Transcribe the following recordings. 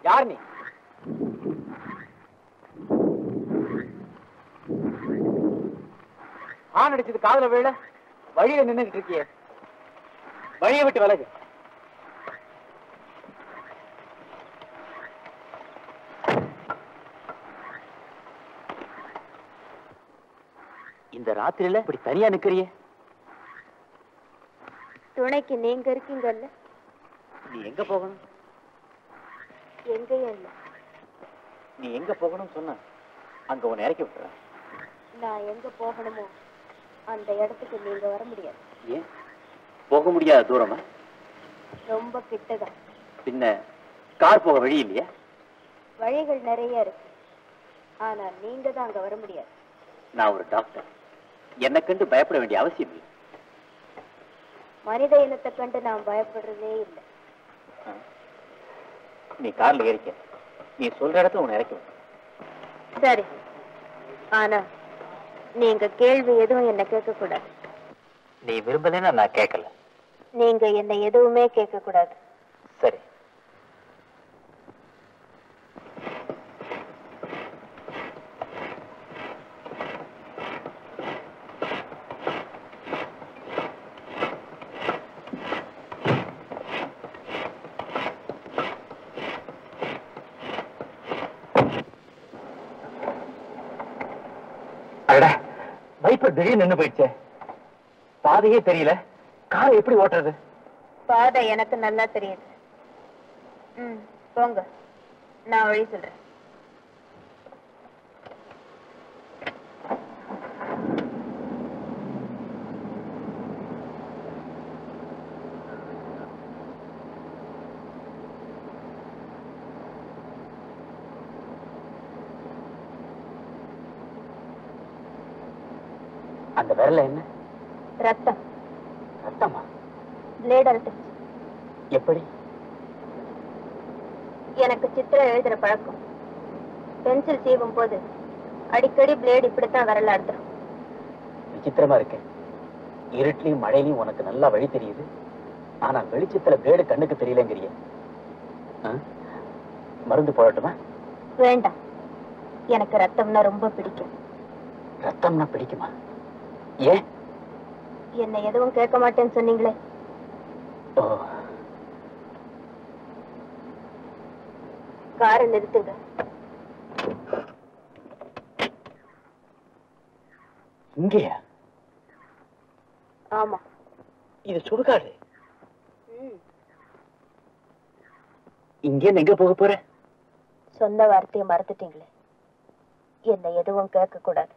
யார் நீ ஆண் அடிச்சது காதுல விழ வழியில நின்னுகிட்டு இருக்கியே வழியை விட்டு விலகு இந்த ராத்திரியில இப்படி தனியா நிக்கிறியே துணைக்கு நீங்க இருக்கீங்கல்ல நீ எங்க போகணும் எங்கேயும் இல்ல நீ எங்க போகணும்னு சொன்ன அங்க உன்னை இறக்கி விட்டுறேன் நான் எங்க போகணுமோ அந்த இடத்துக்கு நீங்க வர முடியாது ஏன் போக முடியாத தூரமா ரொம்ப கிட்டதான் பின்ன கார் போக வழி இல்லையா வழிகள் நிறைய இருக்கு ஆனா நீங்க தான் அங்க வர முடியாது நான் ஒரு டாக்டர் என்னை கண்டு பயப்பட வேண்டிய அவசியம் இல்லை மனித இனத்தை கண்டு நான் பயப்படுறதே இல்லை நீ கார்ல ஏறிக்க நீ சொல்ற இடத்துல உன்னை இறக்கி விட்டுறேன் சரி ஆனா நீங்க கேள்வி எதுவும் என்ன கேட்க கூடாது நீ விரும்பலைன்னா நான் கேட்கல நீங்க என்ன எதுவுமே கேட்க கூடாது சரி அட வைப்பர் திடீர்னு நின்னு போயிடுச்சே பாதையே தெரியல காரை எப்படி ஓட்டுறது பாதை எனக்கு நல்லா தெரியுது ம் போங்க நான் வழி சொல்றேன் அந்த விரல என்ன ரத்தம் ரத்தமா பிளேட் அறுத்துச்சு எப்படி எனக்கு சித்திரம் எழுதுற பழக்கம் பென்சில் சீவும் போது அடிக்கடி பிளேடு இப்படித்தான் விரல அறுத்துரும் விசித்திரமா இருக்கு இருட்லயும் மழையிலயும் உனக்கு நல்லா வழி தெரியுது ஆனா வெளிச்சத்துல பிளேடு கண்ணுக்கு தெரியலங்கிறிய ஆ? மருந்து போடட்டுமா வேண்டாம் எனக்கு ரத்தம்னா ரொம்ப பிடிக்கும் ரத்தம்னா பிடிக்குமா ஏன் என்ன எதுவும் கேட்க மாட்டேன்னு சொன்னீங்களே ஓ காரை நிறுத்துங்க இங்கேயா ஆமா இது சுடுகாடு ம் இங்கே எங்க போக போற சொன்ன வார்த்தையை மறந்துட்டீங்களே என்ன எதுவும் கேட்க கூடாது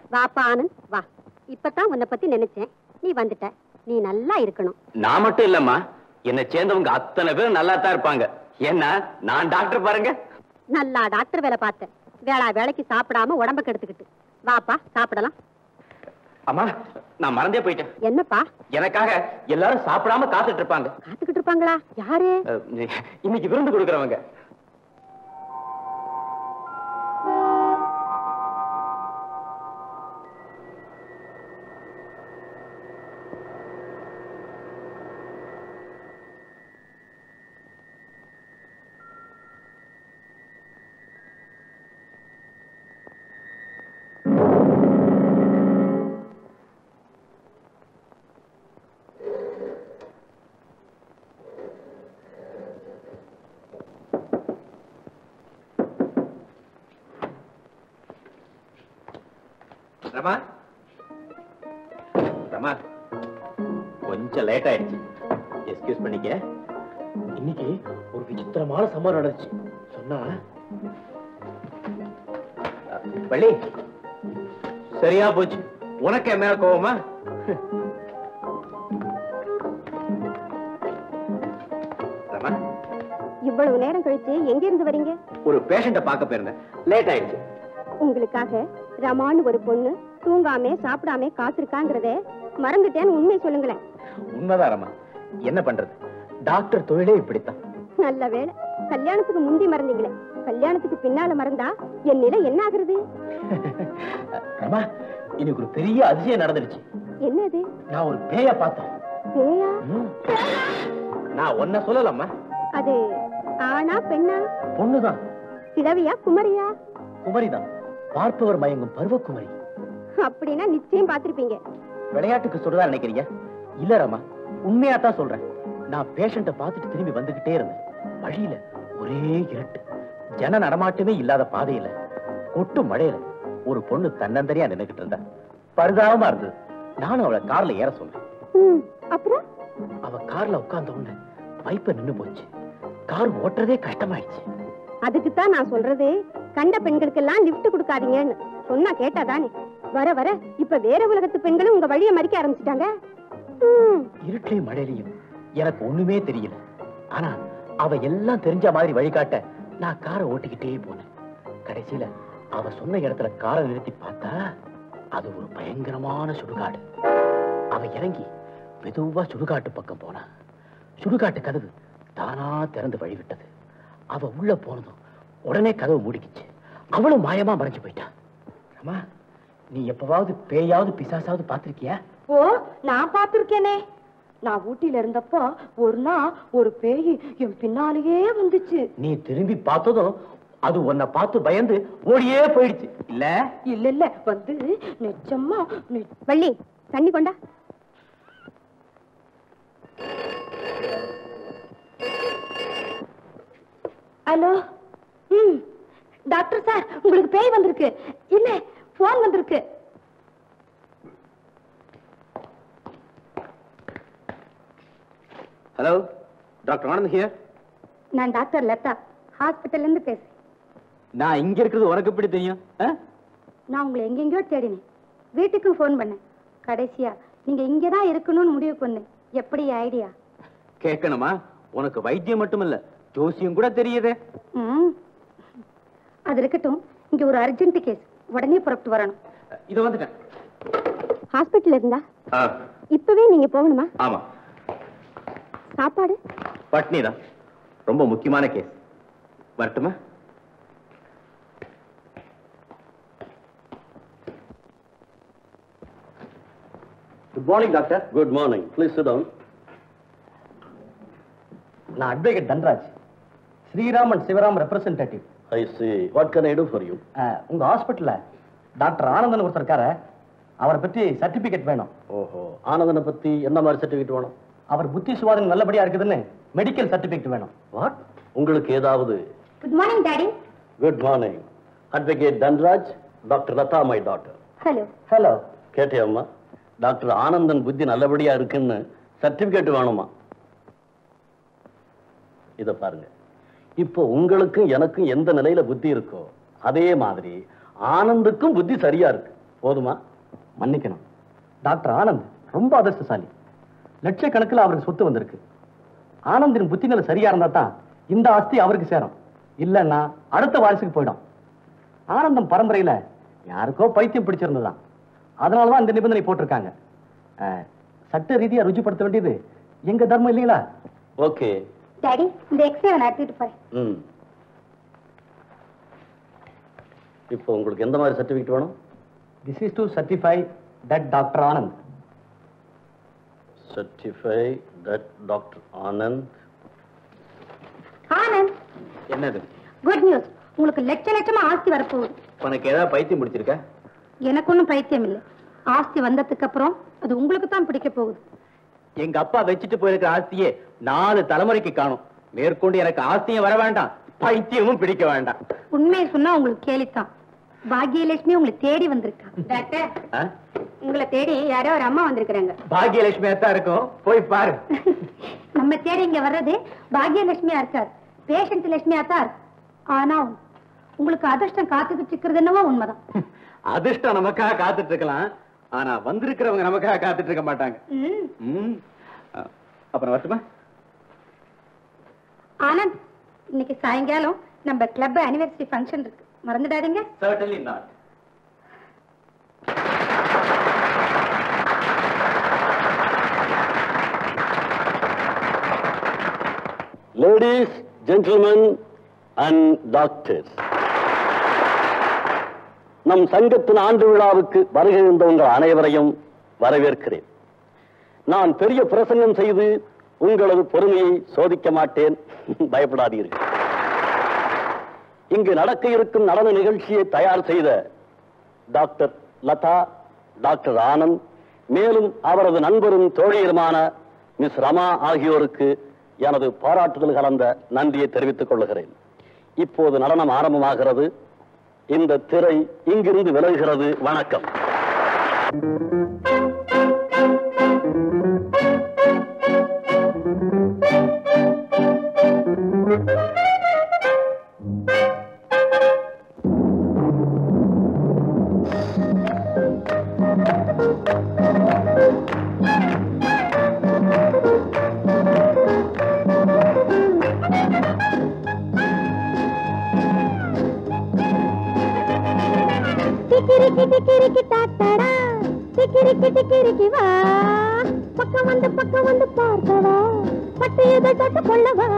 வாப்பா ஆனந்த் வா இப்பதான் உன்னை பத்தி நினைச்சேன் நீ வந்துட்ட நீ நல்லா இருக்கணும் நான் மட்டும் இல்லம்மா என்னை சேர்ந்தவங்க அத்தனை பேரும் நல்லா தான் இருப்பாங்க ஏன்னா நான் டாக்டர் பாருங்க நல்லா டாக்டர் வேலை பார்த்தேன் வேளா வேலைக்கு சாப்பிடாம உடம்ப கெடுத்துக்கிட்டு வாப்பா சாப்பிடலாம் அம்மா நான் மறந்தே போயிட்டேன் என்னப்பா எனக்காக எல்லாரும் சாப்பிடாம காத்துட்டு இருப்பாங்க காத்துக்கிட்டு இருப்பாங்களா யாரு அஹ், இன்னைக்கு விருந்து கொடுக்கறவங்க ரமா ரமா கொஞ்சம் லேட் ஆயிடுச்சு எக்ஸ்கியூஸ் பண்ணிக்க இன்னைக்கு ஒரு விசித்திரமான சம்பவம் நடந்துச்சு சொன்னா அஹ், வள்ளி சரியா போச்சு உனக்கு என்ன கோவமா ரமா இவ்வளவு நேரம் கழிச்சு எங்க இருந்து வரீங்க ஒரு பேஷண்ட பார்க்க போயிருந்தேன் லேட் ஆயிடுச்சு உங்களுக்காக ரமான்னு ஒரு பொண்ணு தூங்காம சாப்பிடாம காத்திருக்காங்கிறத மறந்துட்டேன்னு உண்மை சொல்லுங்களேன் உண்மைதான் ரமா என்ன பண்றது டாக்டர் தொழிலே இப்படித்தான் நல்ல வேளை கல்யாணத்துக்கு முந்தி மறந்தீங்களே கல்யாணத்துக்கு பின்னால மறந்தா என் நிலை என்ன ஆகுறது ரமா இன்னைக்கு ஒரு பெரிய அதிசயம் நடந்துடுச்சு என்னது நான் ஒரு பேய பார்த்தேன் பேயா ம். நான் ஒன்ன சொல்லலம்மா அது ஆனா பெண்ணா பொண்ணுதான் கிழவியா குமரியா குமரிதான் பார்ப்பவர் மயங்கும் பருவக்குமரி அப்படின்னா நிச்சயம் பார்த்திருப்பீங்க விளையாட்டுக்கு சொல்றதா நினைக்கிறீங்க இல்ல ரமா உண்மையா தான் சொல்றேன் நான் பேஷண்ட பார்த்துட்டு திரும்பி வந்துகிட்டே இருந்தேன் வழியில ஒரே இருட்டு ஜன நடமாட்டமே இல்லாத பாதையில கொட்டு மழையில ஒரு பொண்ணு தன்னந்தனியா நின்னுகிட்டு இருந்தா பரிதாபமா இருந்தது நானும் அவளை கார்ல ஏற சொன்னேன் ம், அப்புறம் அவ கார்ல உட்கார்ந்த உடனே பைப்ப நின்னு போச்சு கார் ஓட்டுறதே கஷ்டமாயிடுச்சு அதுக்குத்தான் நான் சொல்றது கண்ட பெண்களுக்கெல்லாம் லிஃப்ட் கொடுக்காதீங்கன்னு சொன்னா கேட்டாதானே வர வர இப்ப வேற உலகத்து பெண்களும் உங்க வழியை மறிக்க ஆரம்பிச்சிட்டாங்க ம், இருட்லயும் மழையிலையும் எனக்கு ஒண்ணுமே தெரியல ஆனா அவ எல்லாம் தெரிஞ்ச மாதிரி வழிகாட்ட நான் காரை ஓட்டிக்கிட்டே போனேன் கடைசியில அவ சொன்ன இடத்துல காரை நிறுத்தி பார்த்தா அது ஒரு பயங்கரமான சுடுகாடு அவ இறங்கி மெதுவா சுடுகாட்டு பக்கம் போனா சுடுகாட்டு கதவு தானா திறந்து வழிவிட்டது அவ உள்ள போனதும் உடனே கதவு மூடிக்கிச்சு அவளும் மாயமா மறைஞ்சு போயிட்டா அம்மா நீ எப்பவாவது பேயாவது பிசாசாவது பார்த்திருக்கியா ஓ நான் பார்த்திருக்கேனே நான் ஊட்டியில இருந்தப்போ ஒரு நாள் ஒரு பேய் என் பின்னாலேயே வந்துச்சு நீ திரும்பி பார்த்ததும் அது உன்னை பார்த்து பயந்து ஓடியே போயிடுச்சு இல்ல இல்ல இல்ல வந்து நிஜமா நி- வள்ளி தண்ணி கொண்டா ஹலோ ம் டாக்டர் சார் உங்களுக்கு பேய் வந்திருக்கு இல்ல போன் வந்திருக்கு ஹலோ டாக்டர் ஆனந்த் ஹியர் நான் டாக்டர் லதா ஹாஸ்பிட்டல்ல இருந்து பேசுறேன் நான் இங்க இருக்கிறது உனக்கு எப்படி தெரியும் ஆ? நான் உங்களை எங்கெங்கயோ தேடினேன் வீட்டுக்கும் ஃபோன் பண்ணேன் கடைசியா நீங்க இங்கதான் இருக்கணும்னு முடிவு பண்ணேன் எப்படி ஐடியா கேட்கணுமா உனக்கு வைத்தியம் மட்டும் இல்ல ஜோசியம் கூட தெரியுதே ம் அது இருக்கட்டும் இங்க ஒரு அர்ஜென்ட் கேஸ் உடனே புறப்பட்டு வரணும் இது வந்துட்டேன் ஹாஸ்பிட்டல் இருந்தா ஆ, இப்பவே நீங்க போகணுமா ஆமா சாப்பாடு பட்னி தான் ரொம்ப முக்கியமான கேஸ் வரட்டுமா good morning doctor Good morning. Please sit down. நான் advocate Dhanraj Sriraman Sivaram representative I see. What can I do for you? உங்க ஹாஸ்பிட்டல்ல டாக்டர் ஆனந்தன் ஒருத்தர் இருக்காரு அவரை பத்தி சர்டிபிகேட் வேணும் ஓஹோ ஆனந்தனை பத்தி என்ன மாதிரி சர்டிஃபிகேட் வேணும் அவர் புத்தி சுவாதம் நல்லபடியா இருக்குதுன்னு மெடிக்கல் சர்டிபிகேட் வேணும் வாட் உங்களுக்கு ஏதாவது good morning daddy good morning advocate Dhanraj doctor Latha my doctor hello hello கேட்டியம்மா டாக்டர் ஆனந்தன் புத்தி நல்லபடியா இருக்குன்னு சர்டிபிகேட் வேணுமா இத பாருங்க இப்போ உங்களுக்கும் எனக்கும் எந்த நிலையில புத்தி இருக்கோ அதே மாதிரி ஆனந்துக்கும் புத்தி சரியா இருக்கு போதுமா மன்னிக்கணும் டாக்டர் ஆனந்த் ரொம்ப அதிர்ஷ்டசாலி லட்சக்கணக்கில் அவருக்கு சொத்து வந்திருக்கு ஆனந்தின் புத்திநிலை சரியா இருந்தா தான் இந்த ஆஸ்தி அவருக்கு சேரும் இல்லைன்னா அடுத்த வாரிசுக்கு போயிடும் ஆனந்தம் பரம்பரையில யாருக்கோ பைத்தியம் பிடிச்சிருந்ததாம் அதனால தான் இந்த நிபந்தனை போட்டிருக்காங்க அஹ், சட்ட ரீதியா ருஜுப்படுத்த வேண்டியது எங்க தர்மம் இல்லைங்களா ஓகே டாடி இந்த எக்ஸ்ரே நான் எடுத்துட்டு போறேன் ம் இப்போ உங்களுக்கு எந்த மாதிரி சர்டிஃபிகேட் வேணும் this is to certify that doctor Anand certify that doctor Anand Anand என்னது குட் நியூஸ் உங்களுக்கு லட்ச லட்சமா ஆஸ்தி வரப்போகுது உனக்கு ஏதாவது பைத்தியம் பிடிச்சிருக்க எனக்கு ஒன்றும் பைத்தியம் இல்லை ஆஸ்தி வந்ததுக்கு அப்புறம் அது உங்களுக்கு தான் பிடிக்க போகுது எங்க அப்பா வச்சுட்டு போயிருக்கிற ஆஸ்தியே நாலு தலைமுறைக்கு காணும் மேற்கொண்டு எனக்கு ஆஸ்தியும் வர வேண்டாம் பைத்தியமும் பிடிக்க வேண்டாம் உண்மையை சொன்னா உங்களுக்கு கேலித்தான் பாக்யலட்சுமி உங்களை தேடி வந்திருக்கா டாக்டர் ஆ? உங்களை தேடி யாரோ ஒரு அம்மா வந்திருக்கிறாங்க பாக்கியலட்சுமியா தான் இருக்கும் போய் பாரு நம்ம தேடி இங்க வர்றது பாக்யலட்சுமியா இருக்காது பேஷண்ட் லட்சுமியா தான் இருக்கு. ஆனா உங்களுக்கு அதிர்ஷ்டம் காத்துக்கிட்டு இருக்கிறது என்னவோ உண்மைதான் அதிர்ஷ்டம் நமக்காக காத்துட்டு இருக்கலாம் ஆனா வந்திருக்கிறவங்க நமக்காக காத்துட்டு இருக்க மாட்டாங்க ம். ம். ஆ, அப்புறம் வரட்டுமா ஆனந்த் இன்னைக்கு சாயங்காலம் நம்ம கிளப் அனிவர்சரி ஃபங்க்ஷன் இருக்கு மறந்துடாதீங்க certainly not ladies gentlemen and doctors நம் சங்கத்தின் ஆண்டு விழாவுக்கு வருகை உங்கள் அனைவரையும் வரவேற்கிறேன் நான் பெரிய பிரசங்கம் செய்து உங்களது பொறுமையை சோதிக்க மாட்டேன் பயப்படாதீர்கள் இங்கு நடக்க இருக்கும் நடன நிகழ்ச்சியை தயார் செய்த டாக்டர் லதா டாக்டர் ஆனந்த் மேலும் அவரது நண்பரும் தோழியருமான மிஸ் ரமா ஆகியோருக்கு எனது பாராட்டுதல் கலந்த நன்றியை தெரிவித்துக் கொள்கிறேன் இப்போது நடனம் ஆரம்பமாகிறது இந்த திரை இங்கிருந்து விலகுகிறது வணக்கம் டிக்கிரிக்கி டிக்கிரிக்கி டாட்டடா டிக்கிரிக்கி டிக்கிரிக்கி வா பக்கம் வந்து பக்கம் வந்து பார்க்கவா பட்டு இதழ் தொட்டு கொள்ளவா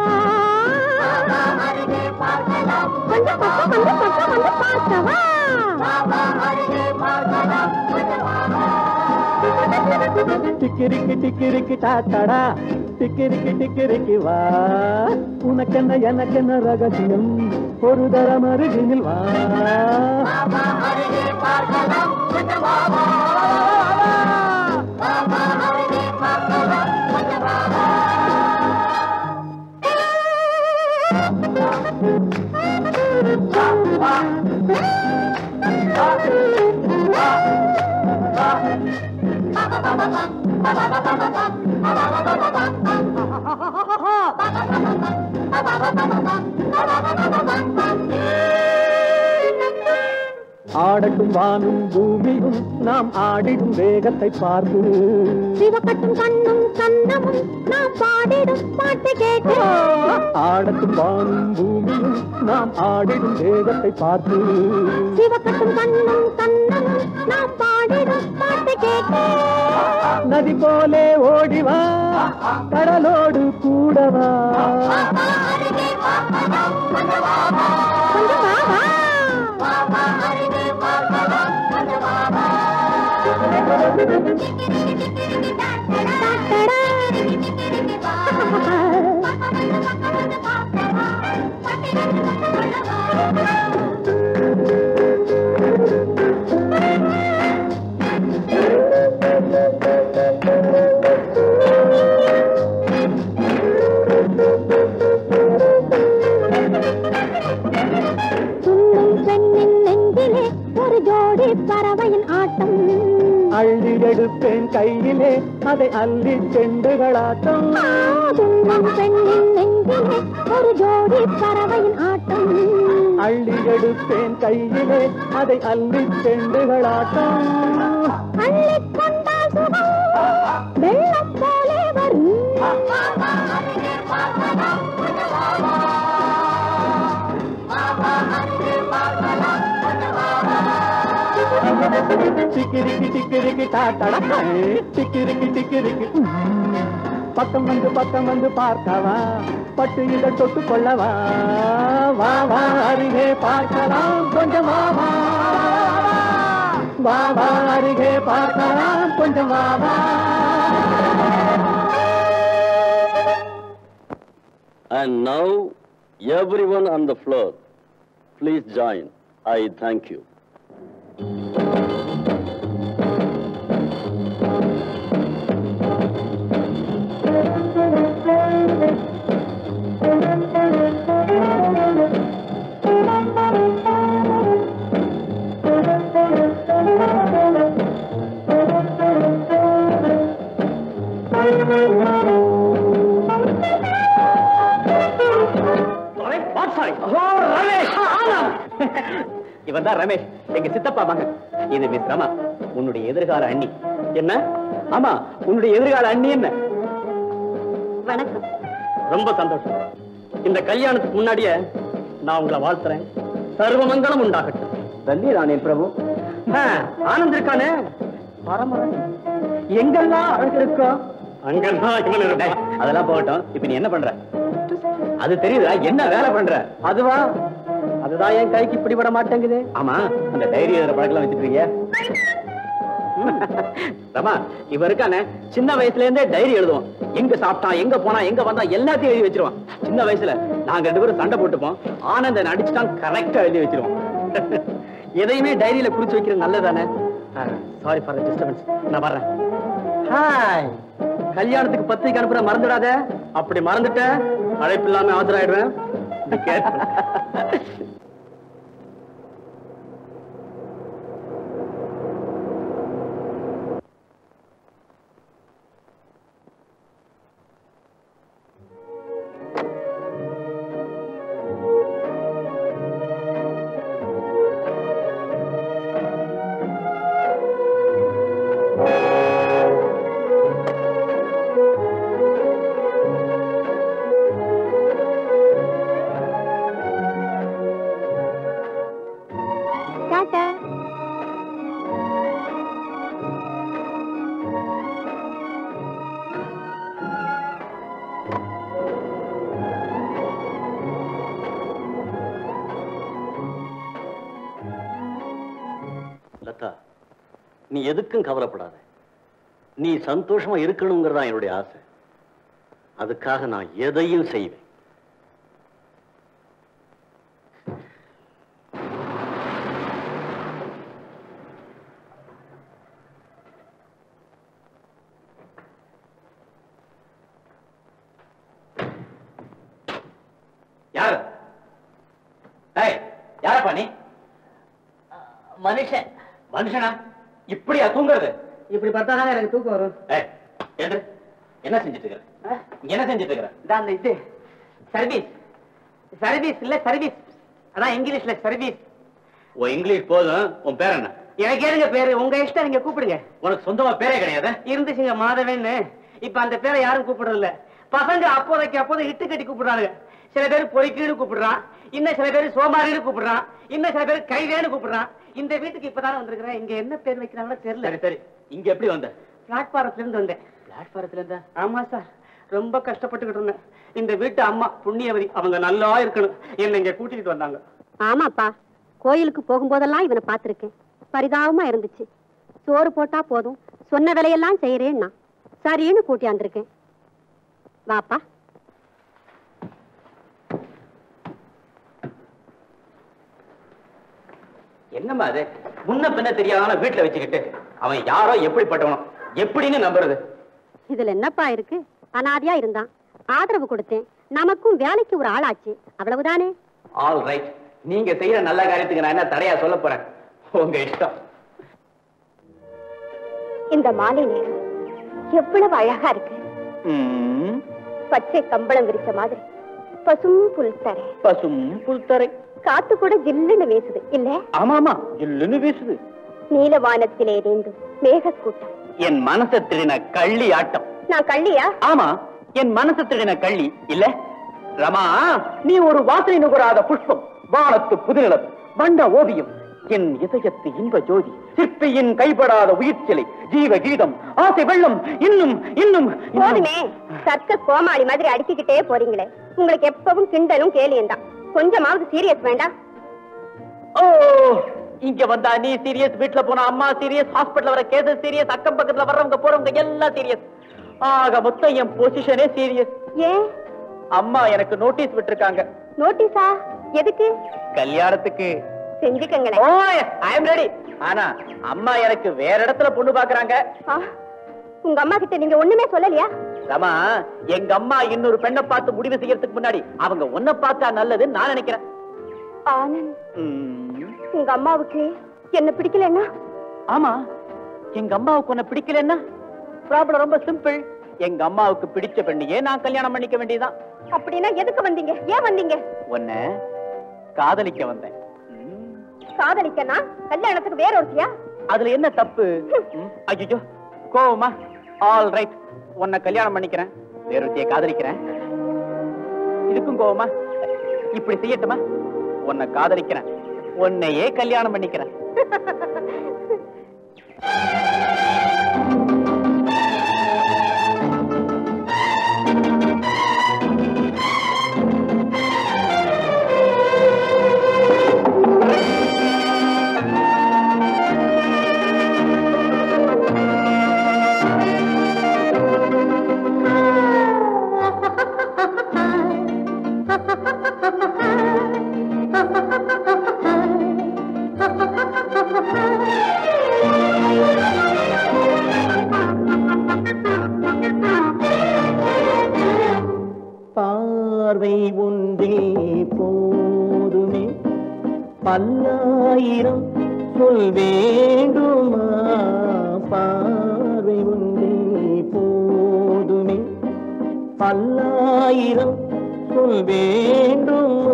கொஞ்சம் பக்கம் வந்து பக்கம் வந்து பார்க்கவா டிக்கிரிக்கி டிக்கிரிக்கி டாட்டடா டிக்கிரிக்கி டிக்கிரிக்கி வா உனக்கென்ன எனக்கென்ன ரகசியம் ஒரு தரம் அருகினில் வா ஆடட்டும் வானும் பூமியும் நாம் ஆடிடும் வேகத்தை பார்த்து சிவக்கட்டும் கண்ணும் கண்ணமும் நாம் பாடிடும் பாட்டு கேட்டு ஆடட்டும் வானும் பூமியும் நாம் ஆடிடும் வேகத்தை பார்த்து சிவக்கட்டும் கண்ணும் கண்ணமும் நாம் பாடிடும் பாட்டு கேட்டு நதி போலே ஓடிவா கடலோடு கூடவா கொஞ்சம் வா வா துள்ளும் பெண்ணின் நெஞ்சிலே ஒரு ஜோடி பறவையின் ஆட்டம் அள்ளி எடுப்பேன் கையிலே அதை அள்ளி செண்டுகளாட்டம் துள்ளும் பெண்ணின் நெஞ்சிலே ஒரு ஜோடி பறவையின் ஆட்டம் அள்ளி எடுப்பேன் கையிலே அதை அள்ளி செண்டுகளாட்டம் அள்ளிக் கொண்டால் சுகம் வெள்ளம் போலே வரும் சிக்கிரிக்கி சிக்கிரிக்கி டாட்டா சிக்கிரிக்கி சிக்கிரிக்கி பக்கம் வந்து பக்கம் வந்து பார்க்கவா பட்டு இதழ் தொட்டு கொள்ளவா வா வா அருகே பார்க்கலாம் கொஞ்சம் வா வா வா வா அருகே பார்க்கலாம் கொஞ்சம் வா வா And now, everyone on the floor, please join. I thank you. இவன் தான் ரமேஷ் எங்க சித்தப்பா மகன் இது மிஸ் ரமா உன்னுடைய எதிர்கால அண்ணி என்ன ஆமா உன்னுடைய எதிர்கால அண்ணி என்ன வணக்கம் ரொம்ப சந்தோஷம் இந்த கல்யாணத்துக்கு முன்னாடியே நான் உங்களை வாழ்த்துறேன் சர்வமங்கலம் உண்டாகட்டும் தள்ளி ராணேன் பிரபு ஆ, ஆனந்த் இருக்கானே பரமரன் எங்கெல்லாம் அழகு இருக்கோ அங்கெல்லாம் இவன் இருக்கான் அதெல்லாம் போகட்டும் இப்ப நீ என்ன பண்ற அது தெரியுதா என்ன வேலை பண்ற அதுவா அதுதான் என் கைக்கு பிடிபட மாட்டேங்குது ஆமா அந்த டைரி எழுதுற பழக்கம் வச்சுட்டு இருக்கியா ரமா இவ இருக்கானே சின்ன வயசுல இருந்தே டைரி எழுதுவோம் எங்க சாப்பிட்டான் எங்க போனா எங்க வந்தா எல்லாத்தையும் எழுதி வச்சிருவான் சின்ன வயசுல நாங்க ரெண்டு பேரும் சண்டை போட்டுப்போம் ஆனந்த அடிச்சுட்டான் கரெக்டா எழுதி வச்சிருவோம் எதையுமே டைரியில குறிச்சு வைக்கிறது நல்லதானே சாரி ஃபார் டிஸ்டர்பன்ஸ் நான் வர்றேன் ஹாய் கல்யாணத்துக்கு பத்திரிக்கை அனுப்புற மறந்துடாத அப்படி மறந்துட்ட அழைப்பு இல்லாம ஆஜராயிடுவேன் Be careful. டாட்டா லதா நீ எதுக்கும் கவலைப்படாத நீ சந்தோஷமா இருக்கணுங்கிறதா என்னுடைய ஆசை அதுக்காக நான் எதையும் செய்வேன் யாரு ஏய் யாரப்பா நீ மனுஷன் மனுஷனா இப்படியா தூங்குறது இப்படி பார்த்தா தான் எனக்கு தூக்கம் வரும் ஏய் எழுந்திரு. என்ன செஞ்சுட்டு இருக்கிற இங்க என்ன செஞ்சுட்டு இருக்கிற இதான் அந்த இது சர்வீஸ் சர்வீஸ் இல்ல சர்வீஸ் அதான் இங்கிலீஷ்ல சர்வீஸ் உன் இங்கிலீஷ் போதும் உன் பேர் என்ன எனக்கு ஏனுங்க பேரு உங்க இஷ்டம் நீங்க கூப்பிடுங்க உனக்கு சொந்தமா பேரே கிடையாது இருந்துச்சுங்க மாதவேன்னு இப்ப அந்த பேரை யாரும் கூப்பிடுறது இல்ல பசங்க அப்போதைக்கு அப்போதை இட்டு கட்டி கூப்பிடுறாங்க சில பேர் பொறிக்கீடு கூப்பிடுறான் இன்னும் சில பேர் சோமாரின்னு கூப்பிடுறான் இன்னும் சில பேர் கைவேன்னு கூப்பிடுறான் இந்த வீட்டுக்கு இப்பதானே வந்திருக்கிறேன் இங்க என்ன பேர் வைக்கிறாங்களோ தெரியல சரி சரி இங்க எப்படி வந்த பிளாட்பாரத்துல இருந்து வந்தேன் பிளாட்பாரத்துல இருந்தா ஆமா சார் ரொம்ப கஷ்டப்பட்டுக்கிட்டு இருந்தேன் இந்த வீட்டு அம்மா புண்ணியவதி அவங்க நல்லா இருக்கணும் என்ன இங்க கூட்டிட்டு வந்தாங்க ஆமாப்பா கோயிலுக்கு போகும்போதெல்லாம் இவனை பார்த்திருக்கேன் பரிதாபமா இருந்துச்சு சோறு போட்டா போதும் சொன்ன வேலையெல்லாம் செய்யறேன்னா சரின்னு கூட்டியாந்திருக்கேன் வாப்பா என்னம்மா அது முன்ன பின்ன தெரியாதவன வீட்டுல வச்சுக்கிட்டு அவன் யாரோ எப்படிப்பட்டவனோ எப்படின்னு நம்புறது இதுல என்னப்பா இருக்கு அனாதையா இருந்தான் ஆதரவு கொடுத்தேன் நமக்கும் வேலைக்கு ஒரு ஆளாச்சு அவ்வளவுதானே ஆல் ரைட் நீங்க செய்யற நல்ல காரியத்துக்கு நான் என்ன தடையா சொல்ல போறேன் உங்க இஷ்டம் இந்த மாலை நேரம் எவ்வளவு அழகா இருக்கு பச்சை கம்பளம் விரிச்ச மாதிரி பசும் புல் தரை பசும் புல்தரை காத்து கூட ஜில்லுன்னு வீசுது இல்ல ஆமா ஆமா இல்லுன்னு வீசுது நீலவானத்திலே நீந்தும் மேகக்கூட்டம் என் மனசை திருடின கள்ளி ஆட்டம் நான் கள்ளியா ஆமா என் மனசு திருடின கள்ளி இல்ல ரமா நீ ஒரு வாசனை நுகராத புஷ்பம் வானத்து புதுநிலம் வண்ண ஓவியம் என் இதயத்து இன்ப ஜோதி சிற்பியின் கைப்படாத உயிர் சிலை ஜீவ கீதம் ஆசை வெள்ளம் இன்னும் இன்னும் இன்னும். போதுமே சர்க்க கோமாளி மாதிரி அடிச்சுக்கிட்டே போறீங்களே உங்களுக்கு எப்பவும் கிண்டலும் கேலியும் தான் கொஞ்சமாவது சீரியஸ் வேண்டாம் ஓ இங்க வந்தா நீ சீரியஸ் வீட்ல போனா அம்மா சீரியஸ் ஹாஸ்பிடல்ல வர கேஸ் சீரியஸ் அக்கம் பக்கத்துல வர்றவங்க போறவங்க எல்லாம் சீரியஸ் ஆக மொத்தம் என் பொசிஷனே சீரியஸ் ஏன் அம்மா எனக்கு நோட்டீஸ் விட்டிருக்காங்க நோட்டீஸா எதுக்கு கல்யாணத்துக்கு செஞ்சுக்கங்களேன் ஓ ஐ அம் ரெடி ஆனா அம்மா எனக்கு வேற இடத்துல பொண்ணு பாக்குறாங்க ஆ, உங்க அம்மா கிட்ட நீங்க ஒண்ணுமே சொல்லலையா ரமா எங்க அம்மா இன்னொரு பெண்ணை பார்த்து முடிவு செய்யறதுக்கு முன்னாடி அவங்க உன்னை பார்த்தா நல்லதுன்னு நான் நினைக்கிறேன் ஆனந்த் ம், உங்க அம்மாவுக்கு என்ன பிடிக்கலன்னா ஆமா எங்க அம்மாவுக்கு உன்னை பிடிக்கலன்னா ப்ராப்ளம் ரொம்ப சிம்பிள் எங்க அம்மாவுக்கு பிடிச்ச பெண்ணையே நான் கல்யாணம் பண்ணிக்க வேண்டியதுதான் அப்படின்னா எதுக்கு வந்தீங்க ஏன் வந்தீங்க உன்னை காதலிக்க வந்தேன் ம், காதலிக்கனா கல்யாணத்துக்கு வேற ஒருத்தியா அதுல என்ன தப்பு ஐயோ கோவமா ஆல் ரைட் உன்னை கல்யாணம் பண்ணிக்கிறேன் வேறொருத்திய காதலிக்கிறேன் இதுக்கும் கோவமா இப்படி செய்யட்டுமா உன்னை காதலிக்கிறேன் உன்னையே கல்யாணம் பண்ணிக்கிறேன் பார்வை ஒன்றே போதுமே பல்லாயிரம் சொல் வேண்டுமா பார்வை ஒன்றே போதுமே பல்லாயிரம் சொல் வேண்டுமா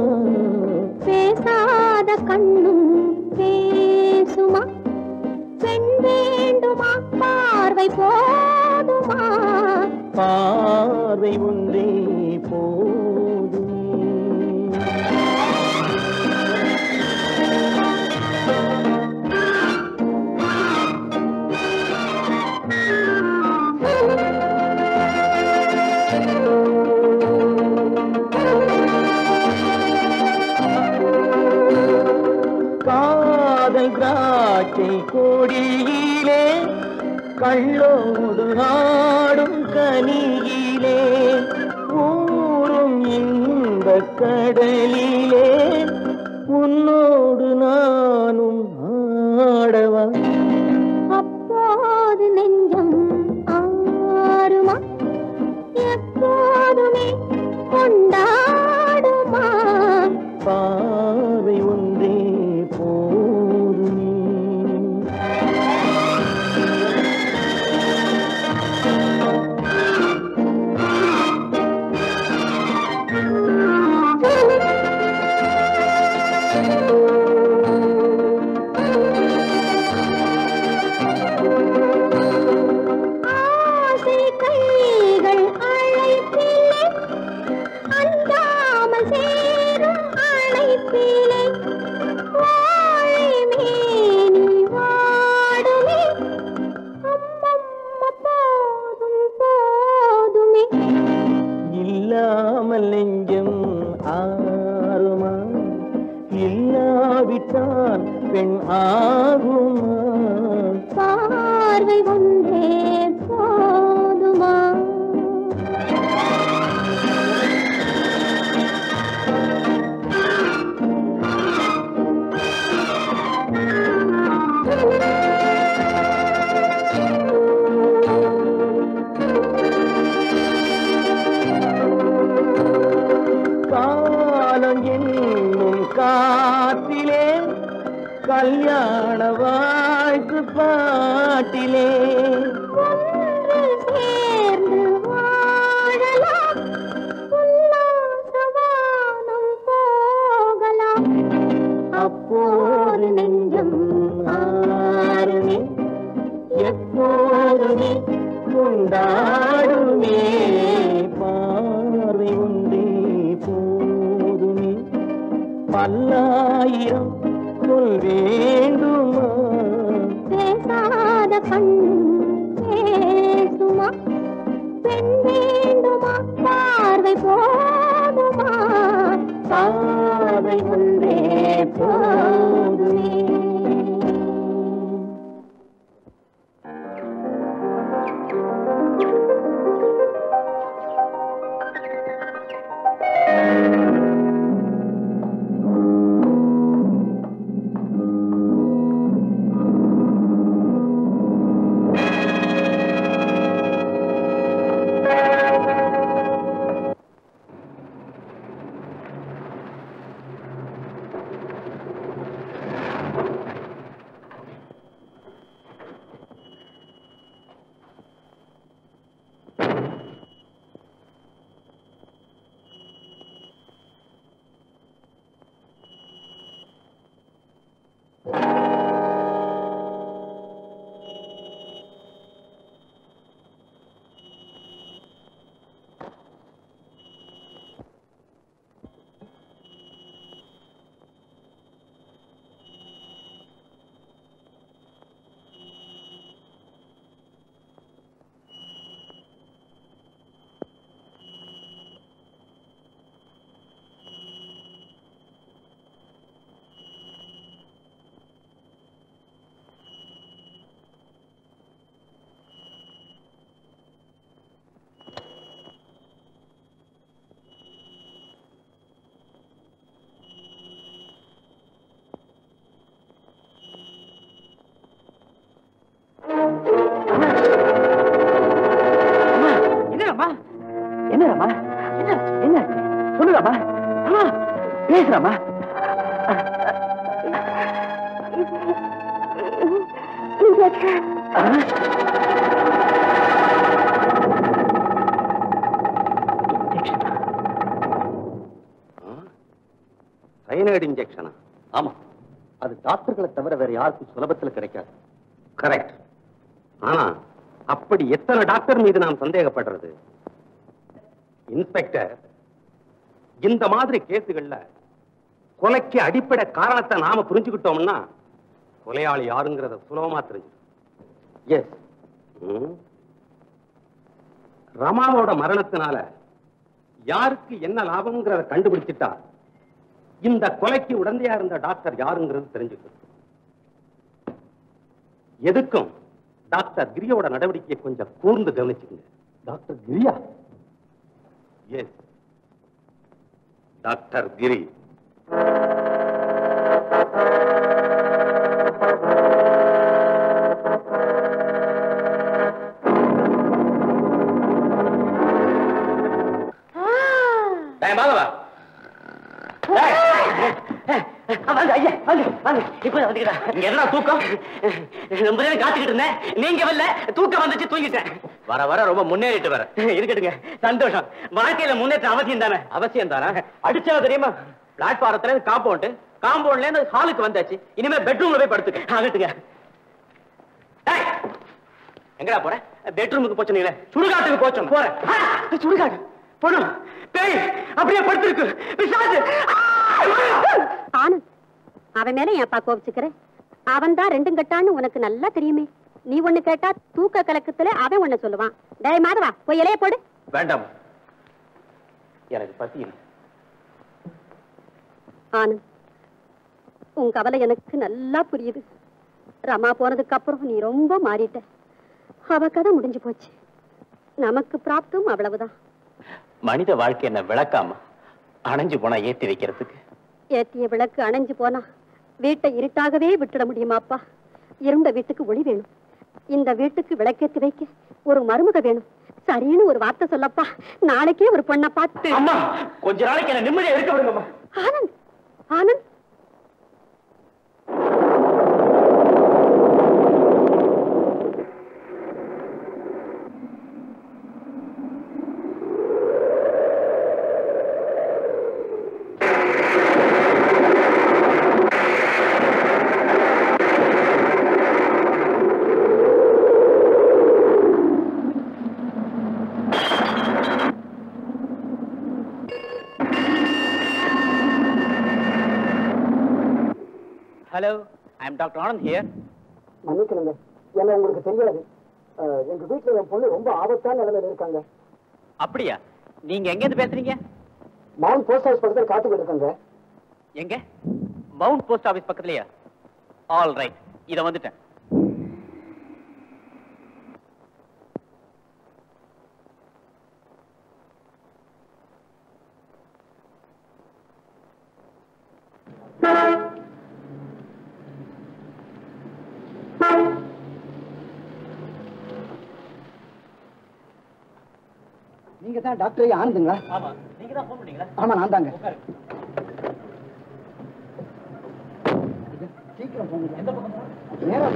பேசாத கண்ணும் பேசுமா பெண் வேண்டுமா பார்வை போதுமா பார்வை ஒன்றே போதுமே காதல் திராட்சை கொடியிலே கள்ளோடு ஆடும் கனியிலே ஊரும் இந்த கடலிலே உன்னோடு நானும் ஆடவா அப்போது நெஞ்சம் ஆறுமா எப்போதுமே கொண்டாடுமா பார்வை ஒன்றே போதுமே ஆசை கைகள் அழைப்பிலே அஞ்சாமல் சேரும் அழைப்பிலே வாழை மேனி வாடுமே அம்மம்மா போதும் போதுமே இல்லாமல் நெஞ்சம் ஆறுமா இல்லாவிட்டால் பெண் ஆகுமா பார்வை ஒன்றே போதுமா காலம் என்னும் காத்திலே கல்யாண வாழ்த்து பாட்டிலே ஒன்று சேர்ந்து வாழலாம் உல்லாச பல்லாயிரம் சொல் வேண்டுமா பேசாத கண் பேசுமா பெண் வேண்டுமா பார்வை போதுமா பார்வை ஒன்றே போதுமே என்னடாமா என்னடாமா என்ன என்ன சொல்லுடாமா அம்மா பேசுறாமா சைனைடு இன்ஜெக்ஷனா ஆமா அது டாக்டர்களை தவிர வேற யாருக்கும் சுலபத்துல கிடைக்காது கரெக்ட் ஆனா அப்படி எத்தனை டாக்டர் மீது நாம் சந்தேகப்படுறது இன்ஸ்பெக்டர் இந்த மாதிரி கேஸுகள்ல கொலைக்கு அடிப்படை காரணத்தை நாம புரிஞ்சுக்கிட்டோம்னா கொலையாளி யாருங்கிறத சுலபமா தெரிஞ்சு எஸ் ரமாவோட மரணத்தினால யாருக்கு என்ன லாபம்ங்கிறத கண்டுபிடிச்சிட்டா இந்த கொலைக்கு உடந்தையா இருந்த டாக்டர் யாருங்கிறது தெரிஞ்சுக்கணும் எதுக்கும் டாக்டர் கிரியோட நடவடிக்கையை கொஞ்சம் கூர்ந்து கவனிச்சுக்கங்க டாக்டர் கிரியா எஸ் டாக்டர் கிரி டேய் மாதவா டேய். வாங்க ஐயா வாங்க வாங்க இப்ப வந்துக்கிறா இங்க என்ன தூக்கம் ரொம்ப நேரம் காத்துக்கிட்டு இருந்தேன் நீங்க வரல தூக்கம் வந்துச்சு தூங்கிட்டேன் வர வர ரொம்ப முன்னேறிட்டு வர இருக்கட்டுங்க சந்தோஷம் வாழ்க்கையில முன்னேற்றம் அவசியம் தானே அவசியம் தானே அடிச்சா தெரியுமா பிளாட்பாரத்துல இருந்து காம்பவுண்ட் காம்பவுண்ட்ல இருந்து ஹாலுக்கு வந்தாச்சு இனிமே பெட்ரூம்ல போய் படுத்துக்க ஆகட்டுங்க டேய், எங்கடா போற பெட்ரூமுக்கு போச்சுனீங்களே சுடுகாட்டுக்கு போச்சோம் போறேன் ஆ, சுடுகாடு பொண்ணு பேய் அப்படியே படுத்திருக்கு பிசாசு ஆ! ஆனந்த் அவன் மேல ஏன்ப்பா கோபிச்சுக்கிற அவன் தான் ரெண்டும் கட்டான்னு உனக்கு நல்லா தெரியுமே நீ ஒண்ணு கேட்டா தூக்க கலக்கத்துல அவன் ஒண்ணு சொல்லுவான் டேய் மாதவா போய் இலைய போடு வேண்டாம் எனக்கு பசி இல்லை ஆனந்த் உன் கவலை எனக்கு நல்லா புரியுது ரமா போனதுக்கு அப்புறம் நீ ரொம்ப மாறிட்ட அவ கதை முடிஞ்சு போச்சு நமக்கு பிராப்தம் அவ்வளவுதான் மனித வாழ்க்கை என்ன விளக்காம அணைஞ்சு போனா ஏத்தி வைக்கிறதுக்கு ஏத்திய விளக்கு அணைஞ்சு போனா வீட்டை இருட்டாகவே விட்டுட முடியுமாப்பா இருண்ட வீட்டுக்கு ஒளி வேணும் இந்த வீட்டுக்கு விளக்கேத்தி வைக்க ஒரு மருமக வேணும் சரின்னு ஒரு வார்த்தை சொல்லப்பா நாளைக்கே ஒரு பொண்ணை பார்த்து அம்மா கொஞ்ச நாளைக்கு என்ன நிம்மதியா இருக்க விடுங்கம்மா Anand Anand hello I am doctor Anand here மன்னிக்கணுங்க ஏன்னா உங்களுக்கு தெரியாது அஹ், எங்க வீட்டுல என் பொண்ணு ரொம்ப ஆபத்தான நிலைமையில இருக்காங்க அப்படியா நீங்க எங்க இருந்து பேசுறீங்க மவுண்ட் போஸ்ட் ஆஃபீஸ் பக்கத்துல காத்துக்கிட்டு இருக்காங்க எங்க மவுண்ட் போஸ்ட் ஆபீஸ் பக்கத்துலயா ஆல் ரைட் இத வந்துட்டேன் நீங்க தான் டாக்டர் ஆனந்துங்களா ஆமா நீங்க தான் போன் பண்ணீங்களா ஆமா நான் தாங்க சீக்கிரம் போங்க எந்த பக்கம் நேரா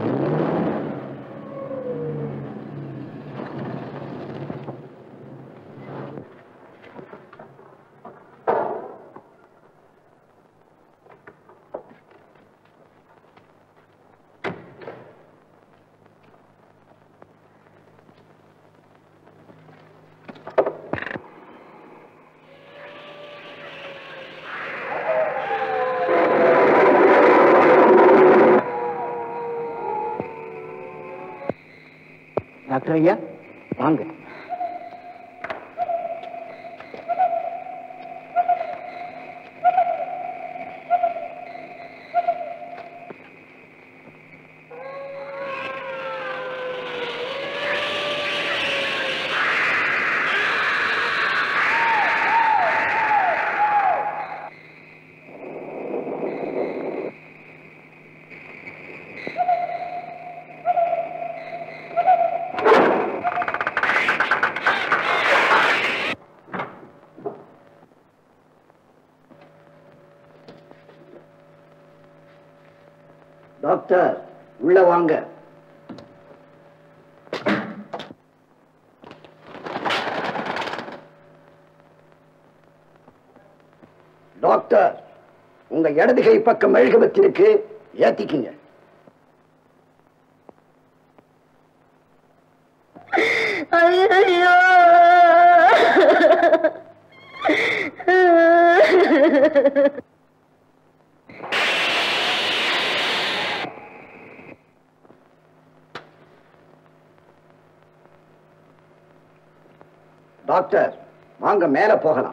டாக்டர் ஐயா வாங்க டாக்டர் உள்ள வாங்க டாக்டர் உங்க இடதுகை பக்கம் மெழுகுபத்திருக்கு ஏத்திக்கிங்க டாக்டர் வாங்க மேல போகலாம்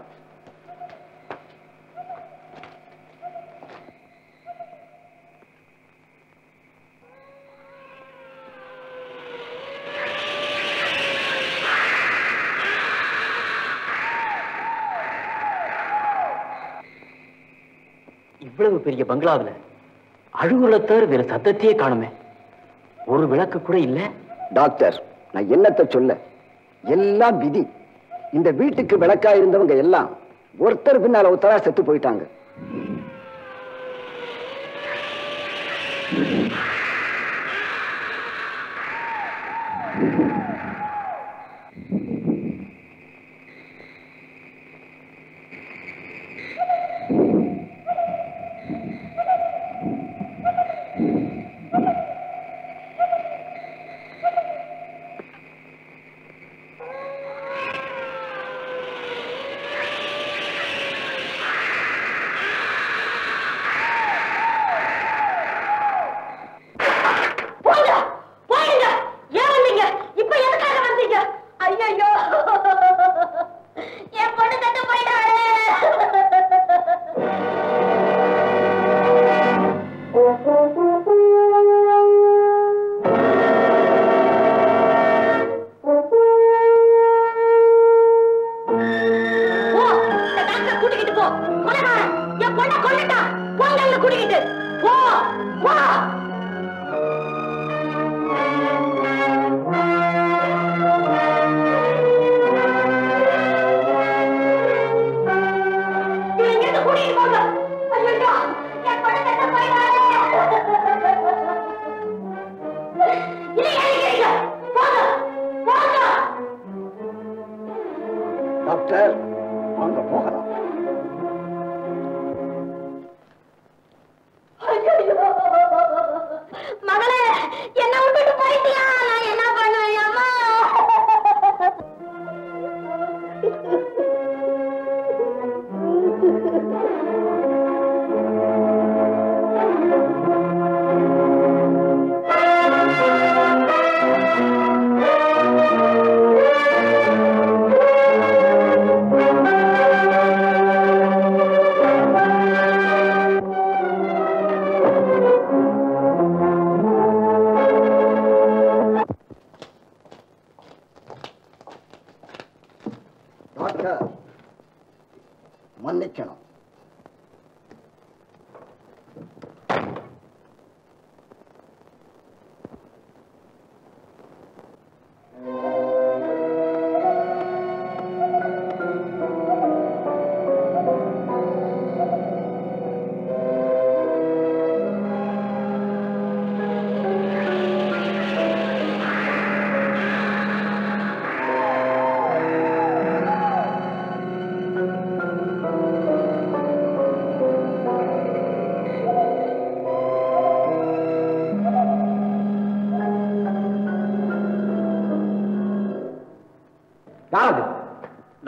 இவ்வளவு பெரிய பங்களாவுல அழுகுறத தவிர வேற சத்தத்தையே காணுமே ஒரு விளக்கு கூட இல்ல டாக்டர் நான் என்னத்த சொல்ல எல்லாம் விதி இந்த வீட்டுக்கு விளக்கா இருந்தவங்க எல்லாம் ஒருத்தர் பின்னால ஒருத்தரா செத்து போயிட்டாங்க போங்க போயிடுங்க ஏன் வந்தீங்க இப்ப எதுக்காக வந்தீங்க ஐயோ என் பொண்ணு தத்து போயிட்டாரு போ இந்த டாக்டரை கூட்டிக்கிட்டு போ கொலைகாரன் என் பொண்ணை கொல்லுட்டான் போங்க இவனை கூட்டிக்கிட்டு போ போ இவனை இங்கிருந்து கூட்டிட்டு போங்க ஐயோ என் பொண்ணை தத்து போயிட்டாரு இல்லை ஏறிக்கிறீங்க போங்க போங்க டாக்டர் வாங்க போகலாம் ஐயையோ! மகளே என்ன விட்டுட்டு போயிட்டியா நான் என்ன பண்ணுவேன் அம்மா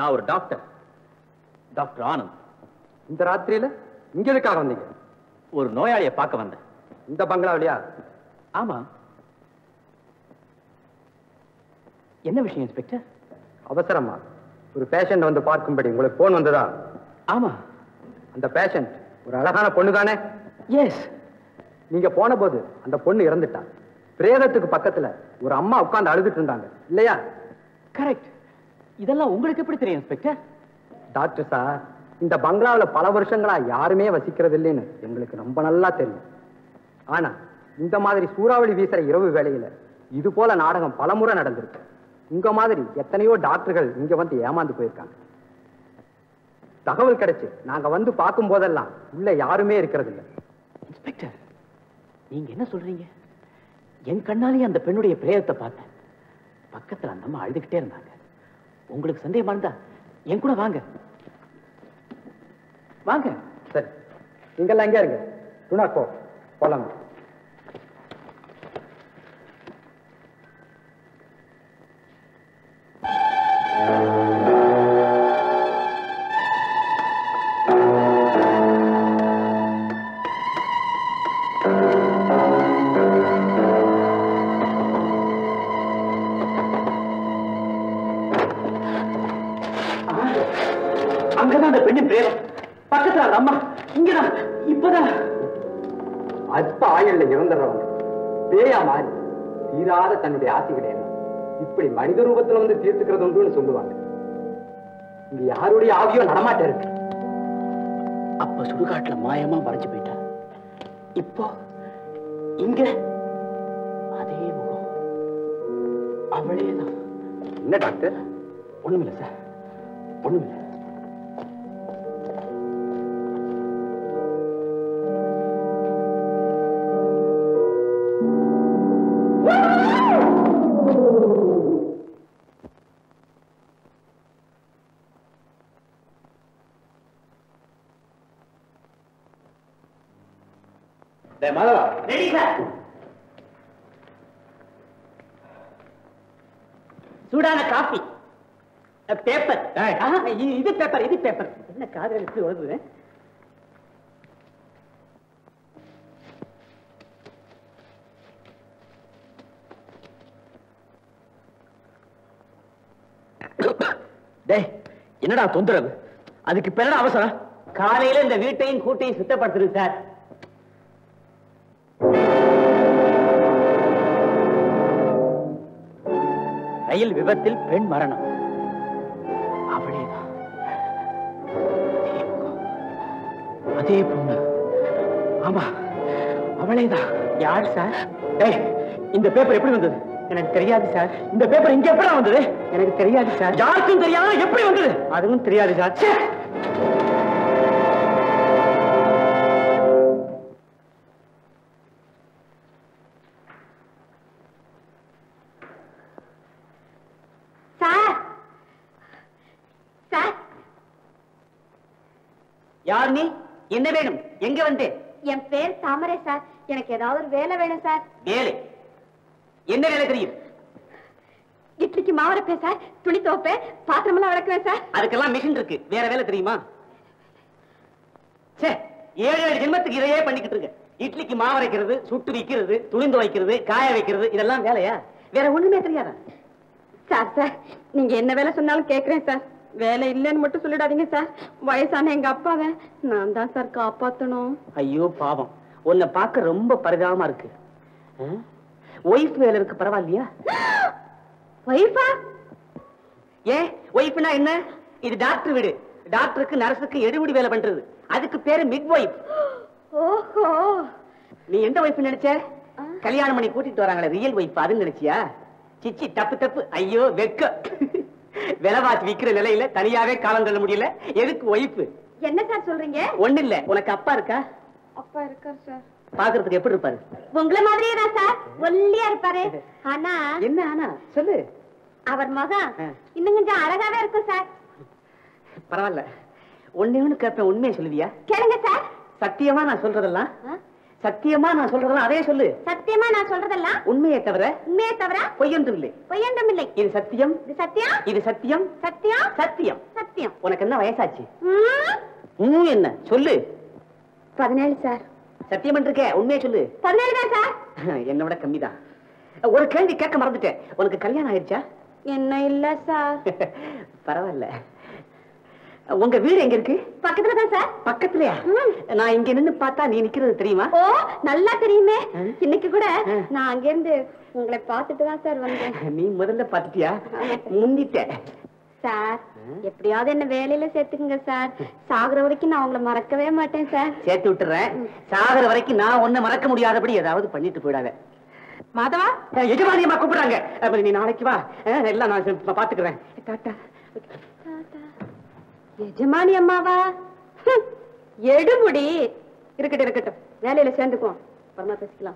நான் ஒரு டாக்டர் டாக்டர் ஆனந்த் இந்த ராத்திரியில இங்க எதுக்காக வந்தீங்க ஒரு நோயாளியை பார்க்க வந்தேன் இந்த பங்களாவிலையா ஆமா என்ன விஷயம் இன்ஸ்பெக்டர் அவசரமா ஒரு பேஷண்ட் வந்து பார்க்கும்படி உங்களுக்கு போன் வந்ததா ஆமா அந்த பேஷண்ட் ஒரு அழகான பொண்ணு தானே எஸ் நீங்க போன போது அந்த பொண்ணு இறந்துட்டா பிரேதத்துக்கு பக்கத்துல ஒரு அம்மா உட்கார்ந்து அழுதுட்டு இருந்தாங்க இல்லையா கரெக்ட் இதெல்லாம் உங்களுக்கு எப்படி தெரியும் இன்ஸ்பெக்டர் டாக்டர் சார் இந்த பங்களாவுல பல வருஷங்களா யாருமே வசிக்கிறது இல்லைன்னு எங்களுக்கு ரொம்ப நல்லா தெரியும் ஆனா இந்த மாதிரி சூறாவளி வீசுற இரவு வேளையில இது போல நாடகம் பலமுறை நடந்திருக்கு உங்க மாதிரி எத்தனையோ டாக்டர்கள் இங்க வந்து ஏமாந்து போயிருக்காங்க தகவல் கிடைச்சு நாங்க வந்து பார்க்கும் போதெல்லாம் உள்ள யாருமே இருக்கிறது இல்ல இன்ஸ்பெக்டர் நீங்க என்ன சொல்றீங்க என் கண்ணாலேயே அந்த பெண்ணுடைய பிரேதத்தை பார்த்தேன் பக்கத்துல அந்த அம்மா அழுதுகிட்டே இருந்தாங்க உங்களுக்கு சந்தேகமா இருந்தா என் கூட வாங்க வாங்க சரி நீங்கெல்லாம் எங்க இருங்க துணா போ போலாம் அங்கதான் அந்த பெண்ணின் பிரேதம் பக்கத்துல அந்த அம்மா இங்கதான் இப்பதான் அற்ப ஆயுள்ல இறந்துடுறவங்க பேயா மாறி தீராத தன்னுடைய ஆசைகளை எல்லாம் இப்படி மனித ரூபத்துல வந்து தீர்த்துக்கிறது உண்டுன்னு சொல்லுவாங்க இங்க யாருடைய ஆவியோ நடமாட்ட இருக்கு அப்ப சுடுகாட்டுல மாயமா மறைஞ்சு போயிட்டா இப்போ இங்க அதே முகம் அவளேதான் என்ன டாக்டர் ஒண்ணுமில்ல சார் ஒண்ணுமில்ல மாதவா ரெடி சார் சூடான காஃபி பேப்பர் இது பேப்பர் இது பேப்பர் என்ன காதல் எப்படி உழுது டேய் என்னடா தொந்தரவு அதுக்கு பிறகு அவசரம் காலையில இந்த வீட்டையும் கூட்டையும் சுத்தப்படுத்துறது சார் ரயில் விபத்தில் பெண் மரணம் அவளேதான் அதே முகம். அதே பொண்ணு ஆமா அவளேதான் யார் சார் டேய் இந்த பேப்பர் எப்படி வந்தது எனக்கு தெரியாது சார் இந்த பேப்பர் இங்க எப்படி வந்தது எனக்கு தெரியாது சார் யாருக்கும் தெரியாம எப்படி வந்தது அதுவும் தெரியாது சார் ச்சே! சார் சார் யார் நீ என்ன வேணும் எங்க வந்து என் பேர் தாமரை சார் எனக்கு ஏதாவது ஒரு வேலை வேணும் சார் வேலை என்ன வேலை தெரியும் இட்லிக்கு மாவரைப்பேன் சார் துணி துவைப்பேன் பாத்திரமெல்லாம் விளக்குவேன் சார் அதுக்கெல்லாம் மிஷின் இருக்கு வேற வேலை தெரியுமா சே ஏழு ஏழு ஜென்மத்துக்கு இதையே பண்ணிக்கிட்டு இருக்க இட்லிக்கு மாவு அரைக்கிறது சுட்டு விக்கிறது துணிந்து வைக்கிறது காய வைக்கிறது இதெல்லாம் வேலையா வேற ஒண்ணுமே தெரியாதா சார் சார் நீங்க என்ன வேலை சொன்னாலும் கேக்குறேன் சார் வேலை இல்லைன்னு மட்டும் சொல்லிடாதீங்க சார் வயசான எங்க அப்பாவை நான் தான் சார் காப்பாத்தணும் ஐயோ பாவம் உன்னை பார்க்க ரொம்ப பரிதாபமா இருக்கு ஒய்ஃப் வேலை இருக்கு பரவாயில்லையா ஒய்ஃபா ஏன் ஒய்ஃப்னா என்ன இது டாக்டர் வீடு டாக்டருக்கு நர்ஸுக்கு எடுபடி வேலை பண்றது அதுக்கு பேரு மிட் ஒய்ஃப் ஓஹோ நீ எந்த ஒய்ஃப் நினைச்ச கல்யாணம் பண்ணி கூட்டிட்டு வராங்களே ரியல் ஒய்ஃப் அதுன்னு நினைச்சியா சிச்சி தப்பு தப்பு ஐயோ வெக்க விலைவாசி விக்கிற நிலையில தனியாவே காலம் தள்ள முடியல எதுக்கு ஒய்ஃப் என்ன சார் சொல்றீங்க ஒண்ணு இல்ல உனக்கு அப்பா இருக்கா அப்பா இருக்கார் சார் பாக்குறதுக்கு எப்படி இருப்பாரு உங்களை மாதிரியே தான் சார் ஒல்லியா இருப்பாரு ஆனா என்ன ஆனா சொல்லு அவர் மகன் ஆ. இன்னும் கொஞ்சம் அழகாவே இருக்கும் சார் பரவாயில்ல ஒண்ணே ஒண்ணு கேட்பேன் உண்மையை சொல்லுவியா கேளுங்க சார் சத்தியமா நான் சொல்றதெல்லாம் ஆ? சத்தியமா நான் சொல்றதெல்லாம் அதே சொல்லு சத்தியமா நான் சொல்றதெல்லாம் உண்மையை தவிர உண்மையே தவிர பொய்யொன்றும் இல்லை பொய்யண்டும் இல்லை இது சத்தியம் இது சத்தியம் இது சத்தியம் சத்தியம் சத்தியம் சத்தியம் உனக்கு என்ன வயசாச்சு ம், ஊ என்ன சொல்லு பதினேழு சார் சத்தியம் இருக்கே உண்மையை சொல்லு பதினேழு தான் சார் என்னை விட கம்மிதான் ஒரு கேள்வி கேட்க மறந்துட்டேன் உனக்கு கல்யாணம் ஆயிடுச்சா என்ன இல்ல சார் பரவாயில்ல உங்க வீடு எங்க இருக்கு பக்கத்துல தான் சார் பக்கத்துலயா நான் இங்க நின்னு பார்த்தா நீ நிக்கிறது தெரியுமா ஓ நல்லா தெரியுமே ஆ? இன்னைக்கு கூட ஆ. நான் அங்கிருந்து உங்களை பார்த்துட்டு தான் சார் வந்தேன் நீ முதல்ல பாத்துட்டியா முந்திட்ட சார் எப்படியாவது என்ன வேலையில சேர்த்துக்குங்க சார் சாகுற வரைக்கும் நான் உங்களை மறக்கவே மாட்டேன் சார் சேர்த்து விட்டுறேன் சாகர வரைக்கும் நான் ஒன்ன மறக்க முடியாதபடி ஏதாவது பண்ணிட்டு போயிடாத மாதவா அஹ், எஜமானி அம்மா கூப்பிடுறாங்க அப்ப நீ நாளைக்கு வா அஹ், எல்லாம் நான் செ- பாத்துக்கிறேன் டாட்டா எஜமானி அம்மாவா ஹம், எடுமுடி இருக்கட்டும் இருக்கட்டும் வேலையில சேர்ந்துக்குவோம் அப்புறமா பேசிக்கலாம்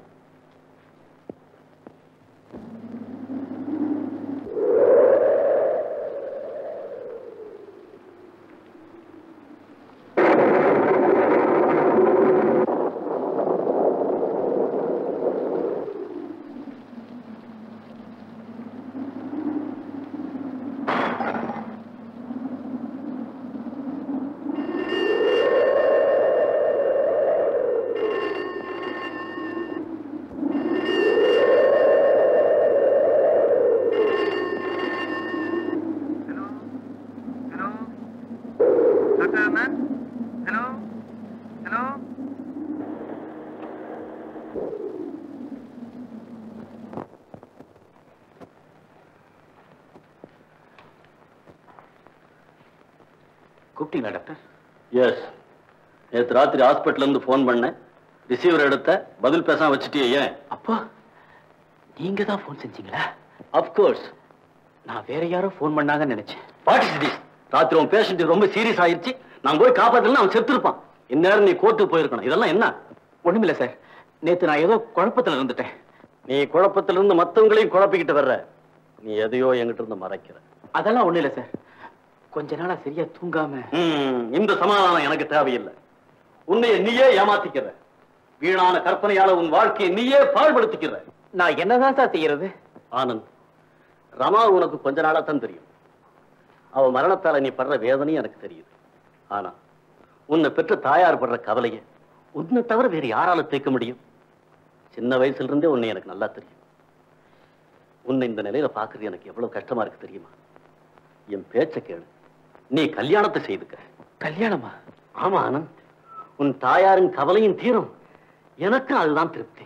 கூப்பிட்டீங்களா டாக்டர் எஸ் நேற்று ராத்திரி ஹாஸ்பிட்டல்ல இருந்து ஃபோன் பண்ணேன் ரிசீவர் எடுத்த பதில் பேசாம வச்சுட்டியே ஏன் அப்பா நீங்க தான் ஃபோன் செஞ்சீங்களா அப்கோர்ஸ் நான் வேற யாரோ ஃபோன் பண்ணாங்கன்னு நினைச்சேன் வாட் இஸ் திஸ் ராத்திரி உன் பேஷண்ட் ரொம்ப சீரியஸ் ஆயிருச்சு நான் போய் காப்பாத்தலாம் அவன் செத்துருப்பான் இந்நேரம் நீ கோர்ட்டுக்கு போயிருக்கணும் இதெல்லாம் என்ன ஒண்ணுமில்ல சார் நேத்து நான் ஏதோ குழப்பத்துல இருந்துட்டேன் நீ குழப்பத்துல இருந்து மத்தவங்களையும் குழப்பிக்கிட்டு வர்ற நீ எதையோ என்கிட்ட இருந்து மறைக்கிற அதெல்லாம் ஒண்ணு இல்ல சார் கொஞ்ச நாளா சரியா தூங்காம ம், இந்த சமாதானம் எனக்கு தேவையில்லை உன்னைய நீயே ஏமாத்திக்கிற வீணான கற்பனையால உன் வாழ்க்கையை நீயே பாழ்படுத்திக்கிற நான் என்னதான் சார் செய்யறது ஆனந்த் ரமா உனக்கு கொஞ்ச நாளா தான் தெரியும் அவ மரணத்தால நீ படுற வேதனையும் எனக்கு தெரியுது ஆனா உன்னை பெற்ற தாயார் படுற கவலைய உன்னை தவிர வேறு யாரால தீர்க்க முடியும் சின்ன வயசுல இருந்தே உன்னை எனக்கு நல்லா தெரியும் உன்னை இந்த நிலையில பாக்குறது எனக்கு எவ்வளவு கஷ்டமா இருக்கு தெரியுமா என் பேச்ச கேளு நீ கல்யாணத்தை செய்துக்க கல்யாணமா ஆமா ஆனந்த் உன் தாயாரின் கவலையும் தீரும் எனக்கும் அதுதான் திருப்தி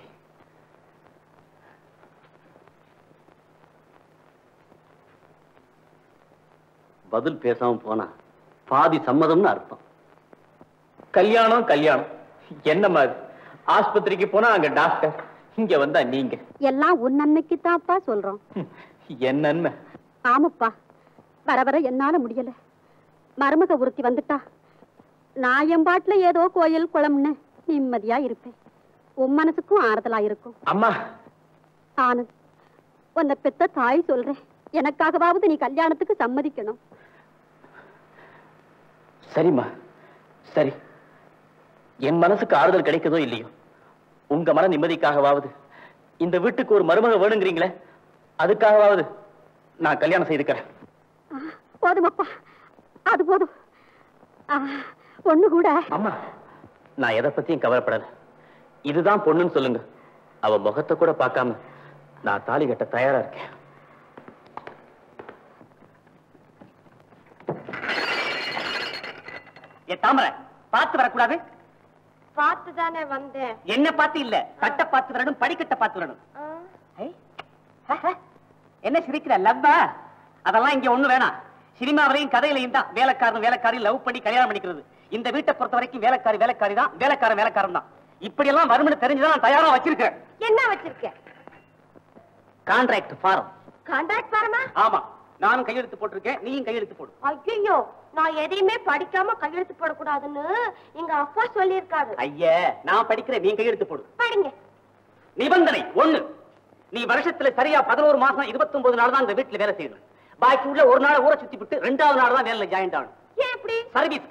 பதில் பேசாம போனா பாதி சம்மதம்னு அர்த்தம் கல்யாணம் கல்யாணம் என்ன மாதிரி ஆஸ்பத்திரிக்கு போனா அங்க டாக்டர் இங்க வந்தா நீங்க எல்லாம் உன் நன்மைக்கு தான்ப்பா சொல்றோம் என் நன்மை ஆமாப்பா வர வர என்னால முடியல மருமக ஒருத்தி வந்துட்டா நான் என் பாட்டுல ஏதோ கோயில் குளம்னு நிம்மதியா இருப்பேன் உன் மனசுக்கும் ஆறுதலா இருக்கும் அம்மா ஆனந்த் உன்னை பெத்த தாய் சொல்றேன் எனக்காகவாவது நீ கல்யாணத்துக்கு சம்மதிக்கணும் சரிம்மா சரி என் மனசுக்கு ஆறுதல் கிடைக்குதோ இல்லையோ உங்க மன நிம்மதிக்காகவாவது இந்த வீட்டுக்கு ஒரு மருமக வேணுங்கிறீங்களே அதுக்காகவாவது நான் கல்யாணம் செய்துக்கிறேன் ஆ, போதுமப்பா அது போதும் ஆ, ஒண்ணு கூட அம்மா நான் எதை பத்தியும் கவலைப்படல இதுதான் பொண்ணுன்னு சொல்லுங்க அவ முகத்தை கூட பார்க்காம நான் தாலி கட்ட தயாரா இருக்கேன் ஏ தாமரை பார்த்து வரக்கூடாது பார்த்து தானே வந்தேன் என்ன பார்த்து இல்ல கட்ட பார்த்து வரணும் படிக்கட்ட பார்த்து வரணும் ஐ, ஆஹா. என்ன சிரிக்கிற லவ்வா அதெல்லாம் இங்க ஒண்ணு வேணாம் சினிமாவிலையும் கதையிலையும் தான் வேலைக்காரன் வேலைக்காரி லவ் பண்ணி கல்யாணம் பண்ணிக்கிறது இந்த வீட்டை பொறுத்த வரைக்கும் வேலைக்காரி வேலைக்காரி தான் வேலைக்காரன் வேலைக்காரன் தான் இப்படி எல்லாம் வரும்னு தெரிஞ்சுதான் நான் தயாரா வச்சிருக்கேன் என்ன வச்சிருக்க கான்ட்ராக்ட் ஃபாரம் கான்ட்ராக்ட் பாரமா ஆமா நானும் கையெழுத்து போட்டிருக்கேன் நீயும் கையெழுத்து போடு ஐயோ நான் எதையுமே படிக்காம கையெழுத்து போடக்கூடாதுன்னு எங்க அப்பா சொல்லியிருக்காரு ஐயே நான் படிக்கிறேன் நீ கையெழுத்து போடு படிங்க நிபந்தனை ஒண்ணு நீ வருஷத்துல சரியா பதினோரு மாசம் இருபத்தி ஒன்பது நாள் தான் இந்த வீட்டுல வேலை செய்யணும் பாக்கி உள்ள ஒரு நாள் ஊரை சுத்தி விட்டு ரெண்டாவது நாள் தான் வேலையில ஜாயின் ஆகணும் ஏன் இப்படி சர்வீஸ் கட்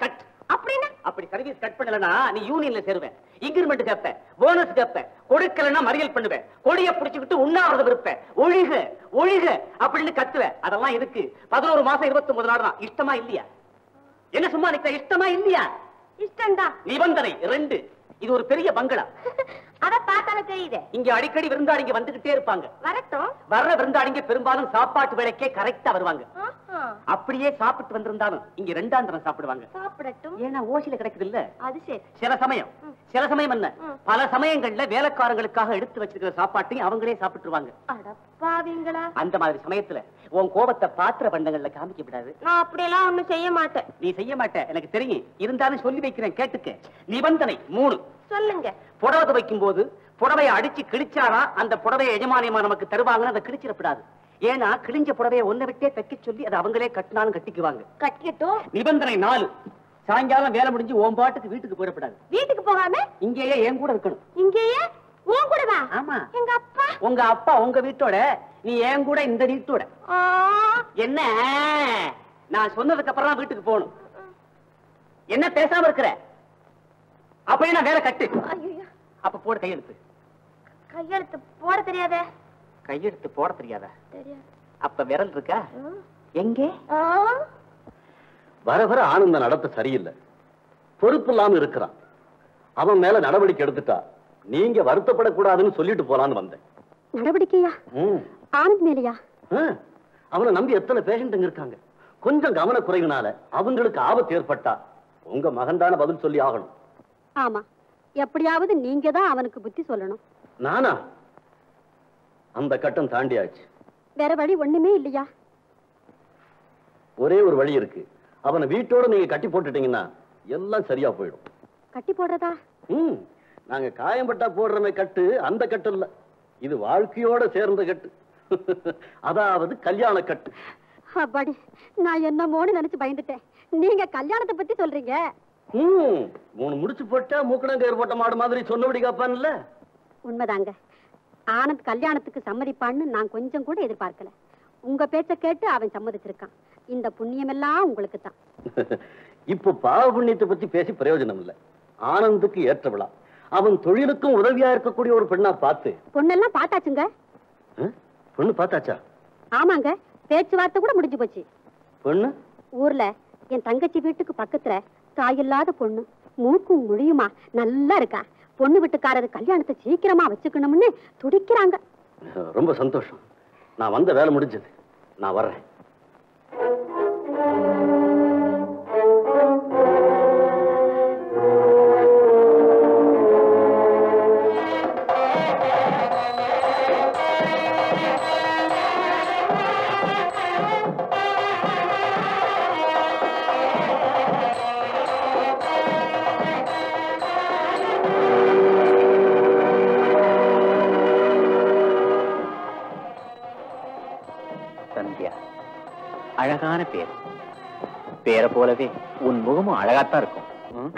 அப்படின்னு அப்படி சர்வீஸ் கட் பண்ணலனா நீ யூனியன்ல சேருவேன் இன்கிரிமெண்ட் கேப்ப போனஸ் கேப்ப கொடுக்கலன்னா மறியல் பண்ணுவேன் கொடிய புடிச்சுக்கிட்டு உண்ணாவிரதம் இருப்பேன் ஒழிக ஒழிக அப்படின்னு கத்துவ அதெல்லாம் இருக்கு பதினோரு மாசம் இருபத்தி ஒன்பது நாள் தான் இஷ்டமா இல்லையா என்ன சும்மா நிக்க இஷ்டமா இல்லையா இஷ்டம்தான் நிபந்தனை ரெண்டு இது ஒரு பெரிய பங்களா அத பார்த்தாலே தெரியுது இங்க அடிக்கடி விருந்தாளிங்க வந்துகிட்டே இருப்பாங்க வரட்டும் வர்ற விருந்தாளிங்க பெரும்பாலும் சாப்பாட்டு வேலைக்கே கரெக்டா வருவாங்க ஆஹா. அப்படியே சாப்பிட்டு வந்திருந்தாலும் இங்க ரெண்டாம் தரம் சாப்பிடுவாங்க சாப்பிடட்டும் ஏன்னா ஓசில கிடைக்குது இல்ல அது சரி சில சமயம் சில சமயம் என்ன ம். பல சமயங்கள்ல வேலைக்காரங்களுக்காக எடுத்து வச்சிருக்கிற சாப்பாட்டையும் அவங்களே சாப்பிட்டுருவாங்க அடப்பாவீங்களா அந்த மாதிரி சமயத்துல உன் கோபத்தை பாத்திர பண்டங்கள்ல காமிக்க விடாது நான் அப்படியெல்லாம் ஒண்ணும் செய்ய மாட்டேன் நீ செய்ய மாட்ட எனக்கு தெரியும் இருந்தாலும் சொல்லி வைக்கிறேன் கேட்டுக்க நிபந்தனை மூணு சொல்லுங்க புடவை துவைக்கும் போது புடவைய அடிச்சு கிழிச்சாதான் அந்த புடவைய எஜமானியமா நமக்கு தருவாங்கன்னு அதை கிழிச்சிடப்படாது ஏன்னா கிழிஞ்ச புடவைய ஒன்ன விட்டே தைக்க சொல்லி அதை அவங்களே கட்டினாலும் கட்டிக்குவாங்க கட்டிக்கட்டும் நிபந்தனை நாலு சாயங்காலம் வேலை முடிஞ்சு உன் பாட்டுக்கு வீட்டுக்கு போயிடப்படாது வீட்டுக்கு போகாம இங்கேயே என் கூட இருக்கணும் இங்கேயே உன் கூடவா ஆமா எங்க அப்பா உங்க அப்பா உங்க வீட்டோட நீ என் கூட இந்த வீட்டோட ஆ, என்ன நான் சொன்னதுக்கு அப்புறம் தான் வீட்டுக்கு போகணும் என்ன பேசாம இருக்கிற அப்படியே நான் வேலை கட்டு ஐயையோ, அப்ப போட கையெழுத்து கையெழுத்து போட தெரியாதே கையெழுத்து போட தெரியாதா தெரியாது அப்ப விரல் இருக்கா ம். எங்கே ஆ, வர வர ஆனந்த நடத்த சரியில்லை பொறுப்பு இல்லாம இருக்கிறான் அவன் மேல நடவடிக்கை எடுத்துட்டா நீங்க வருத்தப்படக்கூடாதுன்னு சொல்லிட்டு போலான்னு வந்தேன் நடவடிக்கையா ம். ஆனந்த் மேலையா ஆ, அவனை நம்பி எத்தனை பேஷண்ட்டுங்க இருக்காங்க கொஞ்சம் கவனக்குறைவினால அவங்களுக்கு ஆபத்து ஏற்பட்டா உங்க மகன் தானே பதில் சொல்லி ஆகணும் ஆமா எப்படியாவது நீங்க தான் அவனுக்கு புத்தி சொல்லணும் நானா அந்த கட்டம் தாண்டியாச்சு வேற வழி ஒண்ணுமே இல்லையா ஒரே ஒரு வழி இருக்கு அவனை வீட்டோட நீங்க கட்டி போட்டுட்டீங்கன்னா எல்லாம் சரியா போயிடும் கட்டி போடுறதா ம் நாங்க காயம்பட்டா போடுறமே கட்டு அந்த கட்டு இல்ல இது வாழ்க்கையோட சேர்ந்த கட்டு அதாவது கல்யாண கட்டு அப்பாடி நான் என்னமோன்னு நினைச்சு பயந்துட்டேன் நீங்க கல்யாணத்தை பத்தி சொல்றீங்க ம் மூணு முடிச்சு போட்டா மூக்கணங்கயிறு போட்ட மாடு மாதிரி சொன்னபடி காப்பான்ல உண்மைதாங்க ஆனந்த் கல்யாணத்துக்கு சம்மதிப்பான்னு நான் கொஞ்சம் கூட எதிர்பார்க்கல உங்க பேச்ச கேட்டு அவன் சம்மதிச்சிருக்கான் இந்த புண்ணியமெல்லாம் உங்களுக்கு தான் இப்போ பாவ புண்ணியத்தை பத்தி பேசி பிரயோஜனம் இல்ல ஆனந்துக்கு ஏற்ற விழா அவன் தொழிலுக்கும் உதவியா இருக்கக்கூடிய ஒரு பெண்ணா பார்த்து பொண்ணெல்லாம் பார்த்தாச்சுங்க ஆ? பொண்ணு பார்த்தாச்சா ஆமாங்க பேச்சுவார்த்தை கூட முடிஞ்சு போச்சு பொண்ணு ஊர்ல என் தங்கச்சி வீட்டுக்கு பக்கத்துல தாயில்லாத பொண்ணு மூக்கும் முழியுமா நல்லா இருக்கா பொண்ணு வீட்டுக்காரரு கல்யாணத்தை சீக்கிரமா வச்சுக்கணும்னு துடிக்கிறாங்க ரொம்ப சந்தோஷம் நான் வந்த வேலை முடிஞ்சது நான் வர்றேன் சந்தியா அழகான பேர் பேரை போலவே உன் முகமும் அழகாத்தான் இருக்கும் ம்?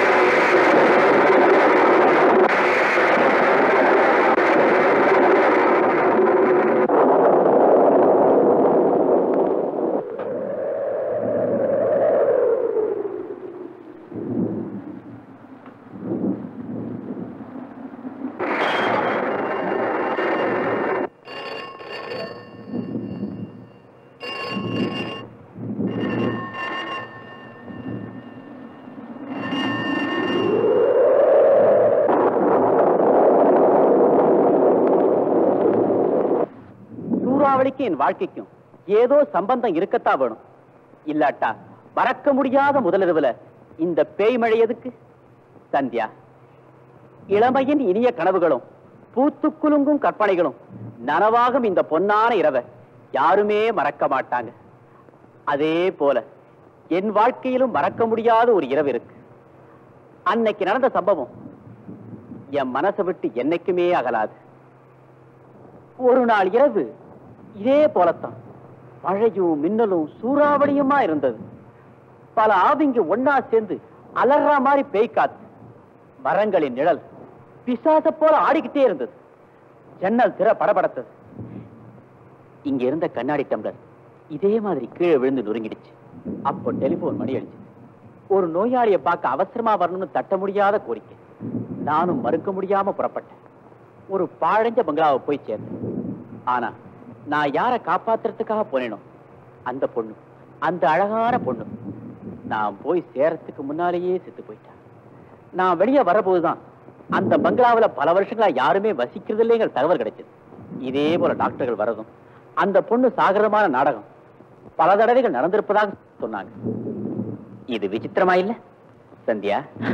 சூறாவளிக்கும் என் வாழ்க்கைக்கும் ஏதோ சம்பந்தம் இருக்கத்தான் வேணும் இல்லாட்டா மறக்க முடியாத முதலிரவுல இந்த பேய் மழை எதுக்கு சந்தியா இளமையின் இனிய கனவுகளும் பூத்துக் குலுங்கும் கற்பனைகளும் நனவாகும் இந்த பொன்னான இரவை யாருமே மறக்க மாட்டாங்க அதே போல என் வாழ்க்கையிலும் மறக்க முடியாத ஒரு இரவு இருக்கு அன்னைக்கு நடந்த சம்பவம் என் மனசை விட்டு என்னைக்குமே அகலாது ஒரு நாள் இரவு இதே போலத்தான் மழையும் மின்னலும் சூறாவளியுமா இருந்தது பல ஆவிங்க ஒன்னா சேர்ந்து அலறா மாதிரி பேய் காத்து மரங்களின் நிழல் பிசாச போல ஆடிக்கிட்டே இருந்தது ஜன்னல் திற படபடத்தது இங்க இருந்த கண்ணாடி டம்ளர் இதே மாதிரி கீழே விழுந்து நொறுங்கிடுச்சு அப்போ டெலிபோன் மணி அடிச்சது ஒரு நோயாளியை பார்க்க அவசரமா வரணும்னு தட்ட முடியாத கோரிக்கை நானும் மறுக்க முடியாம புறப்பட்டேன் ஒரு பாழஞ்ச பங்களாவை போய் சேர்ந்தேன் ஆனா நான் யாரை காப்பாத்துறதுக்காக போனேனோ அந்த பொண்ணு அந்த அழகான பொண்ணு நான் போய் சேரத்துக்கு முன்னாலேயே செத்து போயிட்டேன் நான் வெளியே வரபோதுதான் அந்த பங்களாவுல பல வருஷங்களா யாருமே வசிக்கிறது இல்லைங்கிற தகவல் கிடைச்சது இதே போல டாக்டர்கள் வரதும் அந்த பொண்ணு சாகரமான நாடகம் பல தடவைகள் நடந்திருப்பதாக சொன்னாங்க இது விசித்திரமா இல்ல சந்தியா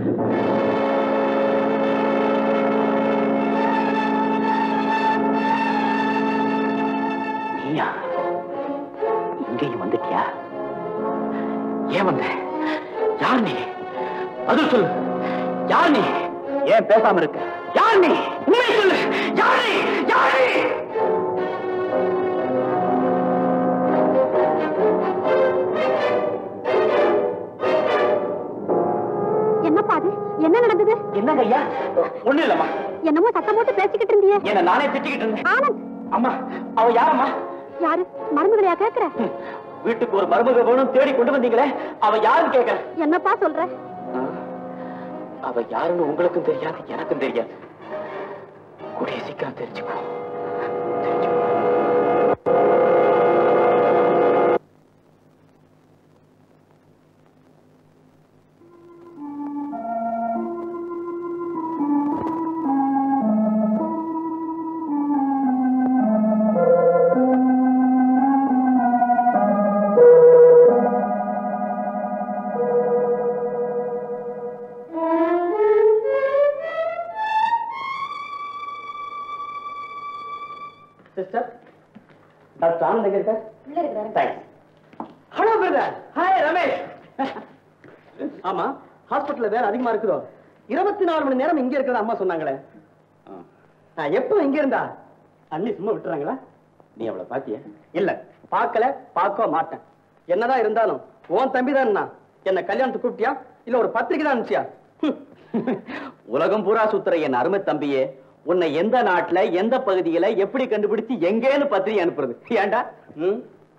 நீயா இங்கேயும் வந்துட்டியா ஏன் வந்த யார் நீ பதில் சொல்லு யார் நீ ஏன் பேசாம இருக்க யார் நீ உண்மை சொல்லு யார் நீ யார் நீ என்னப்பா அது என்ன நடந்தது என்னங்க ஐயா ஒண்ணு இல்லம்மா என்னமோ சத்தம் போட்டு பேசிக்கிட்டு இருந்தியே என்ன நானே திட்டிக்கிட்டு இருந்தேன் ஆனந்த் அம்மா அவ யாரம்மா யாரு மருமகளையா கேக்குற ஹம், வீட்டுக்கு ஒரு மருமக வேணும் தேடி கொண்டு வந்தீங்களே அவ யாருன்னு கேட்கறேன் என்னப்பா சொல்ற அவ யாருன்னு உங்களுக்கும் தெரியாது எனக்கும் தெரியாது கூடிய சீக்கிரம் தெரிஞ்சுக்கோ தெரிஞ்சுக்கோ சிஸ்டர் டாக்டர் ஆனந்த் எங்க இருக்கார் உள்ள இருக்கிறாரு thanks hello brother hi Ramesh ஆமா ஹாஸ்பிடல்ல வேற அதிகமா இருக்குதோ இருபத்தி நாலு மணி நேரம் இங்க இருக்கிறதா அம்மா சொன்னாங்களே நான் எப்போ இங்க இருந்தா அண்ணி சும்மா விட்டுறாங்களா நீ அவளை பாத்திய இல்ல பார்க்கல பார்க்க மாட்டேன் என்னதான் இருந்தாலும் உன் தம்பி தான் என்ன கல்யாணத்துக்கு கூப்பிட்டியா இல்ல ஒரு பத்திரிக்கை தான் அனுப்பிச்சியா ஹம். உலகம் பூரா சுத்துற என் அருமை தம்பியே உன்னை எந்த நாட்டுல எந்த பகுதியில எப்படி கண்டுபிடிச்சு எங்கேன்னு பத்திரிகை அனுப்புறது ஏன்டா ம்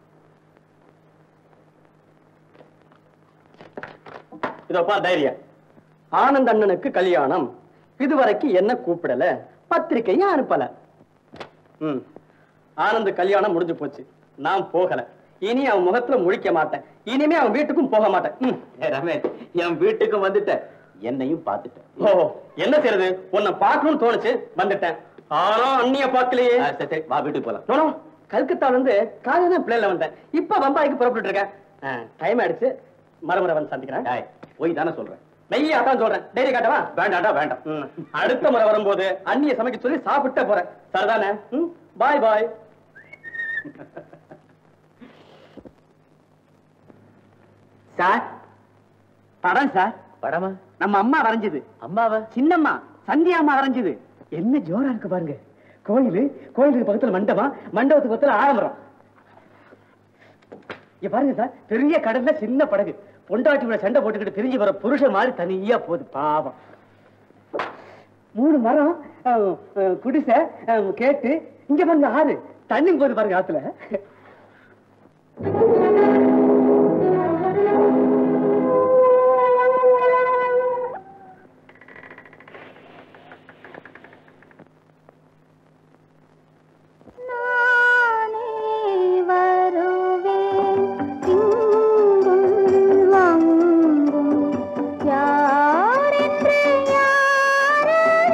இதோப்பா தைரியா ஆனந்த் அண்ணனுக்கு கல்யாணம் இதுவரைக்கும் என்ன கூப்பிடல பத்திரிக்கையும் அனுப்பல ம் ஆனந்த் கல்யாணம் முடிஞ்சு போச்சு நான் போகல இனி அவன் முகத்துல முழிக்க மாட்டேன் இனிமே அவன் வீட்டுக்கும் போக மாட்டேன் ம். ஏய் ரமேஷ் என் வீட்டுக்கு வந்துட்ட என்னையும் பார்த்துட்டேன் ஓ என்ன செய்யறது உன்னை பார்க்கணும்னு தோணுச்சு வந்துட்டேன் ஆனா அண்ணிய பார்க்கலையே ஆ, சரி, சரி, வா வீட்டுக்கு போலாம் நோ, நோ, கல்கத்தால இருந்து காலையில தான் பிளேன்ல வந்தேன் இப்ப பம்பாய்க்கு புறப்பட்டு இருக்கேன் டைம் ஆயிடுச்சு மறுமுறை வந்து சந்திக்கிறேன் டேய், போய் தானே சொல்றேன் மெய்யா தான் சொல்றேன் டைரி காட்டவா வேண்டாம்டா வேண்டாம் ம். அடுத்த முறை வரும்போது அண்ணிய சமைக்க சொல்லி சாப்பிட்டே போறேன் சரிதானே பாய் பாய் சார் படம் சார் படமா நம்ம அம்மா வரைஞ்சது அம்மாவா சின்னம்மா சந்தியா அம்மா வரைஞ்சது என்ன ஜோரா இருக்கு பாருங்க கோயிலு கோயிலுக்கு பக்கத்துல மண்டபம் மண்டபத்துக்கு பக்கத்துல ஆலமரம் இங்க பாருங்க சார் பெரிய கடல்ல சின்ன படகு பொண்டாட்டியோட சண்டை போட்டுக்கிட்டு பிரிஞ்சு வர புருஷன் மாதிரி தனியா போகுது பாவம் மூணு மரம் அஹ், அஹ், குடிசை அஹ், கேட்டு இங்க பாருங்க ஆறு தண்ணி போகுது பாருங்க ஆத்துல நானே வருவேன் இங்கும் அங்கும் யாரென்று யார்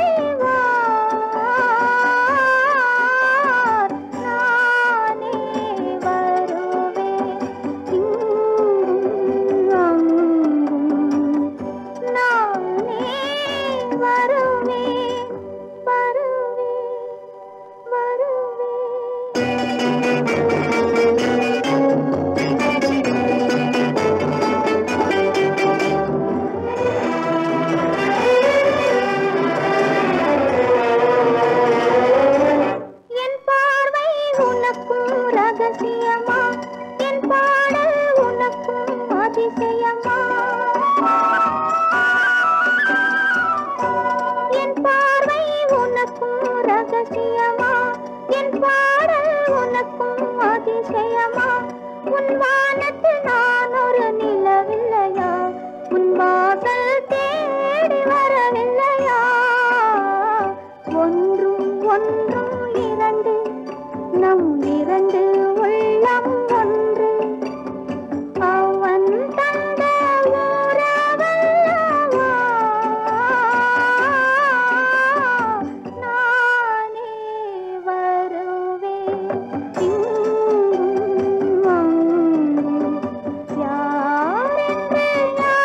அறிவார் நானே வருவேன் இங்கும் அங்கும் நானே வருவேன் வருவேன் வருவேன் என் பார்வை உனக்கும் ரகசியமா என் பாடல் உனக்கும் அதிசயமா என் பார்வை உனக்கும் ரகசியமா என் பாடல் உனக்கும் அதிசயமா உன் வானத்தில் நான் ஒரு நிலவில்லையா உன் ஒன்றும் இரண்டு நம் இரண்டு உள்ளம் ஒன்று அவன் தந்த உறவல்லவா நானே வருவேன் இங்கும் அங்கும் யாரென்று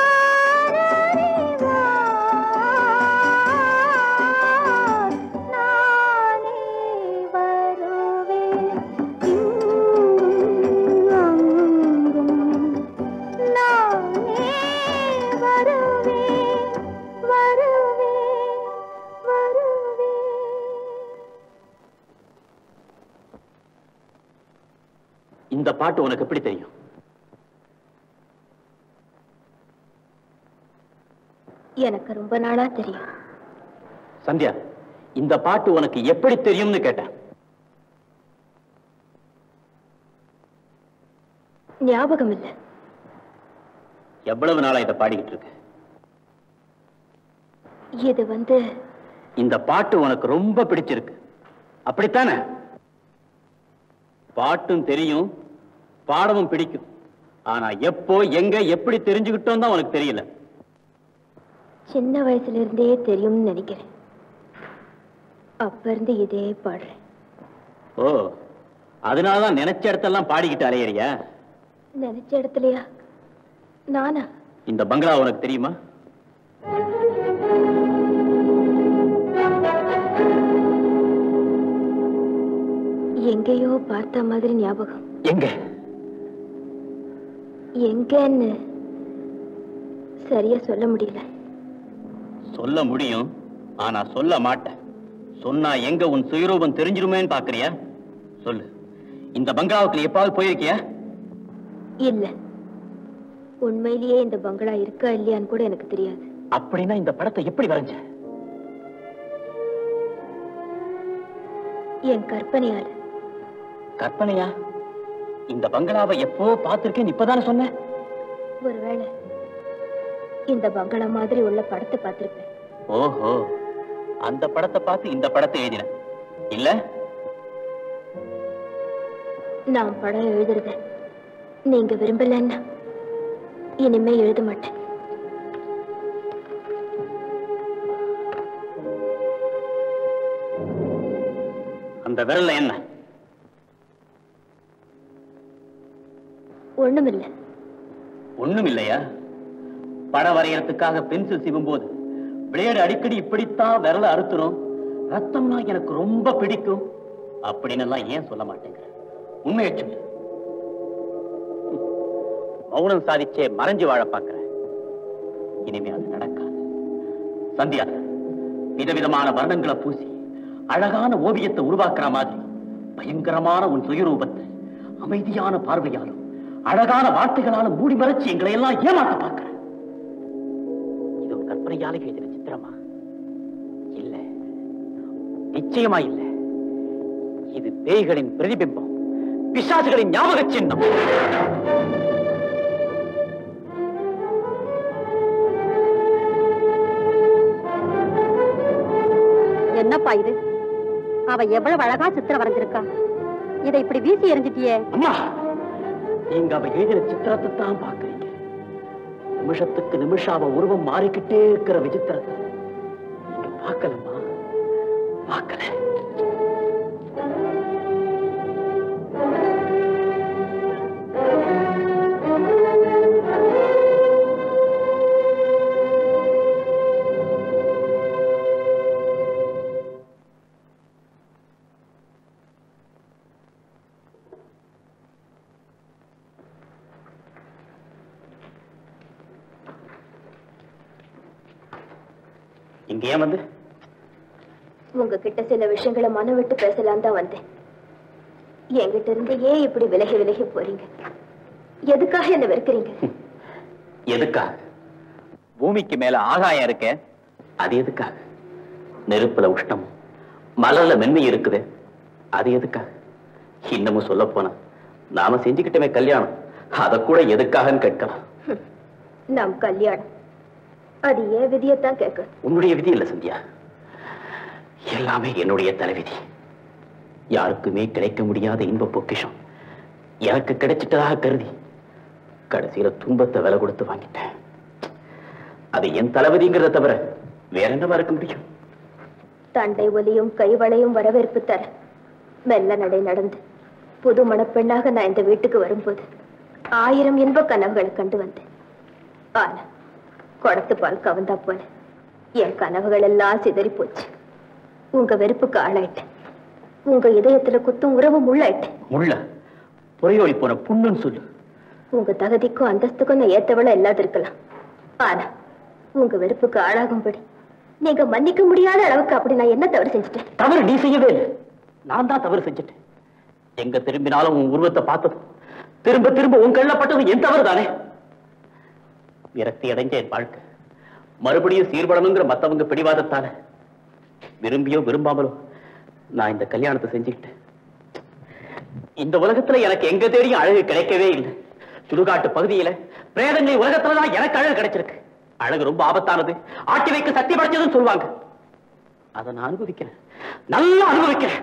யாரறிவார் நானே வருவேன் இங்கும் அங்கும் நானே வருவேன் வருவேன் வருவேன் இந்த பாட்டு உனக்கு எப்படி தெரியும் எனக்கு ரொம்ப நாளா தெரியும் சந்தியா இந்த பாட்டு உனக்கு எப்படி தெரியும்னு கேட்டேன் ஞாபகம் இல்ல எவ்வளவு நாளா இதை பாடிக்கிட்டு இருக்க இது வந்து இந்த பாட்டு உனக்கு ரொம்ப பிடிச்சிருக்கு அப்படித்தானே பாட்டும் தெரியும் பாடமும் பிடிக்கும் ஆனா எப்போ எங்க எப்படி தெரிஞ்சுக்கிட்டோம் தான் உனக்கு தெரியல சின்ன வயசுல இருந்தே தெரியும்னு நினைக்கிறேன் அப்ப இருந்து இதே பாடுறேன் ஓ அதனாலதான் நினைச்ச இடத்தெல்லாம் பாடிக்கிட்டு அலையறியா நினைச்ச இடத்துலயா நானா இந்த பங்களா உனக்கு தெரியுமா எங்கேயோ பார்த்த மாதிரி ஞாபகம் எங்க எங்கன்னு சரியா சொல்ல முடியல சொல்ல முடியும் ஆனா சொல்ல மாட்டேன் சொன்னா எங்க உன் சுயரூபம் தெரிஞ்சிருமேன்னு பாக்குறியா சொல்லு இந்த பங்களாவுக்கு நீ எப்பாவது போயிருக்கியா இல்ல உண்மையிலேயே இந்த பங்களா இருக்கா இல்லையான்னு கூட எனக்கு தெரியாது அப்படின்னா இந்த படத்தை எப்படி வரைஞ்ச என் கற்பனையால கற்பனையா இந்த பங்களாவை எப்போ பார்த்திருக்கேன் இப்பதானே சொன்ன ஒருவேளை இந்த பங்களா மாதிரி உள்ள படத்தை பார்த்திருப்பேன் ஓஹோ அந்த படத்தை பார்த்து இந்த படத்தை எழுதின இல்ல நான் படம் எழுதுறத நீங்க விரும்பலன்னா இனிமே எழுத மாட்டேன் அந்த விரல்ல என்ன ஒண்ணுமில்ல ஒண்ணும் இல்லையா படம் வரையறதுக்காக பென்சில் சீவும் போது பிளேடு அடிக்கடி இப்படித்தான் விரல அறுத்துரும் ரத்தம்னா எனக்கு ரொம்ப பிடிக்கும் அப்படின்னு எல்லாம் ஏன் சொல்ல மாட்டேங்கிற உண்மையை சொல்லு மௌனம் சாதிச்சே மறைஞ்சு வாழ பார்க்கிற இனிமே அது நடக்காது சந்தியா விதவிதமான வர்ணங்களை பூசி அழகான ஓவியத்தை உருவாக்குற மாதிரி பயங்கரமான உன் சுயரூபத்தை அமைதியான பார்வையாலும் அழகான வார்த்தைகளாலும் மூடி மறைச்சு எங்களை எல்லாம் ஏமாத்த பார்க்கிற இது ஒரு கற்பனையால எழுதின சித்திரமா இல்ல நிச்சயமா இல்ல இது பேய்களின் பிரதிபிம்பம் பிசாசுகளின் ஞாபக சின்னம் என்னப்பா இது அவ எவ்வளவு அழகா சித்திரம் வரைஞ்சிருக்கா இதை இப்படி வீசி எறிஞ்சிட்டியே அம்மா நீங்க அவ எழுதின சித்திரத்தை தான் பாக்குறீங்க நிமிஷத்துக்கு நிமிஷம் அவ உருவம் மாறிக்கிட்டே இருக்கிற விசித்திரத்தை நீங்க பார்க்கலம்மா பார்க்கல இங்க ஏன் வந்து உங்ககிட்ட சில விஷயங்களை மனம் விட்டு பேசலாம் தான் வந்தேன் என்கிட்ட இருந்து ஏன் இப்படி விலகி விலகி போறீங்க எதுக்காக என்ன வெறுக்கிறீங்க எதுக்காக பூமிக்கு மேல ஆகாயம் இருக்க அது எதுக்காக நெருப்புல உஷ்ணம் மலர்ல மென்மை இருக்குது அது எதுக்காக இன்னமும் சொல்ல போனா நாம செஞ்சுக்கிட்டோமே கல்யாணம் அத கூட எதுக்காகன்னு கேட்கலாம் நாம் கல்யாணம் அது ஏன் விதியத்தான் கேட்க உன்னுடைய விதி இல்ல சந்தியா எல்லாமே என்னுடைய தலைவிதி யாருக்குமே கிடைக்க முடியாத இன்ப பொக்கிஷம் எனக்கு கிடைச்சிட்டதாக கருதி கடைசியில துன்பத்தை விலை கொடுத்து வாங்கிட்டேன் அது என் தளபதிங்கிறத தவிர வேற என்னவா இருக்க முடியும் தண்டை ஒலியும் கைவளையும் வரவேற்பு தர மெல்ல நடை நடந்து புது மணப்பெண்ணாக நான் இந்த வீட்டுக்கு வரும்போது ஆயிரம் இன்ப கனவுகளை கண்டு வந்தேன் ஆனா குடத்து பால் கவந்தா போல என் கனவுகள் எல்லாம் சிதறி போச்சு உங்க வெறுப்புக்கு ஆளாயிட்டேன் உங்க இதயத்துல குத்தும் உறவு முள்ளாயிட்டேன் முள்ள புறையோடி போன புண்ணுன்னு சொல்லு உங்க தகுதிக்கும் அந்தஸ்துக்கும் நான் ஏத்தவள இல்லாது இருக்கலாம் ஆனா உங்க வெறுப்புக்கு ஆளாகும்படி நீங்க மன்னிக்க முடியாத அளவுக்கு அப்படி நான் என்ன தவறு செஞ்சுட்டேன் தவறு நீ செய்யவே இல்லை நான் தான் தவறு செஞ்சுட்டேன் எங்க திரும்பினாலும் உன் உருவத்தை பார்த்ததும் திரும்ப திரும்ப உன் கண்ணில் பட்டது என் தவறு தானே விரக்தி அடைஞ்ச என் வாழ்க்கை மறுபடியும் சீர்படணுங்கிற மத்தவங்க பிடிவாதத்தால விரும்பியோ விரும்பாமலோ நான் இந்த கல்யாணத்தை செஞ்சுக்கிட்டேன் இந்த உலகத்துல எனக்கு எங்க தேடியும் அழகு கிடைக்கவே இல்லை சுடுகாட்டு பகுதியில பிரேதங்கள் உலகத்துலதான் எனக்கு அழகு கிடைச்சிருக்கு அழகு ரொம்ப ஆபத்தானது ஆட்டி வைக்க சக்தி படைச்சதுன்னு சொல்லுவாங்க அதை நான் அனுபவிக்கிறேன் நல்லா அனுபவிக்கிறேன்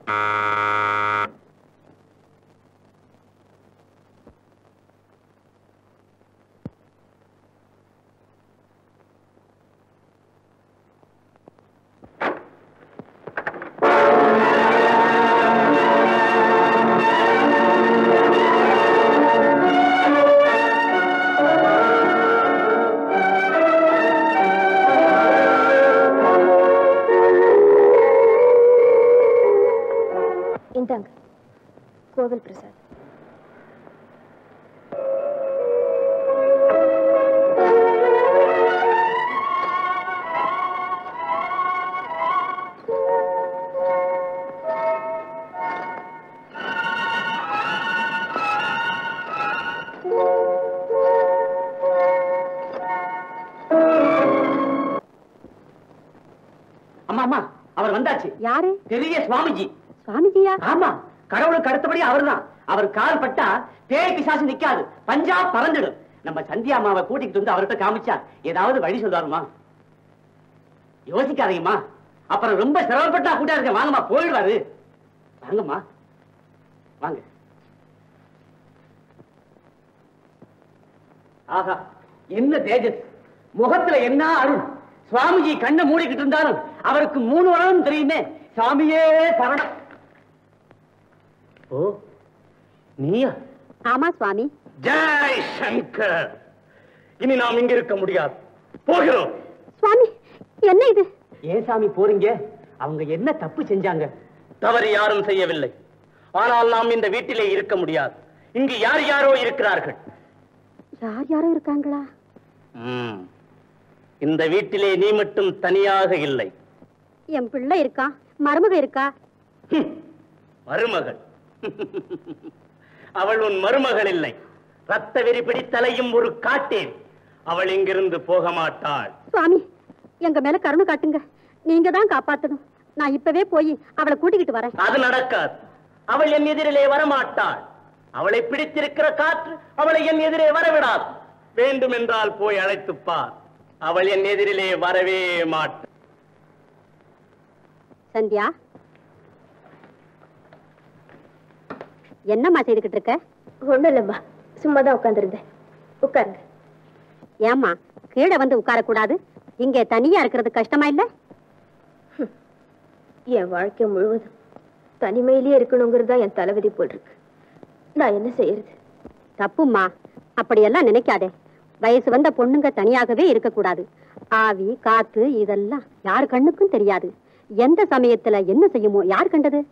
இந்தாங்க கோவில் பிரசாத் அம்மா அம்மா அவர் வந்தாச்சு யாரு பெரிய சுவாமிஜி சுவாமிஜியா ஆமா கடவுளுக்கு அடுத்தபடி அவர்தான் அவர் கால் பட்டா பேய் பிசாசு நிக்காது பஞ்சாப் பறந்துடும் நம்ம சந்தியா அம்மாவை கூட்டிட்டு வந்து அவர்கிட்ட காமிச்சா ஏதாவது வழி சொல்லுவாருமா யோசிக்காதீங்கம்மா அப்புறம் ரொம்ப சிரமப்பட்டா கூட்டா இருக்க வாங்கம்மா போயிடுவாரு வாங்கம்மா வாங்க ஆஹா என்ன தேஜஸ் முகத்துல என்ன அருள் சுவாமிஜி கண்ணை மூடிக்கிட்டு இருந்தாலும் அவருக்கு மூணு உலகம் தெரியுமே சாமியே சரணம் ஓ நீயா ஆமா சுவாமி ஜெய் சங்கர் இனி நாம் இங்க இருக்க முடியாது போகிறோம் சுவாமி என்ன இது ஏன் சாமி போறீங்க அவங்க என்ன தப்பு செஞ்சாங்க தவறு யாரும் செய்யவில்லை ஆனால் நாம் இந்த வீட்டிலே இருக்க முடியாது இங்கு யார் யாரோ இருக்கிறார்கள் யார் யாரோ இருக்காங்களா ம். இந்த வீட்டிலே நீ மட்டும் தனியாக இல்லை என் பிள்ளை இருக்கா மருமக இருக்கா ஹம். மருமகள் அவள் உன் மருமகள் இல்லை ரத்த வெறி பிடித்தலையும் ஒரு காட்டேன் அவள் இங்கிருந்து போக மாட்டாள் சுவாமி எங்க மேல கருணை காட்டுங்க நீங்க தான் காப்பாத்தணும் நான் இப்பவே போய் அவளை கூட்டிக்கிட்டு வரேன் அது நடக்காது அவள் என் எதிரிலே வரமாட்டாள் அவளை பிடித்திருக்கிற காற்று அவளை என் எதிரே வரவிடாது வேண்டும் என்றால் போய் அழைத்துப் பார் அவள் என் எதிரிலே வரவே மாட்டாள் சந்தியா என்னம்மா செய்துகிட்டு இருக்க ஒண்ணும் இல்லம்மா சும்மா தான் உட்காந்துருந்தேன் உட்காருங்க ஏம்மா கீழே வந்து உட்காரக்கூடாது இங்கே தனியா இருக்கிறது கஷ்டமா இல்ல என் வாழ்க்கை முழுவதும் தனிமையிலேயே இருக்கணுங்கிறது தான் என் தலைவிதி போல் இருக்கு நான் என்ன செய்யறது தப்பும்மா அப்படியெல்லாம் நினைக்காதே வயசு வந்த பொண்ணுங்க தனியாகவே இருக்கக்கூடாது ஆவி காத்து இதெல்லாம் யார் கண்ணுக்கும் தெரியாது எந்த சமயத்துல என்ன செய்யுமோ யார் கண்டது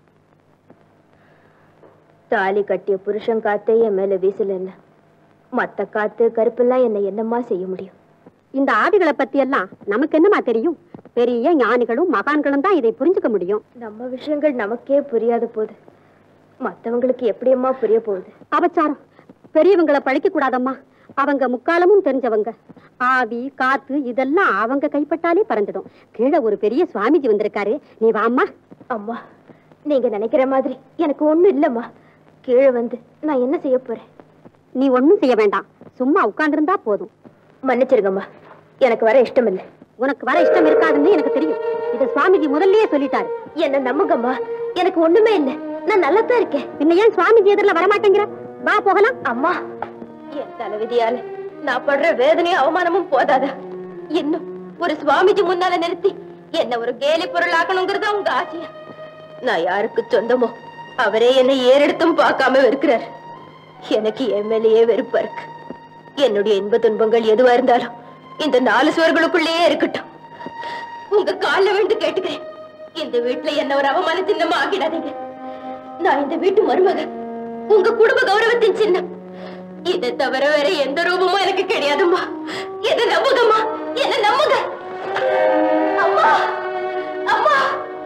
தாலி கட்டிய புருஷன் காத்தே என் மேல வீசலன்னா மத்த காத்து கருப்பெல்லாம் என்னை என்னம்மா செய்ய முடியும் இந்த ஆவிகளை பத்தி எல்லாம் நமக்கு என்னமா தெரியும் பெரிய ஞானிகளும் மகான்களும் தான் இதை புரிஞ்சுக்க முடியும் நம்ம விஷயங்கள் நமக்கே புரியாத போது மத்தவங்களுக்கு எப்படியம்மா புரிய போகுது அபச்சாரம் பெரியவங்களை பழிக்க கூடாதம்மா அவங்க முக்காலமும் தெரிஞ்சவங்க ஆவி காத்து இதெல்லாம் அவங்க கைப்பட்டாலே பறந்துடும் கீழே ஒரு பெரிய சுவாமிஜி வந்திருக்காரு நீ வாம்மா அம்மா நீங்க நினைக்கிற மாதிரி எனக்கு ஒண்ணும் இல்லம்மா கீழே வந்து நான் என்ன செய்ய போறேன் நீ ஒண்ணும் செய்ய வேண்டாம் சும்மா உட்கார்ந்திருந்தா போதும் மன்னிச்சிருங்கம்மா எனக்கு வர இஷ்டம் இல்லை உனக்கு வர இஷ்டம் இருக்காதுன்னு எனக்கு தெரியும் இது சுவாமிஜி முதல்லயே சொல்லிட்டாரு என்ன நம்புங்கம்மா எனக்கு ஒண்ணுமே இல்லை நான் நல்லா தான் இருக்கேன் பின்ன ஏன் சுவாமிஜி எதிரில் வரமாட்டேங்கிற வா போகலாம் அம்மா என் தலைவிதியால நான் படுற வேதனையும் அவமானமும் போதாதா இன்னும் ஒரு சுவாமிஜி முன்னால நிறுத்தி என்ன ஒரு கேலி பொருளாக்கணுங்கிறது உங்க ஆசையா நான் யாருக்கு சொந்தமோ அவரே என்னை ஏறெடுத்தும் பார்க்காம வெறுக்கிறார் எனக்கு என் மேலேயே வெறுப்பா இருக்கு என்னுடைய இன்ப துன்பங்கள் எதுவா இருந்தாலும் இந்த நாலு சுவர்களுக்குள்ளேயே இருக்கட்டும் உங்க கால்ல விழுந்து கேட்டுக்கிறேன் இந்த வீட்டுல என்ன ஒரு அவமான சின்னமா ஆக்கிடாதீங்க நான் இந்த வீட்டு மருமக உங்க குடும்ப கௌரவத்தின் சின்னம் இதை தவிர வேற எந்த ரூபமும் எனக்கு கிடையாதும்மா என்ன நம்புங்கம்மா என்ன நம்புங்க அம்மா அம்மா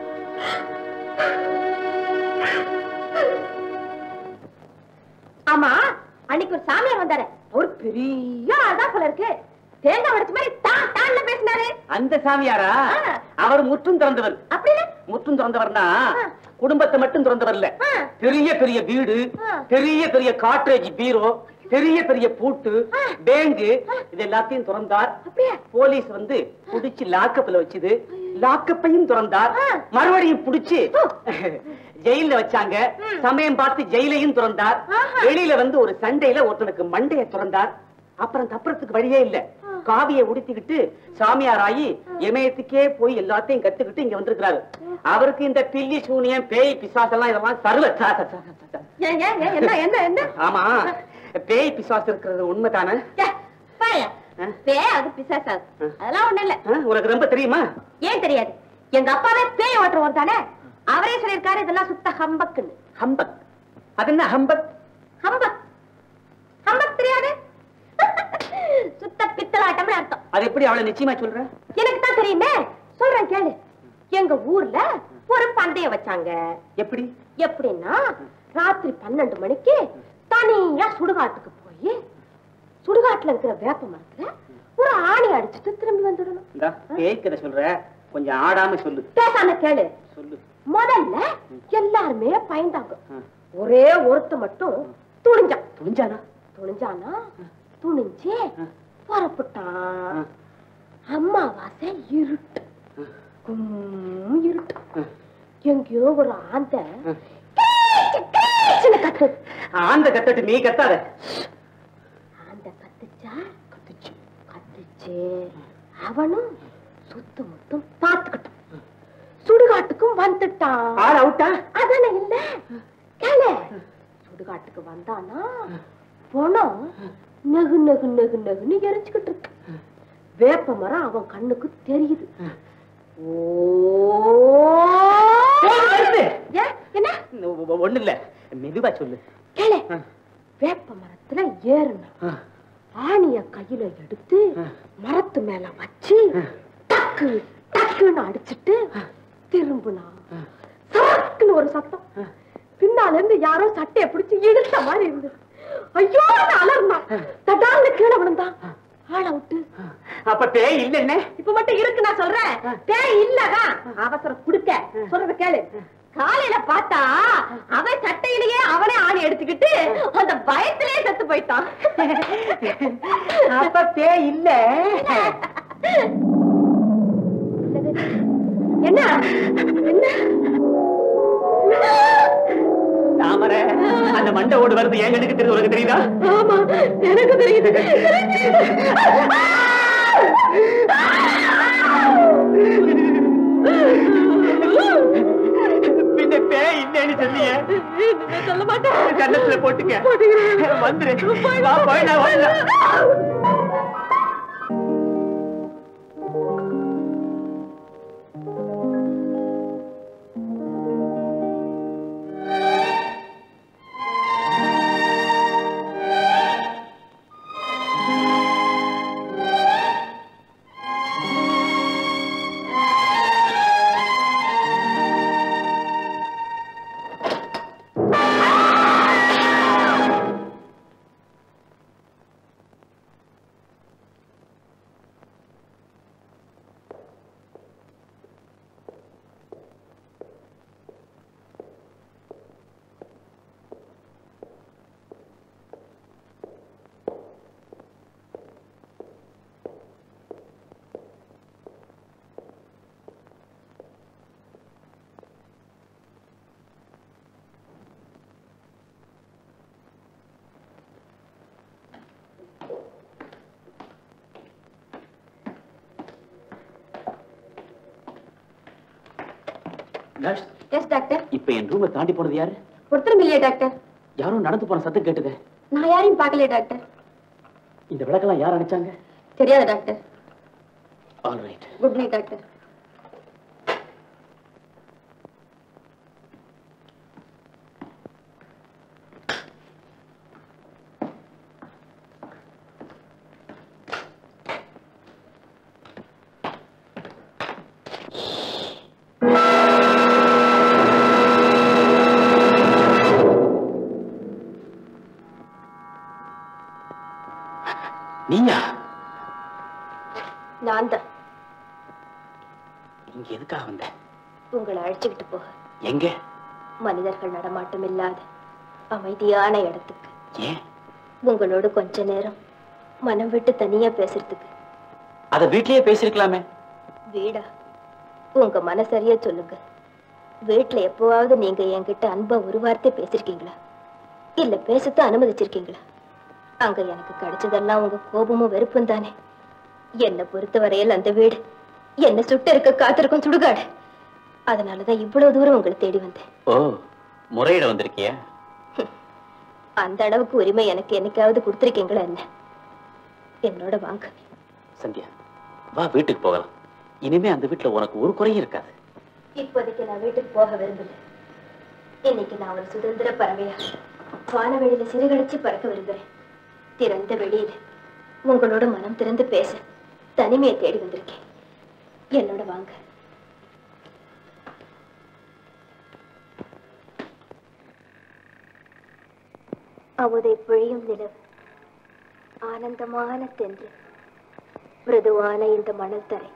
ஆமா அன்னைக்கு ஒரு சாமியார் வந்தாரு ஒரு பெரிய ஆள்தான் போல இருக்கு தேங்காய் உடைச்ச மாதிரி தான் தான்ல பேசினாரு அந்த சாமியாரா ஆ. அவர் முற்றும் திறந்தவர் அப்படின்னு முற்றும் திறந்தவர்னா குடும்பத்தை மட்டும் திறந்தவர் இல்ல ஆ. பெரிய பெரிய வீடு ஆ. பெரிய பெரிய காட்ரேஜ் பீரோ பெரிய பெரிய பூட்டு பேங்கு இது எல்லாத்தையும் திறந்தார் அப்படியா? போலீஸ் வந்து புடிச்சு லாக்கப்ல வச்சுது லாக்கப்பையும் திறந்தார் மறுபடியும் புடிச்சு ஜெயில வச்சாங்க சமயம் பார்த்து ஜெயிலையும் திறந்தார் வெளியில வந்து ஒரு சண்டையில ஒருத்தனுக்கு மண்டைய திறந்தார் அப்புறம் தப்புறதுக்கு வழியே இல்ல காவியை உடுத்திக்கிட்டு சாமியார் ஆகி இமயத்துக்கே போய் எல்லாத்தையும் கத்துக்கிட்டு இங்க வந்திருக்கிறாரு அவருக்கு இந்த பில்லி சூனியம் பேய் பிசாசெல்லாம் இதெல்லாம் சர்வ ச- ச- ச- ச- ச- ஏன் ஏன் ஏன், என்ன என்ன என்ன ஆமா பேய் பிசாசு இருக்கிறது உண்மைதானே ஏ, பாயா. பேய் அது பிசாசாது அதெல்லாம் ஒண்ணு இல்ல ஆ, உனக்கு ரொம்ப தெரியுமா ஏன் தெரியாது எங்க அப்பாவே பேய் ஓட்டுறவர் தானே அவரே சொல்லியிருக்காரு இதெல்லாம் சுத்த ஹம்பக்குன்னு ஹம்பக் அது என்ன ஹம்பக் ஹம்பக் ஹம்பக் தெரியாது சுத்த பித்தலாட்டம்னு அர்த்தம் அது எப்படி அவளை நிச்சயமா சொல்ற எனக்கு தான் தெரியுமே சொல்றேன் கேளு எங்க ஊர்ல ஒரு பந்தயம் வச்சாங்க எப்படி எப்படின்னா ராத்திரி பன்னெண்டு மணிக்கு தனியா சுடுகாட்டுக்கு போய் சுடுகாட்டுல இருக்கிற வேப்ப மரத்துல ஒரு ஆணி அடிச்சுட்டு திரும்பி வந்துடணும் இந்தா பேய் கதை சொல்ற கொஞ்சம் ஆடாம சொல்லு பேசாம கேளு சொல்லு முதல்ல எல்லாருமே பயந்தாங்க ஒரே ஒருத்த மட்டும் துணிஞ்சான் துணிஞ்சானா துணிஞ்சானா துணிஞ்சு புறப்பட்டான் அம்மாவாசை இருட்டு கும் இருட்டு எங்கேயோ ஒரு ஆந்த கத்து ஆந்த கத்தட்டு நீ கத்தாத ஆந்த கத்துச்சா கத்துச்சு கத்துச்சு அவனும் சுத்து முத்தும் பார்த்துக்கிட்டான் சுடுகாட்டுக்கும் வந்துட்டான் ஆள் அவுட்டா அதானே இல்ல கேளு சுடுகாட்டுக்கு வந்தானா பணம் நெகு நெகு நெகு நெகுன்னு எரிச்சுக்கிட்டு இருக்கு வேப்ப மரம் அவன் கண்ணுக்கு தெரியுது ஓ வருது. ஏன்? என்ன ஒண்ணு இல்ல மெதுவா சொல்லு கேளு வேப்ப மரத்துல ஏறுனா ஆணிய கையில எடுத்து மரத்து மேல வச்சு டக்கு டக்குன்னு அடிச்சிட்டு திரும்பினா சரக்குன்னு ஒரு சத்தம் பின்னால இருந்து யாரோ சட்டைய பிடிச்சு இழுத்த மாதிரி இருந்தது ஐயோ அலர்னா தடால்னு கீழே விழுந்தான் ஆள விட்டு அப்ப பேய் இல்ல என்ன இப்ப மட்டும் இருக்கு நான் சொல்றேன் பேய் இல்லதான் அவசரம் குடுக்க சொல்றத கேளு காலையில பார்த்தா அவன் சட்டையிலேயே அவனே ஆணி எடுத்துக்கிட்டு அந்த பயத்திலேயே செத்து போயிட்டான் அப்ப பேய் இல்ல என்ன என்ன தாமரை அந்த மண்டை ஓடு வருது ஏன் எனக்கு தெரியுது உனக்கு தெரியுதா ஆமா எனக்கு தெரியுது பின்ன பேய் இல்லைன்னு சொல்லியே சொல்ல மாட்டேன் கண்ணத்துல போட்டுக்க வந்துரு வா போய் நான் வரல நர்ஸ் எஸ் டாக்டர் இப்ப என் ரூமை தாண்டி போனது யாரு ஒருத்தரும் இல்லையா டாக்டர் யாரும் நடந்து போன சத்தம் கேட்டுது நான் யாரையும் பார்க்கலையே டாக்டர் இந்த விளக்கெல்லாம் யார் அணைச்சாங்க தெரியாது doctor all right good night doctor நீயா நான் தான் இங்க எதுக்காக வந்த உங்களை அழைச்சுக்கிட்டு போக எங்க மனிதர்கள் நடமாட்டம் இல்லாத அமைதியான இடத்துக்கு ஏன் உங்களோட கொஞ்ச நேரம் மனம் விட்டு தனியா பேசுறதுக்கு அத வீட்லயே பேசிருக்கலாமே வீடா உங்க மனசறிய சொல்லுங்க வீட்டுல எப்பவாவது நீங்க என்கிட்ட அன்பா ஒரு வார்த்தை பேசிருக்கீங்களா இல்ல பேசத்தான் அனுமதிச்சிருக்கீங்களா அங்க எனக்கு கிடைச்சதெல்லாம் உங்க கோபமும் வெறுப்பும் தானே என்னை பொறுத்தவரையில் அந்த வீடு என்ன சுட்ட இருக்க காத்திருக்கும் சுடுகாடு அதனாலதான் இவ்வளவு தூரம் உங்களை தேடி வந்தேன் ஓ முறையிட வந்திருக்கியா அந்த அளவுக்கு உரிமை எனக்கு என்னைக்காவது கொடுத்திருக்கீங்களா என்ன என்னோட வாங்க சந்தியா வா வீட்டுக்கு போகலாம் இனிமே அந்த வீட்டுல உனக்கு ஒரு குறையும் இருக்காது இப்போதைக்கு நான் வீட்டுக்கு போக விரும்பல இன்னைக்கு நான் ஒரு சுதந்திர பறவையா வானவெளியில சிறுகடிச்சு பறக்க விரும்புறேன் திறந்த வெளியில உங்களோட மனம் திறந்து பேச தனிமையை தேடி வந்திருக்கேன் என்னோட வாங்க அமுதை பொழியும் நிலவு ஆனந்தமான தென்று மிருதுவான இந்த மணல் தரை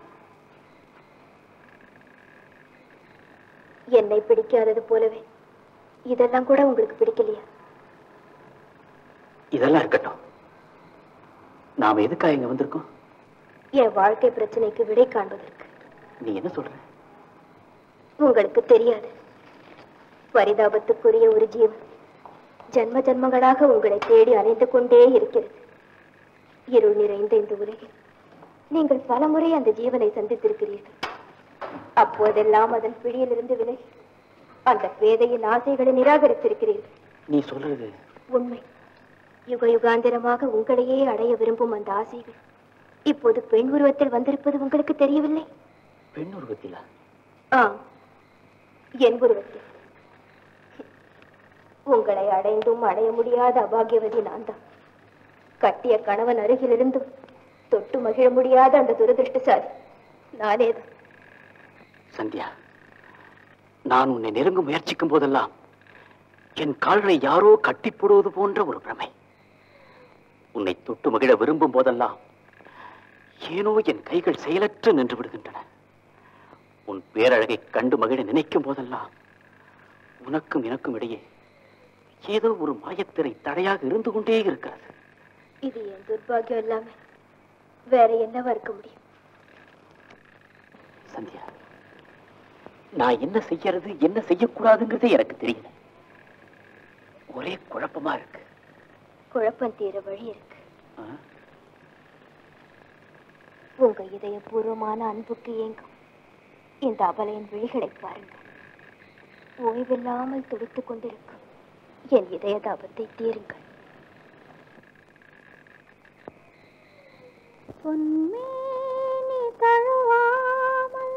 என்னை பிடிக்காதது போலவே இதெல்லாம் கூட உங்களுக்கு பிடிக்கலையா இதெல்லாம் இருக்கட்டும் நாம எதுக்காக இங்க வந்திருக்கோம் என் வாழ்க்கை பிரச்சனைக்கு விடை காண்பதற்கு நீ என்ன சொல்ற உங்களுக்கு தெரியாது பரிதாபத்துக்குரிய ஒரு ஜீவன் ஜன்ம ஜன்மங்களாக உங்களை தேடி அலைந்து கொண்டே இருக்கிறது இருள் நிறைந்த இந்த உலகில் நீங்கள் பலமுறை அந்த ஜீவனை சந்தித்திருக்கிறீர்கள் அப்போதெல்லாம் அதன் பிடியிலிருந்து விலகி அந்த பேதையின் ஆசைகளை நிராகரித்திருக்கிறீர்கள் நீ சொல்றது உண்மை யுக யுகாந்திரமாக உங்களையே அடைய விரும்பும் அந்த ஆசைகள் இப்போது பெண் உருவத்தில் வந்திருப்பது உங்களுக்கு தெரியவில்லை பெண் உருவத்தில ஆம் என் உருவத்தில் உங்களை அடைந்தும் அடைய முடியாத அபாகியவதி நான் தான் கட்டிய கணவன் அருகிலிருந்தும் தொட்டு மகிழ முடியாத அந்த துரதிருஷ்டசாலி நானேதான் சந்தியா நான் உன்னை நெருங்க முயற்சிக்கும் போதெல்லாம் என் கால்களை யாரோ கட்டி போடுவது போன்ற ஒரு பிரமை உன்னை தொட்டு மகிழ விரும்பும் போதெல்லாம் ஏனோ என் கைகள் செயலற்று நின்று விடுகின்றன உன் பேரழகை கண்டு மகிழ நினைக்கும் போதெல்லாம் உனக்கும் எனக்கும் இடையே ஏதோ ஒரு மாயத்திரை தடையாக இருந்து கொண்டே இருக்கிறது இது என் துர்பாகியம் இல்லாம வேற என்னவா இருக்க முடியும் சந்தியா நான் என்ன செய்யறது என்ன செய்யக்கூடாதுங்கிறதே எனக்கு தெரியல ஒரே குழப்பமா இருக்கு குழப்பம் தீர வழி இருக்கு ஆ? உங்க இதயபூர்வமான அன்புக்கு ஏங்கும் இந்த அபலையின் விழிகளை பாருங்கள் ஓய்வில்லாமல் துடித்துக் கொண்டிருக்கும் என் இதய தாபத்தை தீருங்கள் பொன்மேனி தழுவாமல்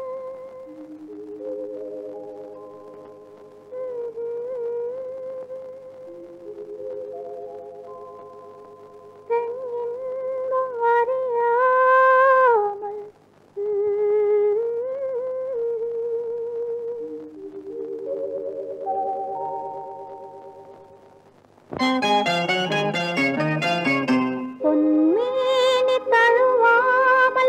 பெண் இன்பம் அறியாமல் பொன்மேனி தழுவாமல்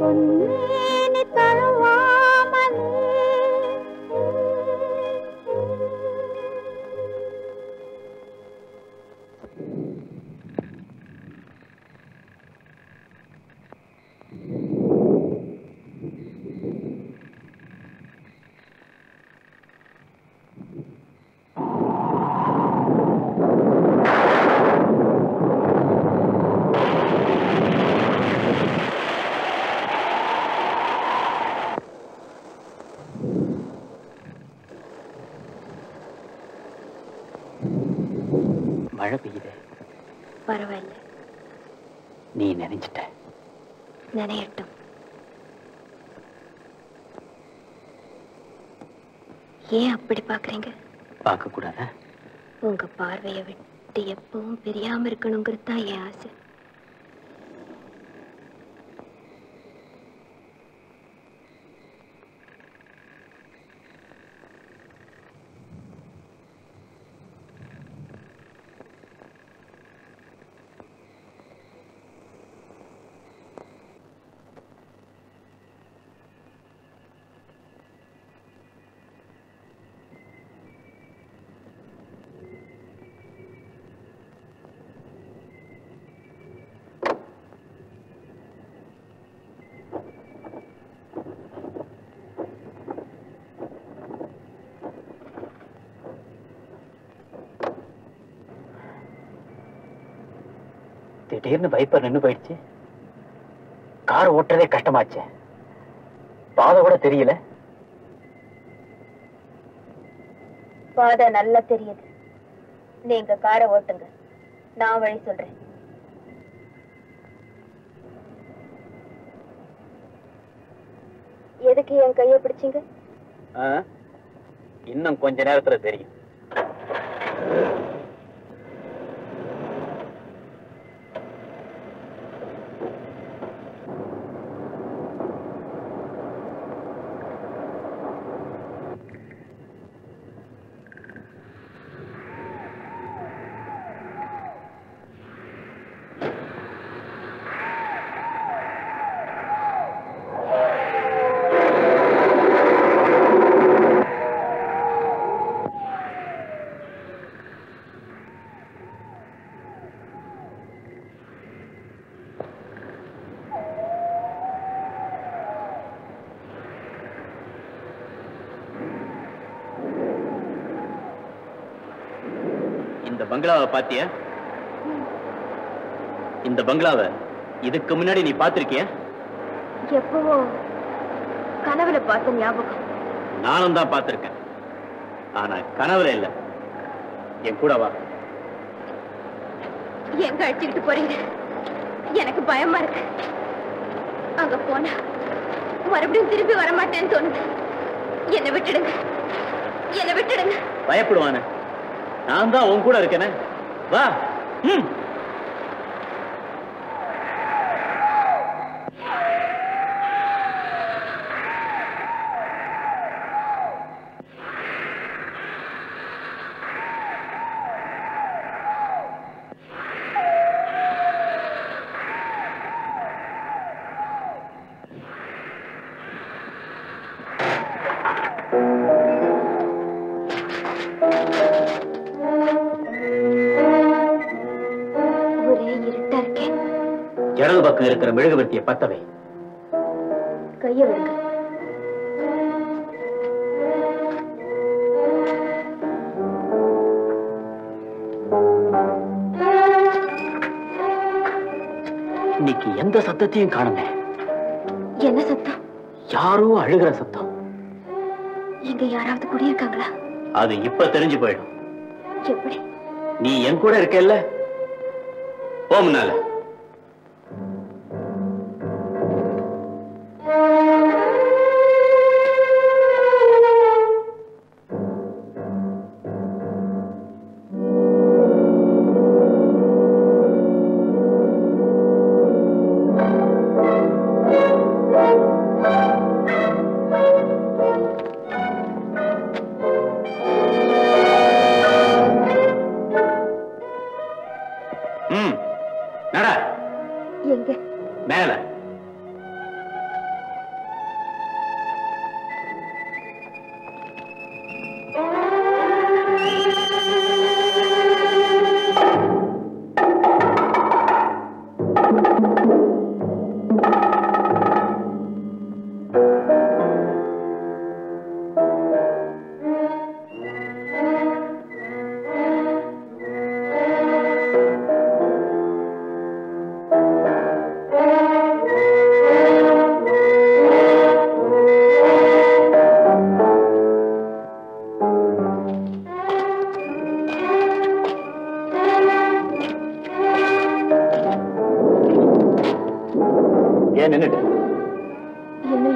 பொன்னேனி தழுவாமலே மழை பெய்யுது பரவாயில்ல நீ நினைச்சிட்ட நினையட்டும் ஏன் அப்படி பாக்குறீங்க பார்க்க கூடாதா உங்க பார்வையை விட்டு எப்பவும் பிரியாம இருக்கணுங்கிறது தான் என் ஆசை திடீர்னு வைப்பர் நின்னு போயிடுச்சு கார் ஓட்டுறதே கஷ்டமாச்சே பாதை கூட தெரியல பாதை நல்லா தெரியுது நீங்க காரை ஓட்டுங்க நான் வழி சொல்றேன் எதுக்கு என் கையை பிடிச்சீங்க ஆ? இன்னும் கொஞ்ச நேரத்துல தெரியும் இந்த பங்களாவை பாத்தியா இந்த பங்களாவை இதுக்கு முன்னாடி நீ பாத்திருக்கியா எப்பவோ கனவுல பார்த்த ஞாபகம் நானும் தான் பார்த்திருக்கேன் ஆனா கனவுல இல்ல என் கூட வா எங்க அழைச்சிக்கிட்டு போறீங்க எனக்கு பயமா இருக்கு அங்க போனா மறுபடியும் திரும்பி வர மாட்டேன்னு தோணுது என்னை விட்டுடுங்க என்னை விட்டுடுங்க பயப்படுவானே நான் தான் உன் கூட இருக்கேனே வா ம் ஒரே இருட்டா இருக்கேன் இடது பக்கம் இருக்கிற மெழுகுவர்த்திய பத்தவை கைய விடுங்க இன்னைக்கு எந்த சத்தத்தையும் காணுமே என்ன சத்தம் யாரோ அழுகிற சத்தம் இங்க யாராவது குடியிருக்காங்களா அது இப்ப தெரிஞ்சு போயிடும் எப்படி நீ என் கூட இருக்கல்ல போ முன்னால ம் நட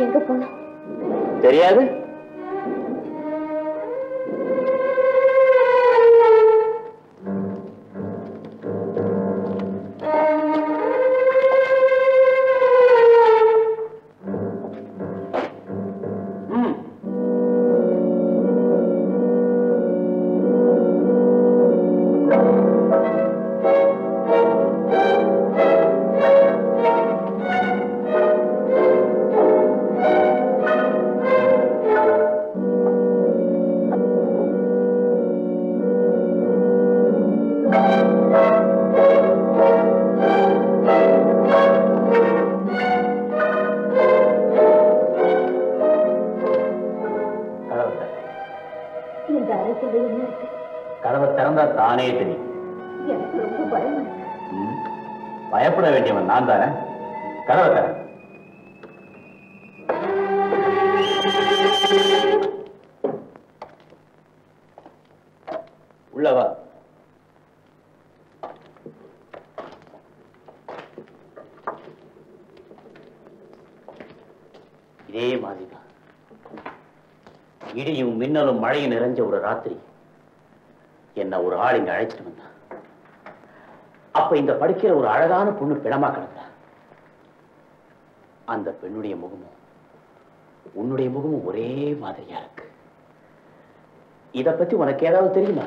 எங்க போனோம் தெரியாது ம். கதவை திற. இந்த அறைக்குள்ள என்ன இருக்கு கதவை திறந்தா தானே தெரியும் எனக்கு ரொம்ப பயமா இருக்கு ம். பயப்பட வேண்டியவன் நான் தானே கதவை தர உள்ளவா இதே மாதிரிதான் இடியும் மின்னலும் மழையும் நிறைஞ்ச ஒரு ராத்திரி என்ன ஒரு ஆள் இங்க அழைச்சிட்டு வந்தான் அப்ப இந்த படிக்கிற ஒரு அழகான பொண்ணு பிணமா கிடந்தா அந்த பெண்ணுடைய முகமும் உன்னுடைய முகமும் ஒரே மாதிரியா இருக்கு இத பத்தி உனக்கு ஏதாவது தெரியுமா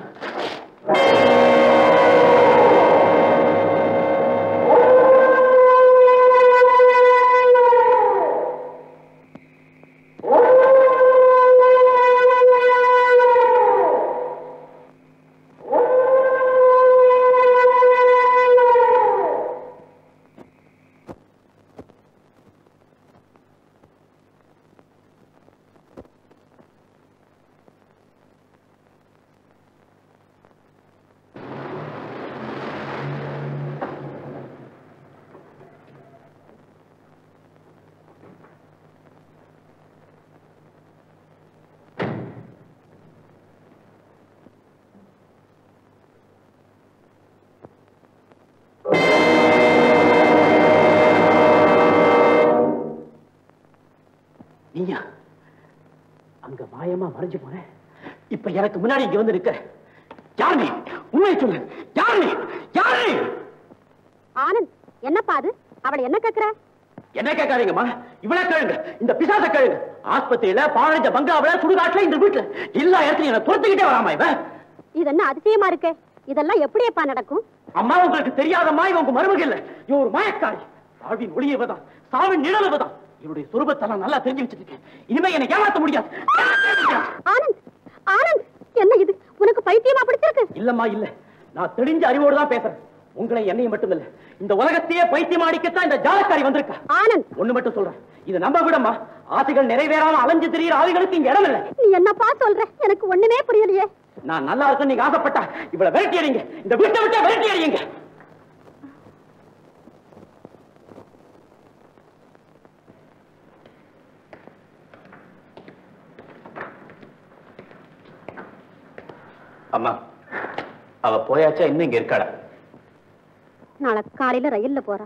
நீயா அங்க மாயமா மறைஞ்சு போனேன் இப்ப எனக்கு முன்னாடி இங்க வந்து நிக்கிற யார் நீ உண்மையை சொல்லு யார் நீ யார் நீ ஆனந்த் என்னப்பா அது அவளை என்ன கேக்குற என்ன கேட்காதீங்கம்மா இவ்வளவு கேளுங்க இந்த பிசாச கேளுங்க ஆஸ்பத்திரியில பாழஞ்ச பங்களாவில சுடுகாட்டுல இந்த வீட்டுல எல்லா இடத்துலயும் என்ன துரத்துக்கிட்டே வராமா இவன் இது என்ன அதிசயமா இருக்கு இதெல்லாம் எப்படியப்பா நடக்கும் அம்மா உங்களுக்கு தெரியாதம்மா இவன் உங்க மருமக இல்ல இவன் ஒரு மாயக்காரி வாழ்வின் ஒளியவதான் சாவின் நிழலவதான் இவருடைய சுரூபத்தெல்லாம் நல்லா தெரிஞ்சு வச்சிருக்கேன் இனிமே என்னை ஏமாத்த முடியாது ஏமாத்தவே முடியாது. ஆனந்த் ஆனந்த் என்ன இது உனக்கு பைத்தியமா பிடிச்சிருக்கு இல்லம்மா இல்ல நான் தெளிஞ்ச அறிவோடு தான் பேசுறேன் உங்களை என்னையும் மட்டும் இல்ல இந்த உலகத்தையே பைத்தியம் அடிக்கத்தான் இந்த ஜாலக்காரி வந்திருக்கா ஆனந்த் ஒண்ணு மட்டும் சொல்றேன் இது நம்ப விடம்மா ஆசைகள் நிறைவேறாம அலைஞ்சு திரியிற ஆவிகளுக்கு இங்க இடம் இல்ல நீ என்னப்பா சொல்ற எனக்கு ஒண்ணுமே புரியலையே நான் நல்லா இருக்கேன் நீங்க ஆசைப்பட்டா இவ்வளவு விரட்டி அடிங்க இந்த வீட்டை விட்டே விரட்டி அடிங்க அம்மா அவ போயாச்சா இன்னும் இங்க இருக்காடா நாளை காலையில ரயில்ல போறா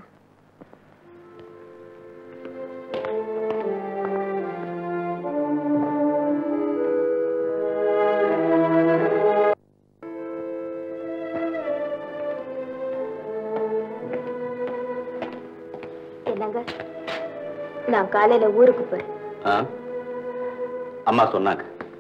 என்னங்க நான் காலையில ஊருக்கு போறேன் ஆ? அம்மா சொன்னாங்க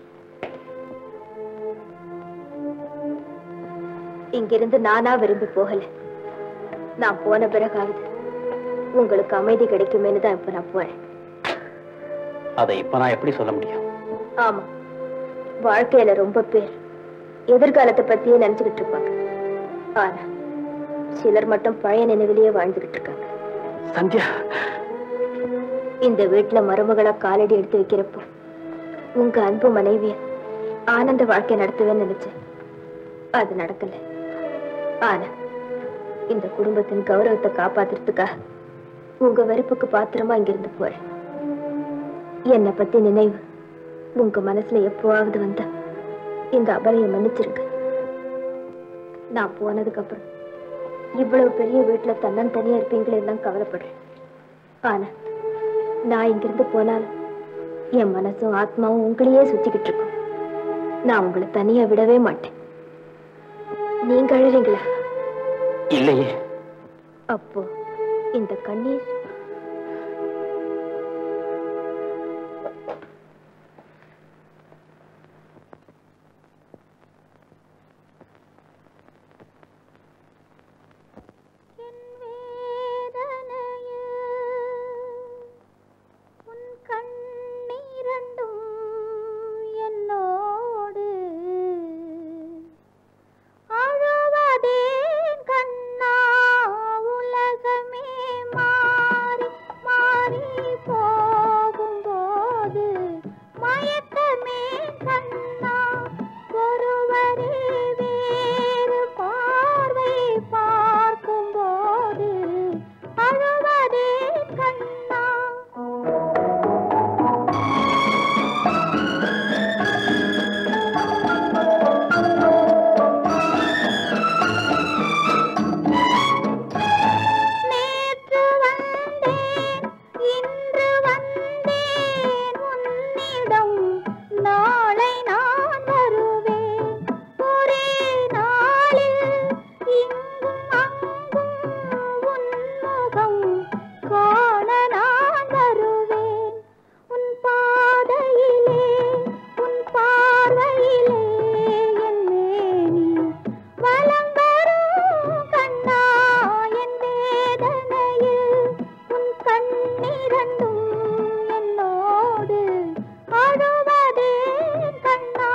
இங்கிருந்து நானா விரும்பி போகல நான் போன பிறகாவது உங்களுக்கு அமைதி கிடைக்குமேன்னு தான் இப்ப நான் போறேன் அதை இப்ப நான் எப்படி சொல்ல முடியும் ஆமா வாழ்க்கையில ரொம்ப பேர் எதிர்காலத்தை பத்தியே நினைச்சுக்கிட்டு இருப்பாங்க ஆனா சிலர் மட்டும் பழைய நினைவிலேயே வாழ்ந்துகிட்டு இருக்காங்க சந்தியா இந்த வீட்டுல மருமகளா காலடி எடுத்து வைக்கிறப்போ உங்க அன்பு மனைவிய ஆனந்த வாழ்க்கை நடத்துவேன்னு நினைச்சேன் அது நடக்கல ஆனா இந்த குடும்பத்தின் கௌரவத்தை காப்பாத்துறதுக்காக உங்க வெறுப்புக்கு பாத்திரமா இங்கிருந்து போறேன் என்னை பத்தி நினைவு உங்க மனசுல எப்பவாவது வந்தா இந்த அபலையை மன்னிச்சிருங்க நான் போனதுக்கு அப்புறம் இவ்வளவு பெரிய வீட்டுல தன்னன் தனியா இருப்பீங்களே தான் கவலைப்படுறேன் ஆனா நான் இங்கிருந்து போனாலும் என் மனசும் ஆத்மாவும் உங்களையே சுத்திக்கிட்டு இருக்கும் நான் உங்களை தனியா விடவே மாட்டேன் நீங்க அழுறீங்களா இல்லையே அப்போ இந்த கண்ணீர் உன் கண்ணீரண்டும் என்னோடு அழுவதேன் கண்ணா உலகமே மாறி மாறி போகும்போது மயக்கமே கண்ணா ஒருவரே வேறு பார்வை பார்க்கும்போது அழுவதேன் கண்ணா நேற்று வந்தேன் இன்று வந்தேன் உன்னிடம் நாளை நான் வருவேன் ஒரே நாளில் இங்கும் அங்கும் உன் முகம் காண நான் வருவேன் உன் பாதையிலே உன் பார்வையிலே என் மேனி வலம் வரும் கண்ணா என் வேதனையில் உன் கண்ணிரண்டும் என்னோடு அழுவதே கண்ணா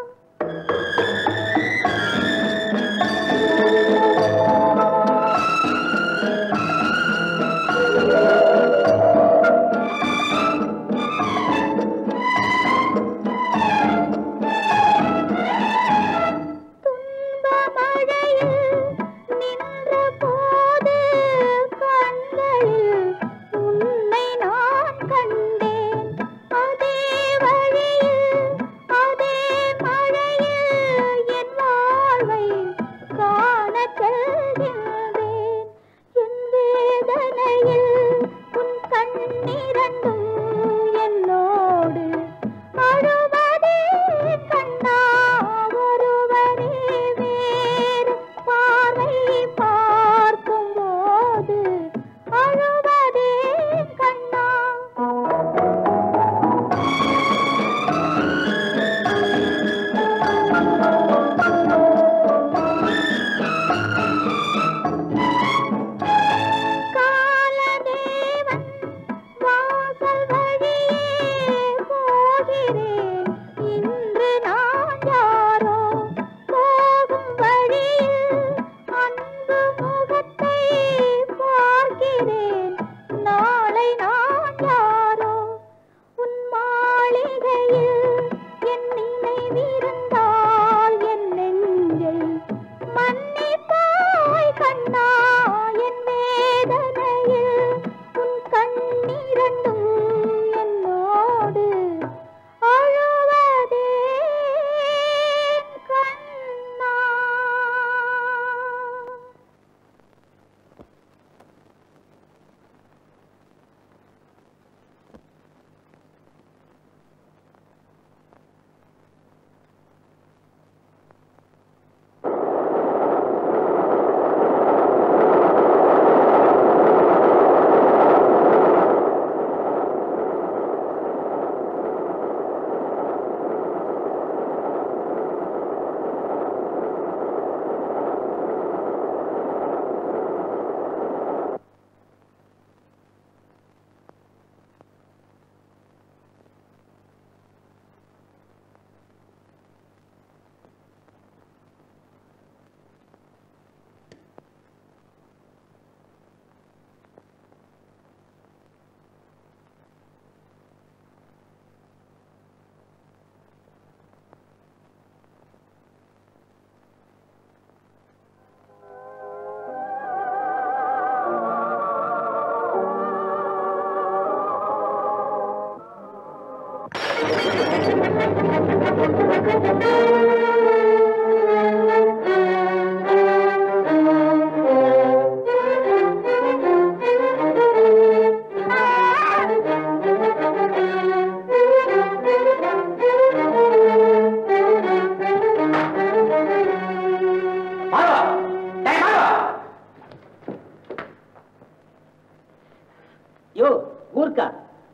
துன்ப மழையில் நின்ற போது கண்களில் உன்னை நான் கண்டேன் அதே வழியில் அதே மழையில் என் வாழ்வை காணச் செல்கின்றேன் என் வேதனையில் உன் கண்ணிரண்டும் என்னோடு அழுவதே கண்ணா ஒருவரே வேறு பார்வை பார்க்கும்போது அழுவதே கண்ணா காலதேவன் வாசல் வழியே போகிறேன் இன்று நான் யாரோ போகும் வழியில் அன்பு முகத்தை பார்க்கிறேன் நாளை நான் யாரோ உன் மாளிகையில் என் நினைவிருந்தால் என் நெஞ்சை மன்னிப்பாய் கண்ணா என் வேதனையில் உன் கண்ணிரண்டும் என்னோடு அழுவதே கண்ணா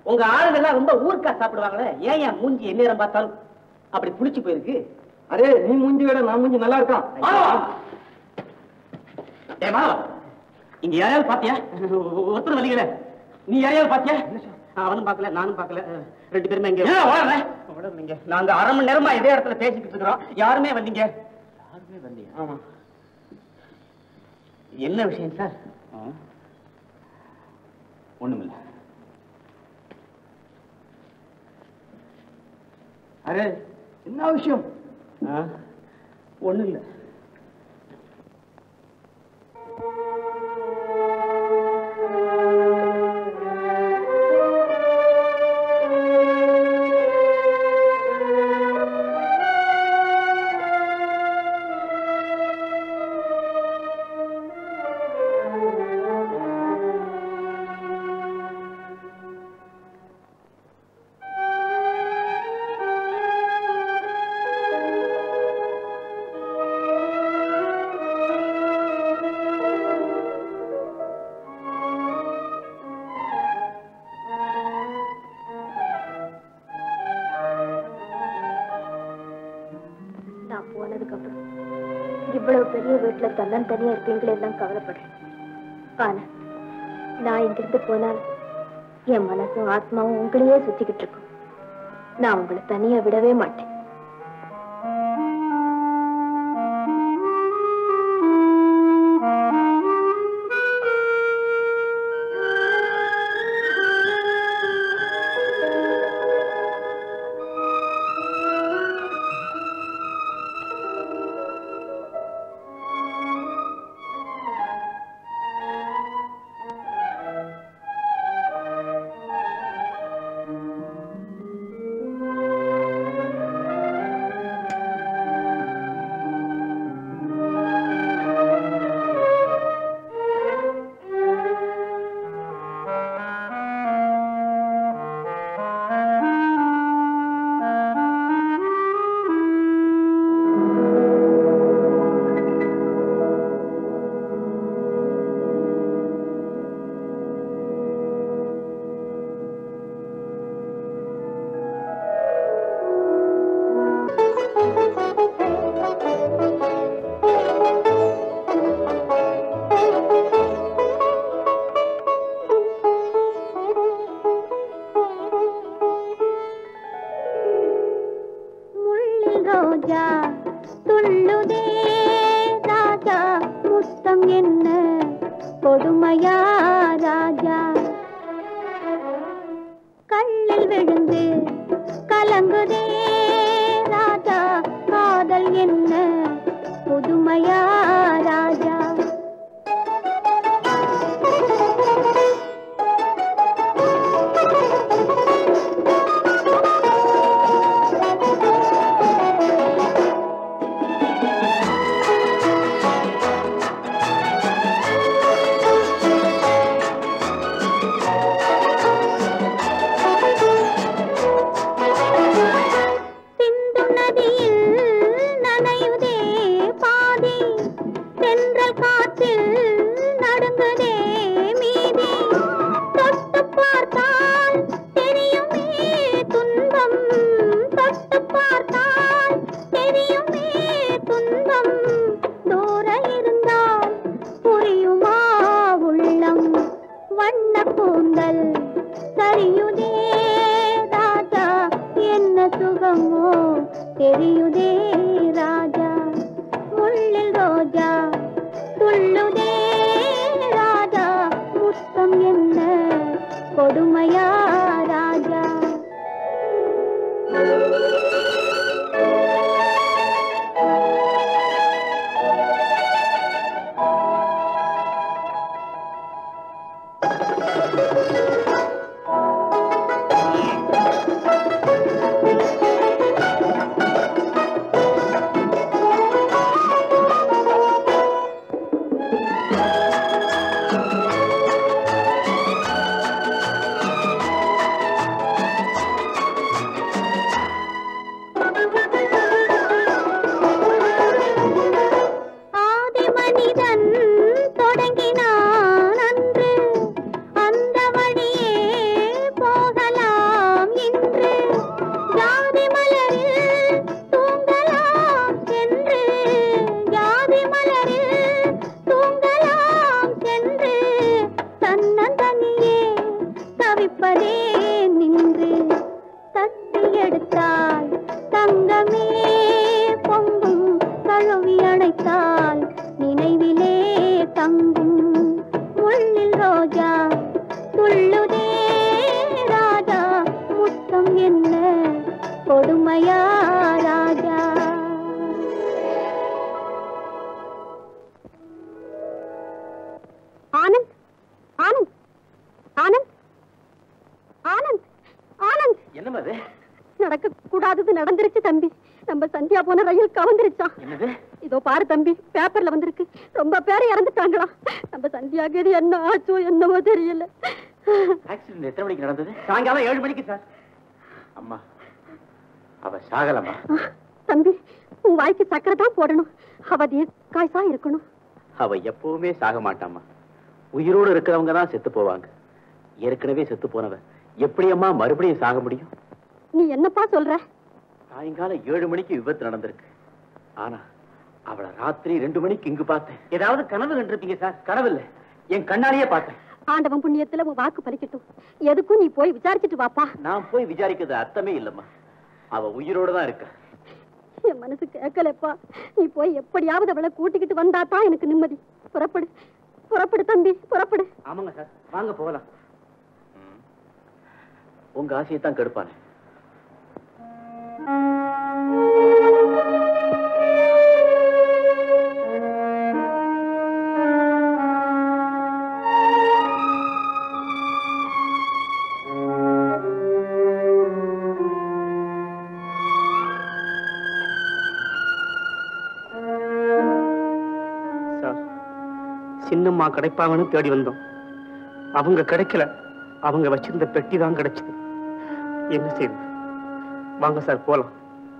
உங்க ஆளுங்க எல்லாம் ரொம்ப ஊர்க்கா சாப்பிடுவாங்களே ஏன் என் மூஞ்சி எந்நேரம் பார்த்தாலும் அப்படி புளிச்சு போயிருக்கு அரே நீ மூஞ்சி விட நான் மூஞ்சி நல்லா இருக்கான் ஏய் மாலா, இங்க யாரையாவது பாத்தியா ஒருத்தர் வலிக்கல நீ யாரையாவது பாத்தியா அவனும் பார்க்கல நானும் பார்க்கல அஹ், ரெண்டு பேருமே இங்க உடம்புங்க நாங்க அரை மணி நேரமா இதே இடத்துல பேசிக்கிட்டு இருக்கிறோம் யாருமே வந்தீங்க யாருமே வந்தீங்க ஆமா என்ன விஷயம் சார் ஒண்ணுமில்ல அரே என்ன விஷயம் ஒண்ணும் இல்ல நான் போனதுக்கு அப்புறம் இவ்வளவு பெரிய வீட்டுல தன்னன் தனியா இருப்பீங்களே தான் கவலைப்படுறேன் ஆனா நான் இங்கிருந்து போனால் என் மனசும் ஆத்மாவும் உங்களையே சுத்திக்கிட்டு இருக்கும் நான் உங்களை தனியா விடவே மாட்டேன் முள்ளில் ரோஜா துள்ளுதே ராஜா முத்தம் என்ன கொடுமையா ராஜா கல்லில் விழுந்து கலங்குதே ராஜா காதல் என்ன புதுமையா ராஜா சிந்து நதியில் நனையுதே பாதி தென்றல் காற்றில் நடுங்குதே மீதி தொட்டு பார்த்தால் தெரியுமே துன்பம் தொட்டு பார்த்தால் தெரியுமே துன்பம் தூர இருந்தால் புரியுமா உள்ளம் வண்ண கூந்தல் சரியுதே ராஜா என்ன சுகமோ தெரியுதே ராஜா முள்ளில் ரோஜா துள்ளுதே ராஜா முத்தம் என்ன கொடுமையா ராஜா ஆ கொடுமையா ராஜா ஆனந்த் ஆனந்த் ஆனந்த் ஆனந்த் ஆனந்த் என்னம்மா அது நடக்க கூடாதது நடந்துருச்சு தம்பி நம்ம சந்தியா போன ரயில் கவர்ந்துருச்சான் என்னது இதோ பாரு தம்பி பேப்பர்ல வந்திருக்கு ரொம்ப பேர் இறந்துட்டாங்களாம் நம்ம சந்தியாக்கு இது என்ன ஆச்சோ என்னவோ தெரியல ஆக்சிடென்ட் எத்தனை மணிக்கு நடந்தது சாயங்காலம் ஏழு மணிக்கு சார் அம்மா அவ சாகலம்மா ஆ, தம்பி உன் வாய்க்கு சக்கரை தான் போடணும் அவ தீர்க்காய்சா இருக்கணும் அவ எப்பவுமே சாக மாட்டாம்மா உயிரோடு இருக்கிறவங்க தான் செத்து போவாங்க ஏற்கனவே செத்து போனவ எப்படி அம்மா மறுபடியும் சாக முடியும் நீ என்னப்பா சொல்ற சாயங்காலம் ஏழு மணிக்கு விபத்து நடந்திருக்கு ஆனா அவளை ராத்திரி ரெண்டு மணிக்கு இங்கு பார்த்தேன் ஏதாவது கனவு கண்டிருப்பீங்க சார் கனவு இல்ல என் கண்ணாலேயே பார்த்தேன் ஆண்டவன் புண்ணியத்துல உன் வாக்கு பலிக்கட்டும் எதுக்கும் நீ போய் விசாரிச்சுட்டு வாப்பா நான் போய் விசாரிக்கிறது அர்த்தமே இல்லம்மா அவ உயிரோட தான் இருக்கா என் மனசு கேட்கலப்பா நீ போய் எப்படியாவது அவளை கூட்டிக்கிட்டு வந்தா தான் எனக்கு நிம்மதி புறப்படு புறப்படு தம்பி புறப்படு ஆமாங்க சார் வாங்க போகலாம் உங்க ஆசையை தான் கெடுப்பானே சார் சின்னம்மா கிடைப்பாங்கன்னு தேடி வந்தோம் அவங்க கிடைக்கல அவங்க வச்சிருந்த பெட்டி தான் கிடைச்சது என்ன செய்யுது வாங்க சார் போலாம்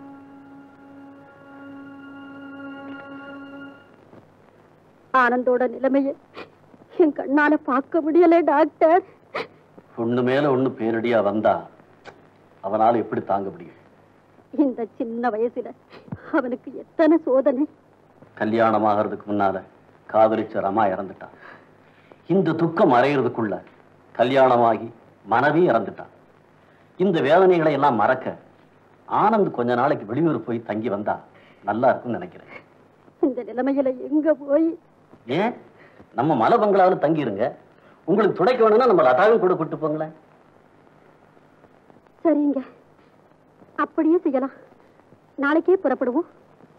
ஆனந்தோட நிலைமையை என் கண்ணால பார்க்க முடியல டாக்டர் ஒண்ணு மேல ஒண்ணு பேரடியா வந்தா அவனால எப்படி தாங்க முடியும் இந்த சின்ன வயசுல அவனுக்கு எத்தனை சோதனை கல்யாணம் ஆகிறதுக்கு முன்னால காதலிச்ச ரமா இறந்துட்டான் இந்த துக்கம் அறையிறதுக்குள்ள கல்யாணமாகி மனைவி இறந்துட்டான் இந்த வேதனைகளை எல்லாம் மறக்க ஆனந்த் கொஞ்ச நாளைக்கு வெளியூர் போய் தங்கி வந்தா நல்லா இருக்கும்னு நினைக்கிறேன் இந்த நிலைமையில எங்க போய் ஏன் நம்ம மலை பங்களாவில் தங்கி இருங்க உங்களுக்கு துணைக்கு வேணும்னா நம்ம லதாவும் கூட கூட்டு போங்களேன் சரிங்க அப்படியே செய்யலாம் நாளைக்கே புறப்படுவோம்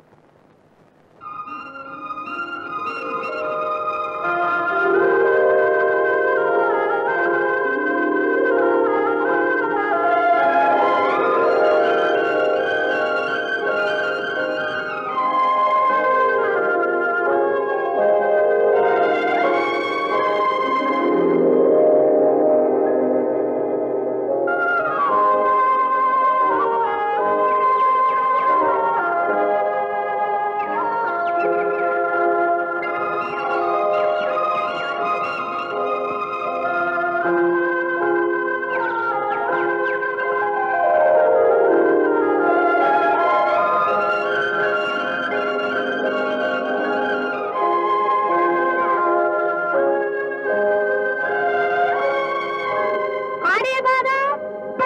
ஆடியபாதம்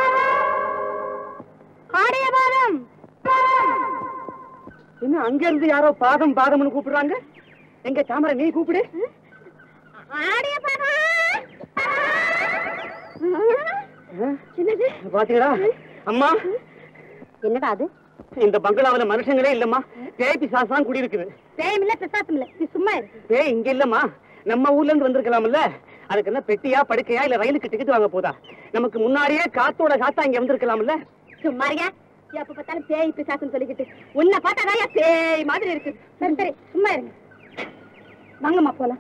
ஆடியபாதம் என்ன அங்க இருந்து யாரோ பாதம் பாதம்னு கூப்பிடுறாங்க எங்க தாமரை நீ கூப்பிடு என்னது பாத்தீங்களா அம்மா என்னடா அது இந்த பங்களாவுல மனுஷங்களே இல்லம்மா பேய் பிசாசு தான் குடியிருக்குது பேயும் இல்ல பிசாசும் இல்ல நீ சும்மா இரு பேய் இங்க இல்லம்மா நம்ம ஊர்ல இருந்து வந்திருக்கலாம்ல அதுக்கு என்ன பெட்டியா படுக்கையா இல்ல ரயிலுக்கு டிக்கெட் வாங்க போதா நமக்கு முன்னாடியே காத்தோட காத்தா இங்க வந்திருக்கலாம்ல சும்மா இருங்க எப்ப பார்த்தாலும் பேய் பிசாசுன்னு சொல்லிக்கிட்டு உன்னை பார்த்தா பேய் மாதிரி இருக்கு சரி சரி சும்மா இருங்க வாங்கம்மா போலாம்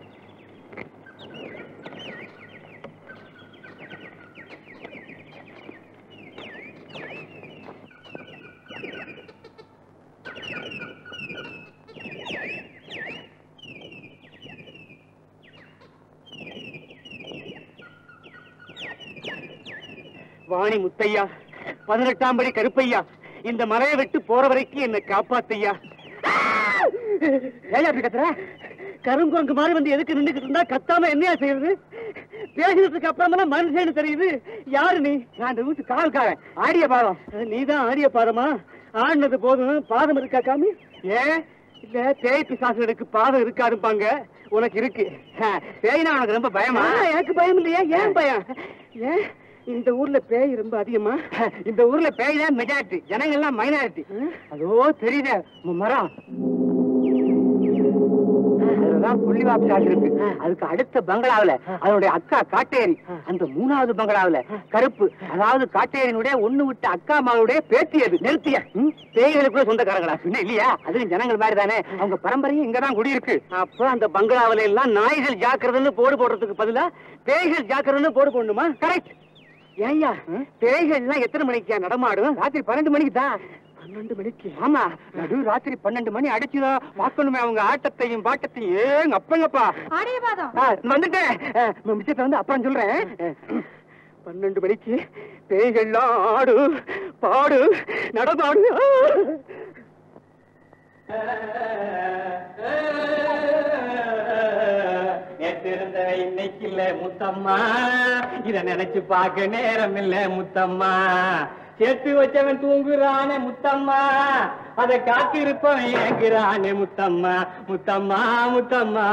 வாணி முத்தையா பதினெட்டாம் படி கருப்பையா இந்த மலையை விட்டு போற வரைக்கும் என்னை காப்பாத்தையா ஏன் அப்படி கத்துற கருங்குரங்கு மாதிரி வந்து எதுக்கு நின்னுக்கிட்டு இருந்தா கத்தாம என்னையா செய்யறது பேசினதுக்கு அப்புறமா மனுஷன்னு தெரியுது யாரு நீ நான் இந்த வீட்டு காவல்காரன் ஆடிய பாதம் நீதான் ஆடிய பாதமா ஆடினது போதும் பாதம் இருக்கா காமி ஏன் இல்ல பேய் பிசாசுகளுக்கு பாதம் இருக்காருப்பாங்க உனக்கு இருக்கு பேய்னா உனக்கு ரொம்ப பயமா எனக்கு பயம் இல்லையா ஏன் பயம் ஏன் இந்த ஊர்ல பேய் ரொம்ப அதிகமா இந்த ஊர்ல பேய் தான் மெஜாரிட்டி ஜனங்க எல்லாம் மைனாரிட்டி அதோ தெரியுதே ம- மரம் அதுலதான் புள்ளிவாப் சாட் இருக்கு அதுக்கு அடுத்த பங்களாவுல அதனுடைய அக்கா காட்டேரி அந்த மூணாவது பங்களாவுல கருப்பு அதாவது காட்டேரியினுடைய ஒண்ணு விட்ட அக்கா மகளுடைய பேத்தி அது நிறுத்திய பேய்களுக்கு கூட சொந்தக்காரங்களா பின்ன இல்லையா அது ஜனங்கள் மாதிரி தானே அவங்க பரம்பரையும் இங்கதான் குடியிருக்கு அப்ப அந்த பங்களாவுல எல்லாம் நாய்கள் ஜாக்கிரதைன்னு போடு போடுறதுக்கு பதிலா பேய்கள் ஜாக்கிரதைன்னு போடு போடணுமா கரெக்ட் ஏய்யா பேய்கள் எல்லாம் எத்தனை மணிக்கு நடமாடும் ராத்திரி பன்னெண்டு மணிக்கு தான் பன்னெண்டு மணிக்கு ஆமா நடு ராத்திரி பன்னெண்டு மணி அடிச்சுதான் பார்க்கணுமே அவங்க ஆட்டத்தையும் பாட்டத்தையும் ஏங்க அப்பங்கப்பா ஆடியபாதம் ஆ, வந்துட்டேன் ஆ, மிச்சத்தை வந்து அப்புறம் சொல்றேன் பன்னெண்டு மணிக்கு பேய்கள்லாம் ஆடு பாடு நடமாடு நேற்று இருந்த இன்னைக்கு இல்ல முத்தம்மா இத நினைச்சு பார்க்க நேரம் இல்ல முத்தம்மா சேர்த்து வச்சவன் தூங்குறானே முத்தம்மா அதை காத்திருப்பவன் ஏங்குறானே முத்தம்மா முத்தம்மா முத்தம்மா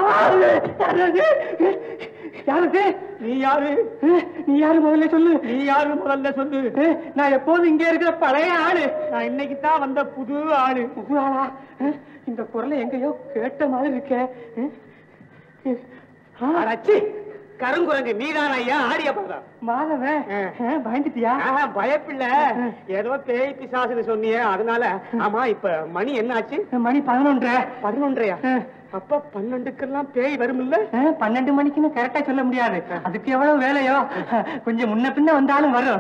யாரு நீ யாரு நீ யாரு முதல்ல சொல்லு நீ யாரு முதல்ல சொல்லு நான் எப்போதும் இங்க இருக்கிற பழைய ஆளு நான் இன்னைக்கு தான் வந்த புது ஆளு புது ஆளா இந்த குரலை எங்கேயோ கேட்ட மாதிரி இருக்கேன் அடச்சி கருங்குரங்கு நீதான் ஐயா ஆடிய படம் மாதவன் பயந்துட்டியா பயப்பில்ல ஏதோ பேய் பிசாசுன்னு சொன்னியே அதனால ஆமா இப்ப மணி என்ன ஆச்சு மணி பதினொன்றரை பதினொன்றையா அப்ப பன்னெண்டுக்கெல்லாம் பேய் வரும்ல பன்னெண்டு மணிக்குன்னு கரெக்டா சொல்ல முடியாது அதுக்கு எவ்வளவு வேலையோ கொஞ்சம் முன்ன பின்ன வந்தாலும் வரும்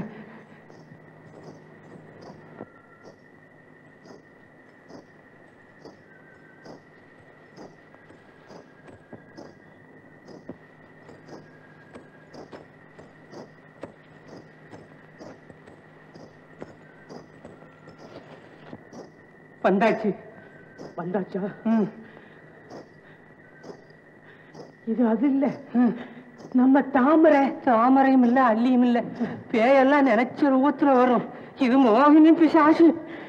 வந்தாச்சு வந்தாச்சா இது அது இல்ல நம்ம தாமரை தாமரையும் இல்ல அள்ளியும் இல்ல பேயெல்லாம் நினைச்ச ரூபத்துல வரும் இது மோகினி பிசாசு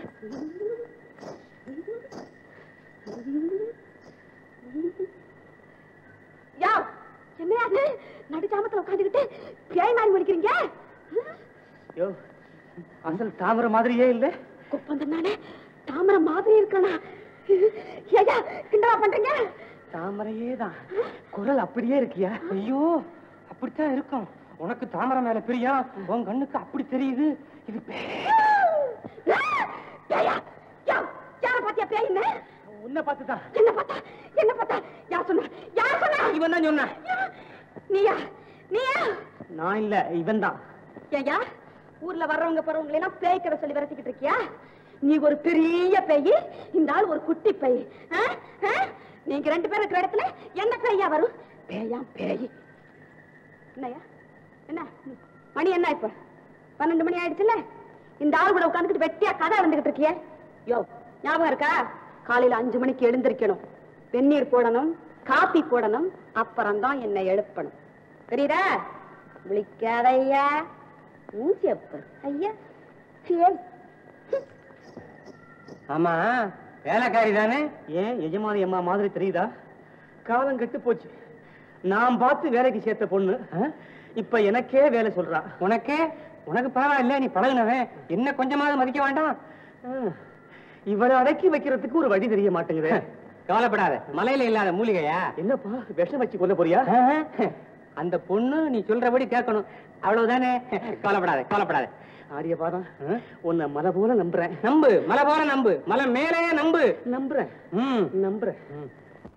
யா என்னையா அது நடுச்சாமத்துல உட்காந்துக்கிட்டு பேய் மாதிரி முடிக்கிறீங்க யோ அசல் தாமரை மாதிரியே இல்ல குப்பந்தம் நானே தாமரை மாதிரி இருக்கணா ஐயா கிண்டவா பண்றீங்க தாமரையே தான் குரல் அப்படியே இருக்கியா ஐயோ அப்படித்தான் இருக்கும் உனக்கு தாமரை மேல பிரியா உன் கண்ணுக்கு அப்படி தெரியுது இது பேய். பேயா யா யார பாத்தியா பேய் என்ன உன்னை பார்த்துதான் என்ன பார்த்தா என்ன பார்த்தா யார் சொன்னா யார் சொன்னா இவன் தான் சொன்ன நீயா நீயா நான் இல்ல இவன் தான் ஏயா ஊர்ல வர்றவங்க போறவங்க எல்லாம் பேய் கதை சொல்லி விரட்டிக்கிட்டு இருக்கியா நீ ஒரு பெரிய பேய் இந்த ஆள் ஒரு குட்டி பேய் ஆ? ஆ? நீங்க ரெண்டு பேரும் இருக்கிற இடத்துல என்ன பேயா வரும் பேயா பேய் என்னய்யா என்ன மணி என்ன இப்ப பன்னெண்டு மணி ஆயிடுச்சுல்ல இந்த ஆள் கூட உட்காந்துக்கிட்டு வெட்டியா கதை வந்துகிட்டு இருக்கியே யோ ஞாபகம் இருக்கா காலையில அஞ்சு மணிக்கு எழுந்திருக்கணும் வெந்நீர் போடணும் காப்பி போடணும் அப்புறம்தான் என்னை எழுப்பணும் தெரியுதா விழிக்காத ஐயா மூஞ்சி அப்ப ஐயா சரி ஆமா வேலைக்காரி தானே ஏன் எஜமானி அம்மா மாதிரி தெரியுதா காலம் கெட்டு போச்சு நான் பார்த்து வேலைக்கு சேர்த்த பொண்ணு ஆ? இப்ப எனக்கே வேலை சொல்றா உனக்கே உனக்கு பரவாயில்ல நீ பழகுனவன் என்ன கொஞ்சமாவது மதிக்க வேண்டாம் ஆ. இவரை அடக்கி வைக்கிறதுக்கு ஒரு வழி தெரிய மாட்டேங்குது கவலைப்படாத மலையில இல்லாத மூலிகையா என்னப்பா விஷம் வச்சு கொல்ல போறியா அந்த பொண்ணு நீ சொல்றபடி கேட்கணும் அவ்வளவுதானே கவலைப்படாத கவலைப்படாத ஆரிய பாதம் உன்னை மலை போல நம்புறேன் நம்பு மலை போல நம்பு மலை மேலே நம்பு நம்புறேன் ம் நம்புறேன் ம்.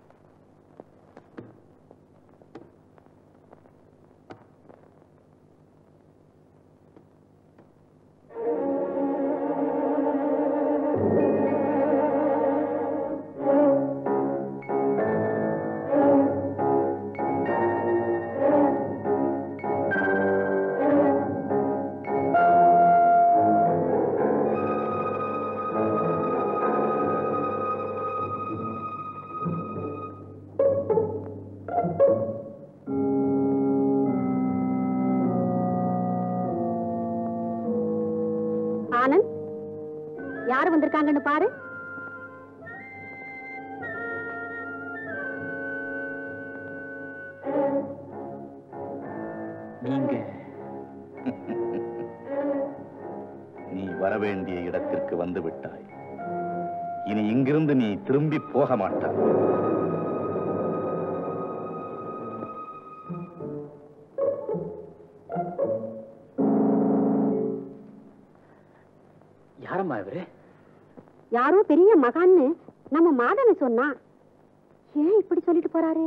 ஆனந்த் யாரு வந்திருக்காங்கன்னு பாரு நீங்க வரவேண்டிய இடத்திற்கு வந்து விட்டாய் இனி இங்கிருந்து நீ திரும்பி போக மாட்டாய் யாரம்மா இவரு யாரோ பெரிய மகான்னு நம்ம மாதவி சொன்னா ஏன் இப்படி சொல்லிட்டு போறாரு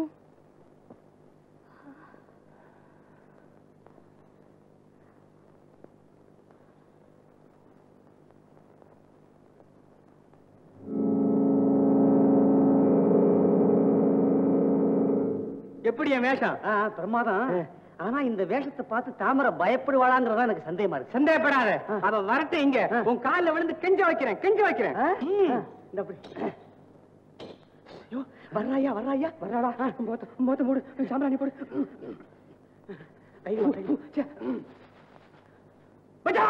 எப்படி என் வேஷம் பிரமாதம் ஆனா இந்த வேஷத்தை பார்த்து தாமரை பயப்படுவாளாங்கிறதா எனக்கு சந்தேகமா இருக்கு சந்தேகப்படாத அவ வரட்டு இங்க உன் கால்ல விழுந்து கெஞ்ச வைக்கிறேன் கெஞ்ச வைக்கிறேன் ம். இந்த அப்படி. ஐயோ, வர்றாயா வர்றாயா வர்றாடா மோத்த மோத்த மூடு சாம்பிராணி போடு ஐயோ ஐயோ ச்சே. பஜா!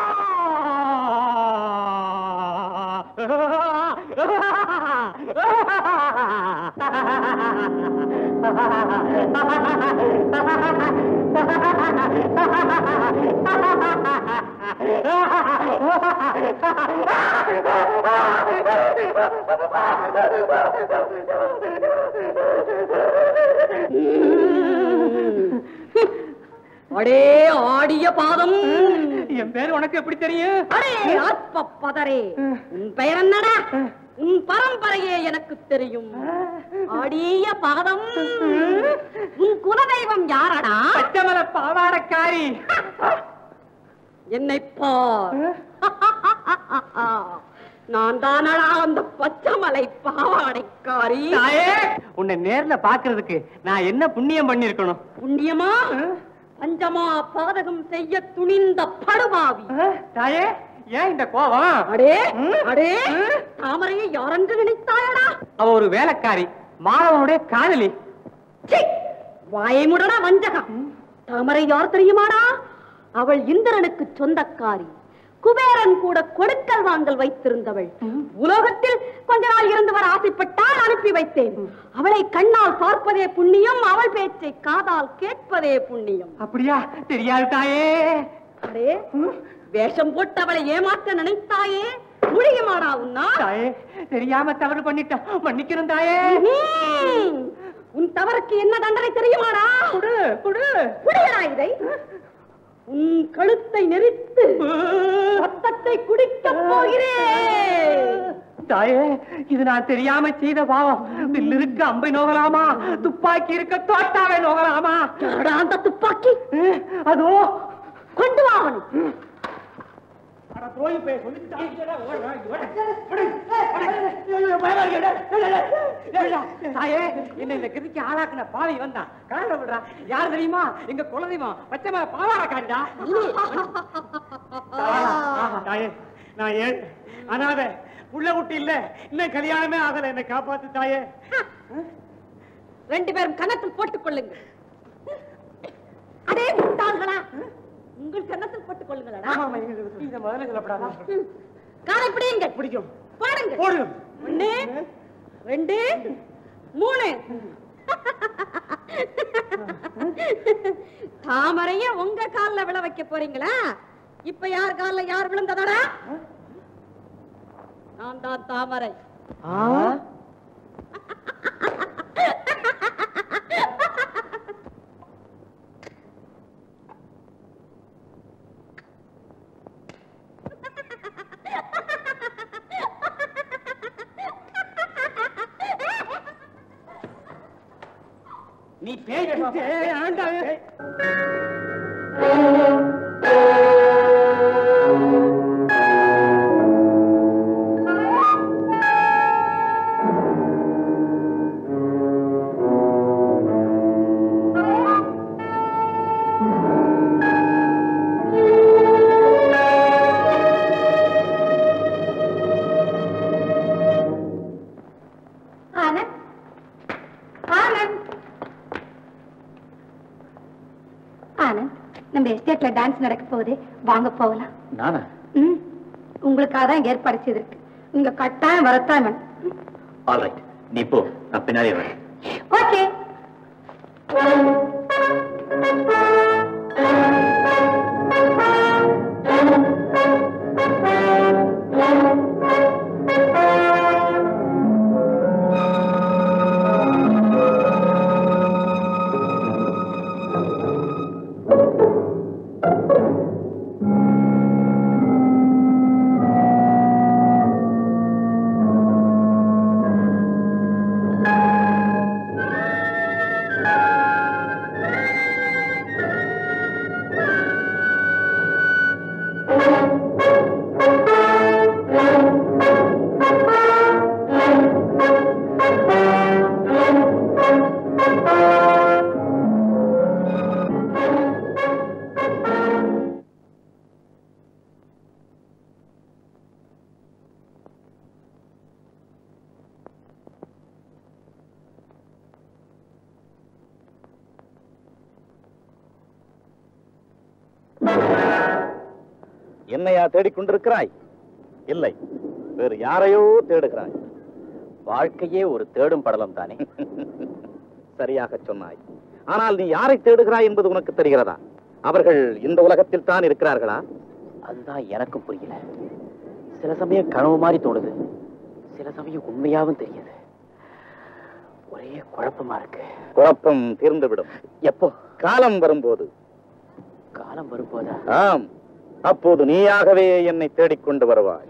அடே ஆடிய பாதம் என் பேர் உனக்கு எப்படி தெரியும் அடே ஆத்ம பதரே உன் பெயர் என்னடா உன் பரம்பரையே எனக்கு தெரியும் ஆடிய பாதம் உன் குலதெய்வம் யாரடா பச்சமல பாவாடக்காரி என்னை பார் நான் தானடா அந்த பச்சைமலை பாவாடைக்காரி தாயே உன்னை நேர்ல பாக்குறதுக்கு நான் என்ன புண்ணியம் பண்ணிருக்கணும் புண்ணியமா பஞ்சமா பாதகம் செய்ய துணிந்த படுபாவி தாயே ஏன் இந்த கோபம் அடே அடே தாமரையை யாரென்று நினைத்தாயடா அவ ஒரு வேலைக்காரி மாணவனுடைய காதலி சீ! வாயை முடடா வஞ்சகம் தாமரை யார் தெரியுமாடா அவள் இந்திரனுக்கு சொந்தக்காரி குபேரன் கூட கொடுக்கல் வாங்கல் வைத்திருந்தவள் உலோகத்தில் கொஞ்ச நாள் இருந்து வர ஆசைப்பட்டால் அனுப்பி வைத்தேன் அவளை கண்ணால் பார்ப்பதே புண்ணியம் அவள் பேச்சை காதால் கேட்பதே புண்ணியம் அப்படியா தெரியாது தாயே அடே வேஷம் போட்டு அவளை ஏமாற்ற நினைத்தாயே முடியுமாடா உன்னா தாயே தெரியாம தவறு பண்ணிட்டேன் மன்னிக்கிறேன் தாயே ம்ம். உன் தவறுக்கு என்ன தண்டனை தெரியுமாடா குடு குடு குடியடா இதை உன் கழுத்தை நெரித்து ரத்தத்தை குடிக்க போகிறேன் தாயே இது நான் தெரியாம செய்த பாவம் வில் இருக்க அம்பை நோகலாமா துப்பாக்கி இருக்க தோட்டாவை நோகலாமா யாரடா அந்த துப்பாக்கி அதோ கொண்டு வா அவனை தாயே என்ன இந்த கிருதிக்கு ஆளாக்குன பாவி வந்தான் காரணம் விடுறா யார் தெரியுமா எங்க குலதெய்வம் பச்சை மலை பாவாடை காண்டா தாயே நான் ஏன் அனாத புள்ள குட்டி இல்ல இன்னும் கல்யாணமே ஆகல என்னை காப்பாத்து தாயே ரெண்டு பேரும் கன்னத்தில் போட்டுக் கொள்ளுங்கள் அதே முட்டாள்களா உங்கள் கன்னத்தில் போட்டுக் கொள்ளுங்களடா ஆமா இதை முதல்ல சொல்லப்படாதா ம். காலை பிடியுங்கள் பிடிக்கும் பாடுங்க போடுங்க ஒண்ணு ரெண்டு மூணு தாமரைய உங்க கால்ல விழ வைக்க போறீங்களா இப்ப யார் கால்ல யார் விழுந்ததடா நான் தான் தாமரை நீ பேய் ஆண்டாவே ஆனந்த் ஆனந்த் ஆனந்த் நம்ம எஸ்டேட்ல டான்ஸ் நடக்க போகுது வாங்க போகலாம் நானா ம் உங்களுக்காக தான் இங்க ஏற்பாடு செய்திருக்கு நீங்க கட்டாயம் வரத்தான் வேணும் ஆல் ரைட் நீ போ நான் பின்னாலே வரேன் ஓகே Thank you. என்னையா தேடிக்கொண்டிருக்கிறாய் இல்லை வேறு யாரையோ தேடுகிறாய் வாழ்க்கையே ஒரு தேடும் படலம் தானே சரியாக சொன்னாய் ஆனால் நீ யாரை தேடுகிறாய் என்பது உனக்கு தெரிகிறதா அவர்கள் இந்த உலகத்தில் தான் இருக்கிறார்களா அதுதான் எனக்கும் புரியல சில சமயம் கனவு மாதிரி தோணுது சில சமயம் உண்மையாவும் தெரியுது ஒரே குழப்பமா இருக்கு குழப்பம் தீர்ந்துவிடும் எப்போ காலம் வரும்போது காலம் வரும்போதா ஆம் அப்போது நீயாகவே என்னை தேடிக்கொண்டு வருவாய்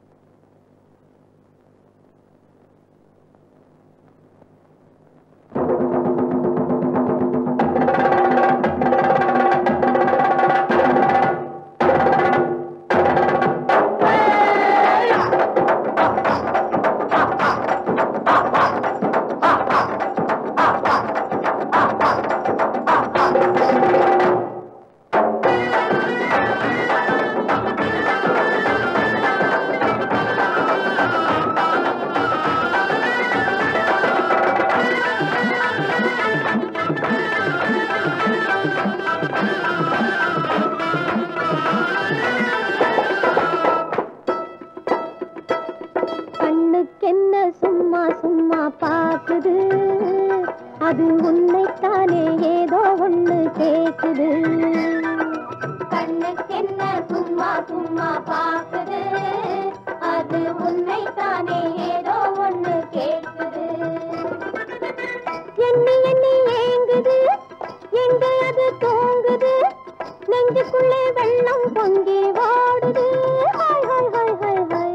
கண்ணுக்கென்ன சும்மா சும்மா பாக்குது அது உன்னைத்தானே ஏதோ ஒண்ணு கேக்குது கண்ணுக்கென்ன சும்மா சும்மா பாக்குது அது உன்னைத்தானே ஏதோ ஒண்ணு கேக்குது எண்ணி எண்ணி ஏங்குது எங்க அது தூங்குது நெஞ்சுக்குள்ளே வெள்ளம் பொங்கி வாடுது hi hi hi hi hi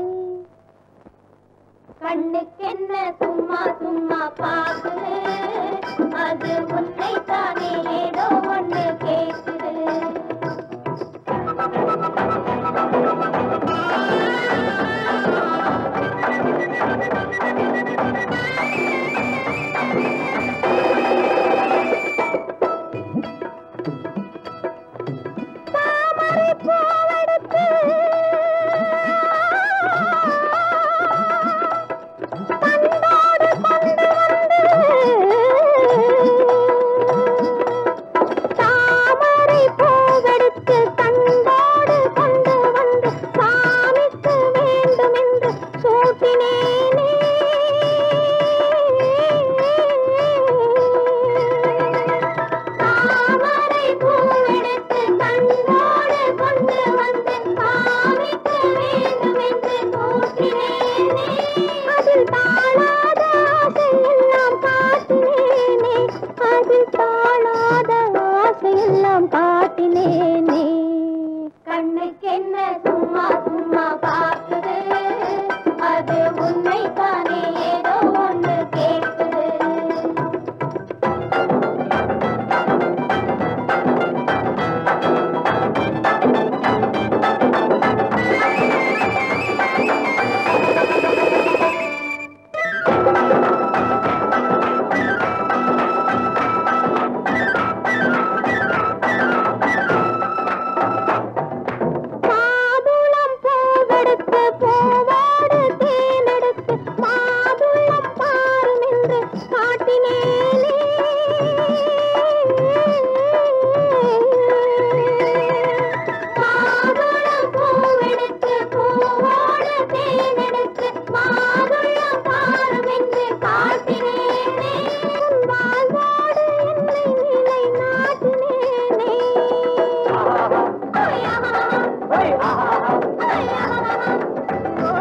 கண்ணுக்கென்ன சும்மா சும்மா பாக்குது அது உன்னை தானே ஏதோ ஒண்ணு கேக்குது தாமரை பூவெடுத்து தன்னோடு கொண்டு வந்து தாமரை பூவெடுத்து தந்தோடு கொண்டு வந்து சாமிக்கு வேண்டும் என்று சூட்டினேனே தாமரை பூவெடுத்து தந்தோடு கொண்டு வந்து சாமிக்கு வேண்டும் என்று சூட்டினேனே அதில் தாழாத ஆசையெல்லாம் காட்டினேனே அதில் தாழாத ஆசையெல்லாம் காட்டினேனே கண்ணுக்கென்ன சும்மா சும்மா பார்க்குது அது உன்னை தானே ஏதோ ஒன்று கேட்குது மாதுளம் பூவெடுத்து பூவோடு தேனெடுத்து மாதுளம் பாரும் என்று காட்டினேனே மாதுளம் பூவெடுத்து பூவோடு தேனெடுத்து மாதுளம் பாரும் என்று காட்டினேனே உன் வாழ்வோடு என்னை நிலை நாட்டினேனே ஆ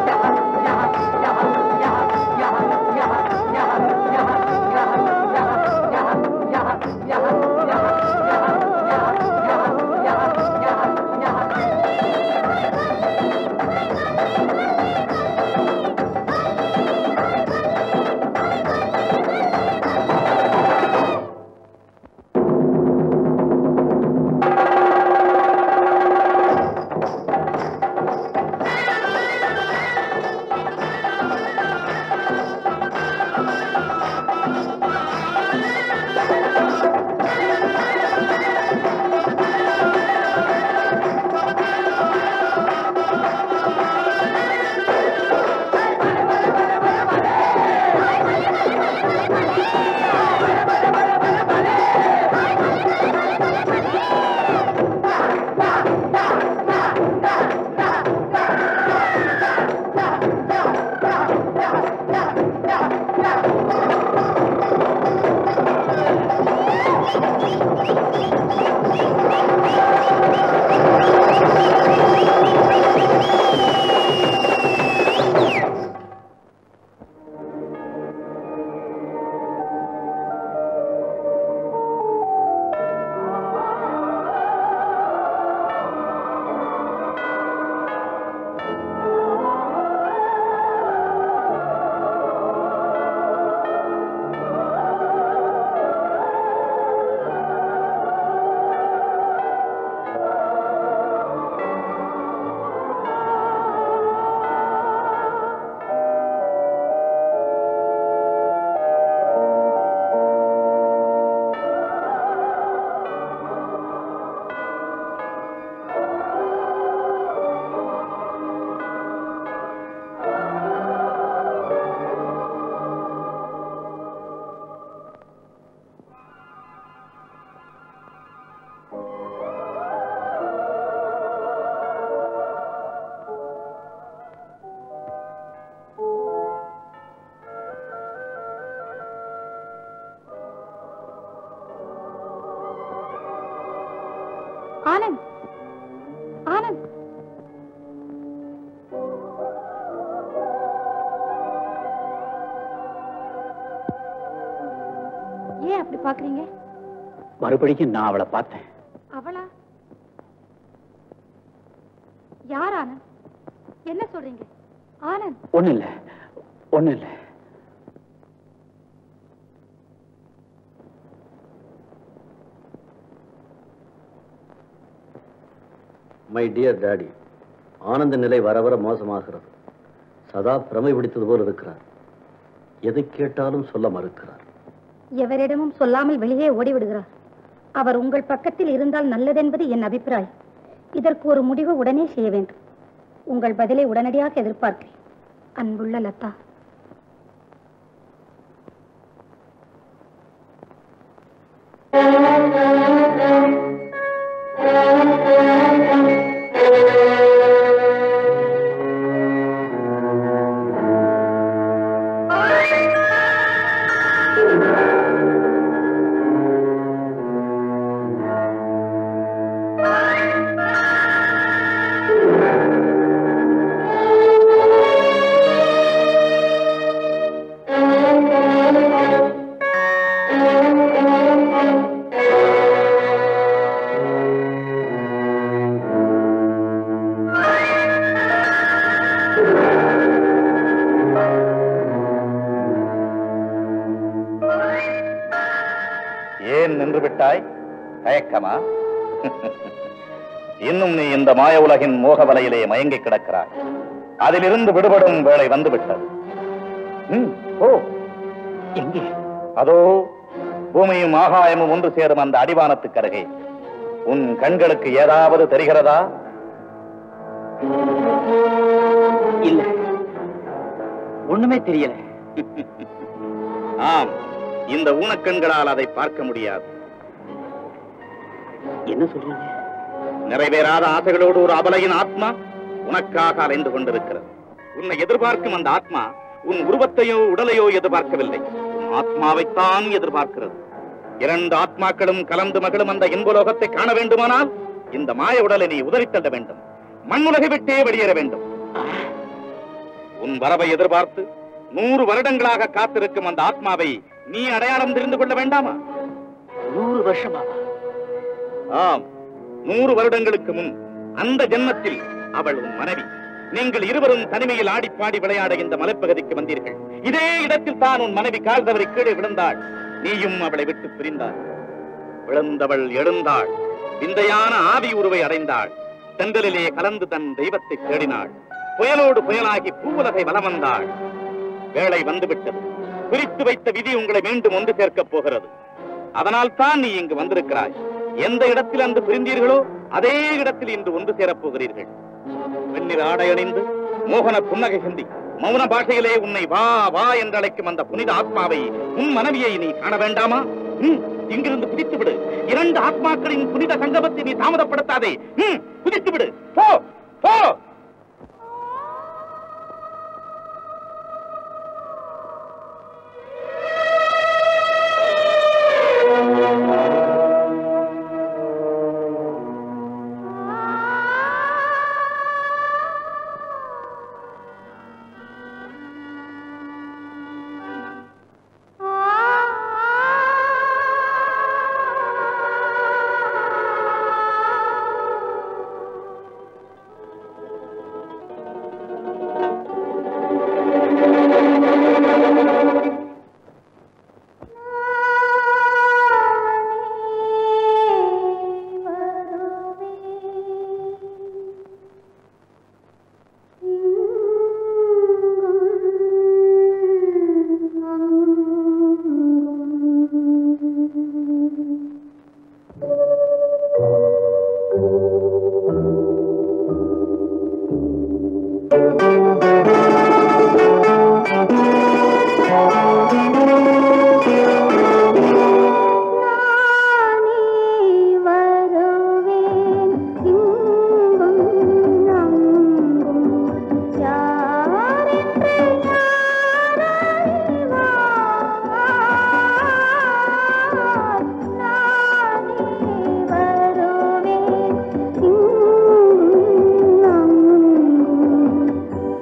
பாக்குறீங்க மறுபடியும் நான் அவளை பார்த்தேன் அவளா யார் ஆனந்த் என்ன சொல்றீங்க ஆனந்த் ஒண்ணு இல்ல ஒண்ணு இல்ல மை டியர் டாடி ஆனந்த நிலை வர வர மோசமாகிறது சதா பிரமை பிடித்தது போல் இருக்கிறார் எதை கேட்டாலும் சொல்ல மறுக்கிறார் எவரிடமும் சொல்லாமல் வெளியே ஓடிவிடுகிறார் அவர் உங்கள் பக்கத்தில் இருந்தால் நல்லதென்பது என் அபிப்பிராயம் இதற்கு ஒரு முடிவு உடனே செய்ய வேண்டும் உங்கள் பதிலை உடனடியாக எதிர்பார்க்கிறேன் அன்புள்ள லதா ஏன் நின்று விட்டாய் தயக்கமா இன்னும் நீ இந்த மாய உலகின் மோக வலையிலே மயங்கி கிடக்கிறாய் அதிலிருந்து விடுபடும் வேளை வந்துவிட்டது ம், ஓ எங்கே அதோ பூமியும் ஆகாயமும் ஒன்று சேரும் அந்த அடிவானத்துக்கு அருகே உன் கண்களுக்கு ஏதாவது தெரிகிறதா இல்ல ஒண்ணுமே தெரியல ஆம் இந்த ஊனக்கண்களால் அதை பார்க்க முடியாது என்ன சொல்றீங்க நிறைவேறாத ஆசைகளோடு ஒரு அபலையின் ஆத்மா உனக்காக அலைந்து கொண்டிருக்கிறது உன்னை எதிர்பார்க்கும் அந்த ஆத்மா உன் உருவத்தையோ உடலையோ எதிர்பார்க்கவில்லை உன் ஆத்மாவைத்தான் எதிர்பார்க்கிறது இரண்டு ஆத்மாக்களும் கலந்து மகளும் அந்த இன்பலோகத்தை காண வேண்டுமானால் இந்த மாய உடலை நீ உதறித்தள்ள வேண்டும் மண்ணுலகை விட்டே வெளியேற வேண்டும் உன் வரவை எதிர்பார்த்து நூறு வருடங்களாக காத்திருக்கும் அந்த ஆத்மாவை நீ அடையாளம் தெரிந்து கொள்ள வேண்டாமா நூறு வருஷமா ஆம் நூறு வருடங்களுக்கு முன் அந்த ஜென்மத்தில் அவள் உன் மனைவி நீங்கள் இருவரும் தனிமையில் ஆடிப்பாடி விளையாட இந்த மலைப்பகுதிக்கு வந்தீர்கள் இதே இடத்தில் தான் உன் மனைவி கால் தவறி கீழே விழுந்தாள் நீயும் அவளை விட்டு பிரிந்தாள் விழுந்தவள் எழுந்தாள் விந்தையான ஆவி உருவை அடைந்தாள் தென்றலிலே கலந்து தன் தெய்வத்தை தேடினாள் புயலோடு புயலாகி பூவுலகை வலம் வந்தாள் வேளை வந்துவிட்டது பிரித்து வைத்த விதி உங்களை மீண்டும் ஒன்று சேர்க்கப் போகிறது அதனால் தான் நீ இங்கு வந்திருக்கிறாய் எந்த இடத்தில் அன்று பிரிந்தீர்களோ அதே இடத்தில் இன்று ஒன்று சேரப் போகிறீர்கள் வெண்ணிற ஆடை அணிந்து மோகன புன்னகை சிந்தி மௌன பாஷையிலே உன்னை வா வா என்று அழைக்கும் அந்த புனித ஆத்மாவை உன் மனைவியை நீ காண வேண்டாமா ம், இங்கிருந்து குதித்து விடு இரண்டு ஆத்மாக்களின் புனித சங்கமத்தை நீ தாமதப்படுத்தாதே ம், குதித்து விடு போ போ வருவேன்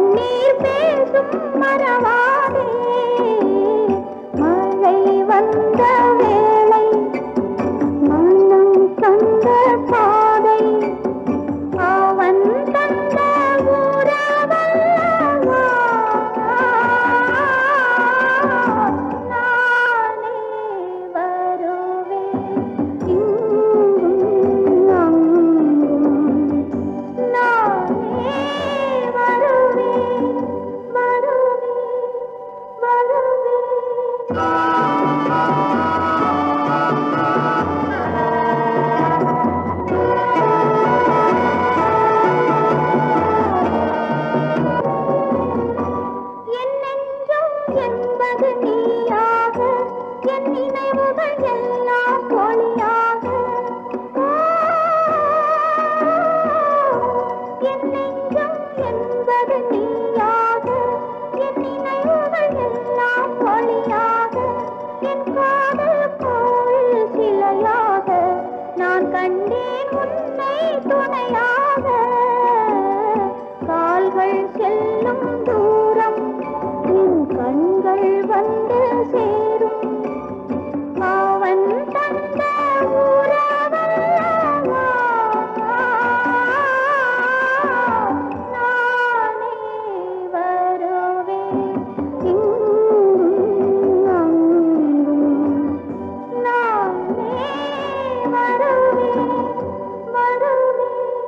கண்ணீர் பேசும் மறவாதே மழை வந்த வேளை மனம் தந்த பாதை அவன் தந்த உறவல்லவா நானே வருவேன் இங்கும் அங்கும் நானே வருவேன் வருவேன் என் நெஞ்சம் என்பது நீயாக என் நினைவுகள் எல்லாம் ஒளியாக என் நெஞ்சம் என்பது நீயாக என் நினைவுகள் எல்லாம் ஒளியாக என் காதல் போல் சிலையாக நான் கண்டேன் உன்னை துணையாக கால்கள் செல்லும் தூரம் என் கண்கள் வந்து சேரும் அவன் தந்த உறவல்லவா நானே வருவேன் இங்கும் அங்கும் நானே வருவேன் வருவேன்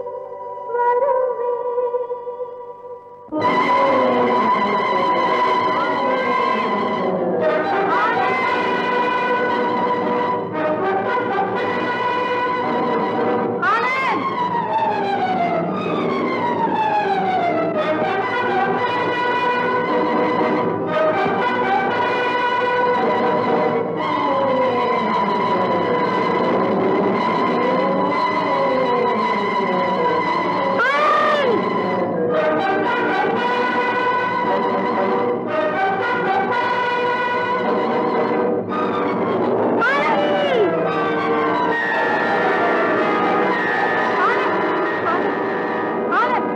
ஆனந்த்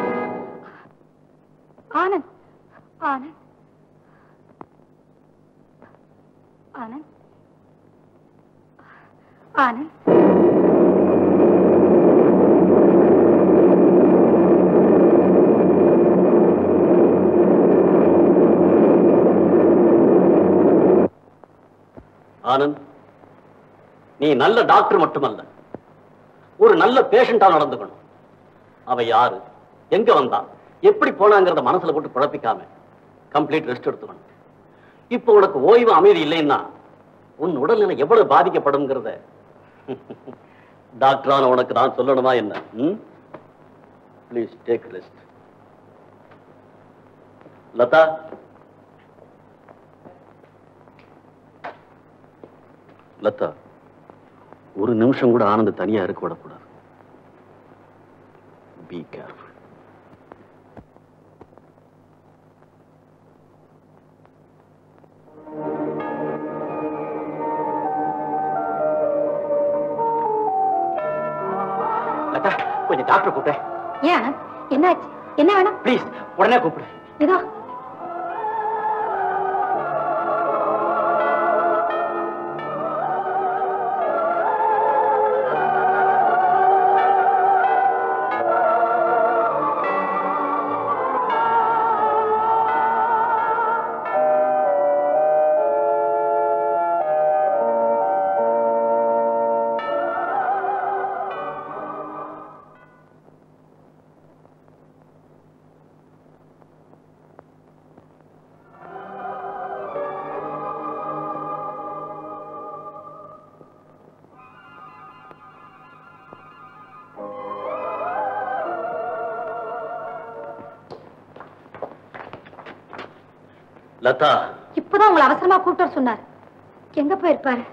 ஆனந்த் ஆனந்த் ஆனந்த் ஆனந்த் ஆனந்த் நீ நல்ல டாக்டர் மட்டுமல்ல ஒரு நல்ல பேஷண்டா நடந்துக்கணும் அவ யாரு எங்க வந்தா எப்படி போனாங்கிறத மனசுல போட்டு குழப்பிக்காம கம்ப்ளீட் ரெஸ்ட் எடுத்துக்கணும் இப்போ உனக்கு ஓய்வு அமைதி இல்லைன்னா உன் உடல்நிலை எவ்வளவு பாதிக்கப்படுங்கிறத டாக்டரான உனக்கு நான் சொல்லணுமா என்ன please take rest Latha Latha ஒரு நிமிஷம் கூட ஆனந்த தனியா இருக்க விடக்கூடாது பி கேர்ஃபுல் லதா கொஞ்சம் டாக்டர் கூப்பிட்டேன் ஏன் ஆனந்த் என்னாச்சு என்ன வேணும் ப்ளீஸ் உடனே கூப்பிடு இதோ லதா இப்பதான் உங்களை அவசரமா கூப்பிட்டு வர சொன்னார் எங்க போயிருப்பாரு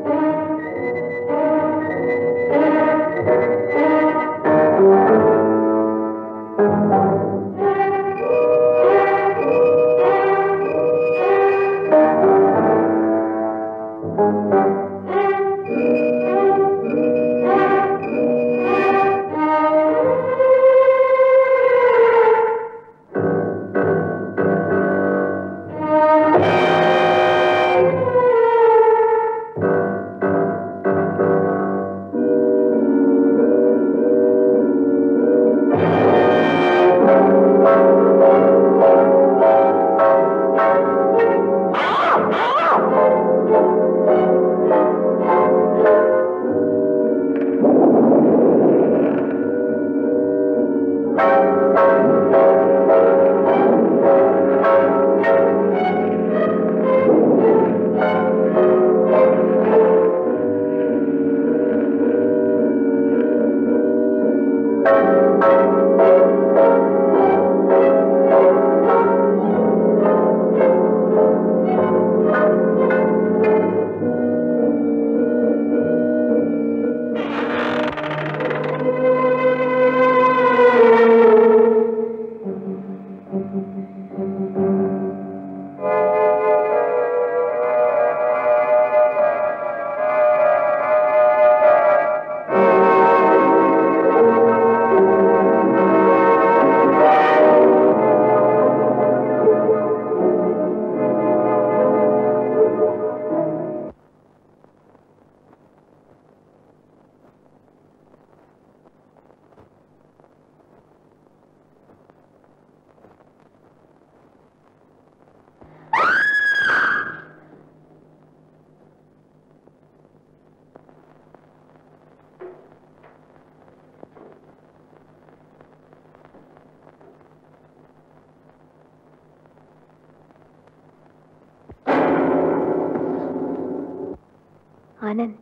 ஆனந்த்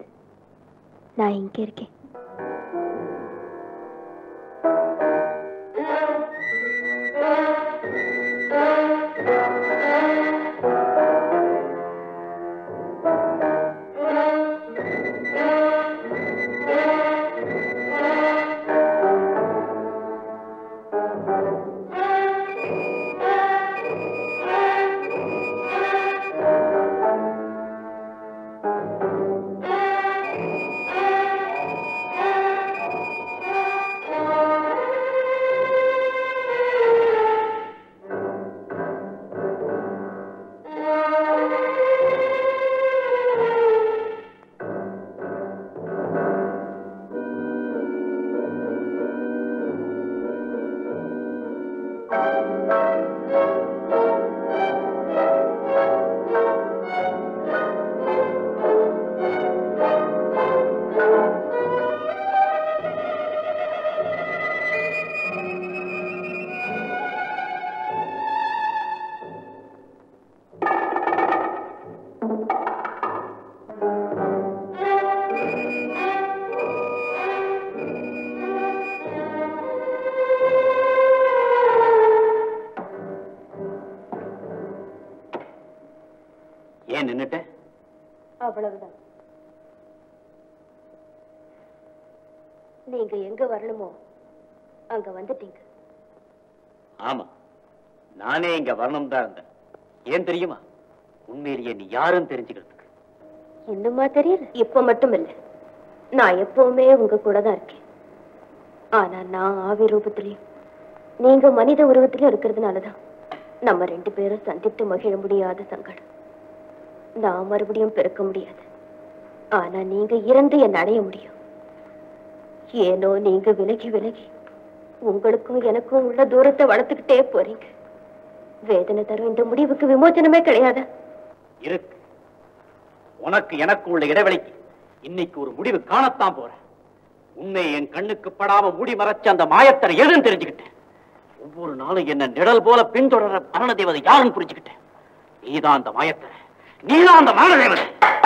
நான் இங்க இருக்கேன் ஏன் நின்னுட்ட அவ்வளவுதான் நீங்க எங்க வரணுமோ அங்க வந்துட்டீங்க ஆமா நானே இங்க வரணும் தான் இருந்தேன் ஏன் தெரியுமா உண்மையிலேயே நீ யாருன்னு தெரிஞ்சுக்கிறதுக்கு இன்னுமா தெரியல இப்ப மட்டும் இல்ல நான் எப்பவுமே உங்க கூட தான் இருக்கேன் ஆனா நான் ஆவி ரூபத்திலையும் நீங்க மனித உருவத்திலும் இருக்கிறதுனாலதான் நம்ம ரெண்டு பேரும் சந்தித்து மகிழ முடியாத சங்கடம் நான் மறுபடியும் பிறக்க முடியாது ஆனா நீங்க இறந்து என்ன அடைய முடியும் ஏனோ நீங்க விலகி விலகி உங்களுக்கும் எனக்கும் உள்ள தூரத்தை வளர்த்துக்கிட்டே போறீங்க வேதனை தரும் இந்த முடிவுக்கு விமோச்சனமே கிடையாதா இருக்கு உனக்கு எனக்கு உள்ள இடைவெளிக்கு இன்னைக்கு ஒரு முடிவு காணத்தான் போறேன் உன்னை என் கண்ணுக்கு படாம மூடி மறைச்ச அந்த மாயத்தரை எதுன்னு தெரிஞ்சுக்கிட்டேன் ஒவ்வொரு நாளும் என்ன நிழல் போல பின்தொடர மரண தேவதை யாருன்னு புரிஞ்சுக்கிட்டேன் நீதான் அந்த மாயத்தரை நீதான் அந்த மரண தேவதை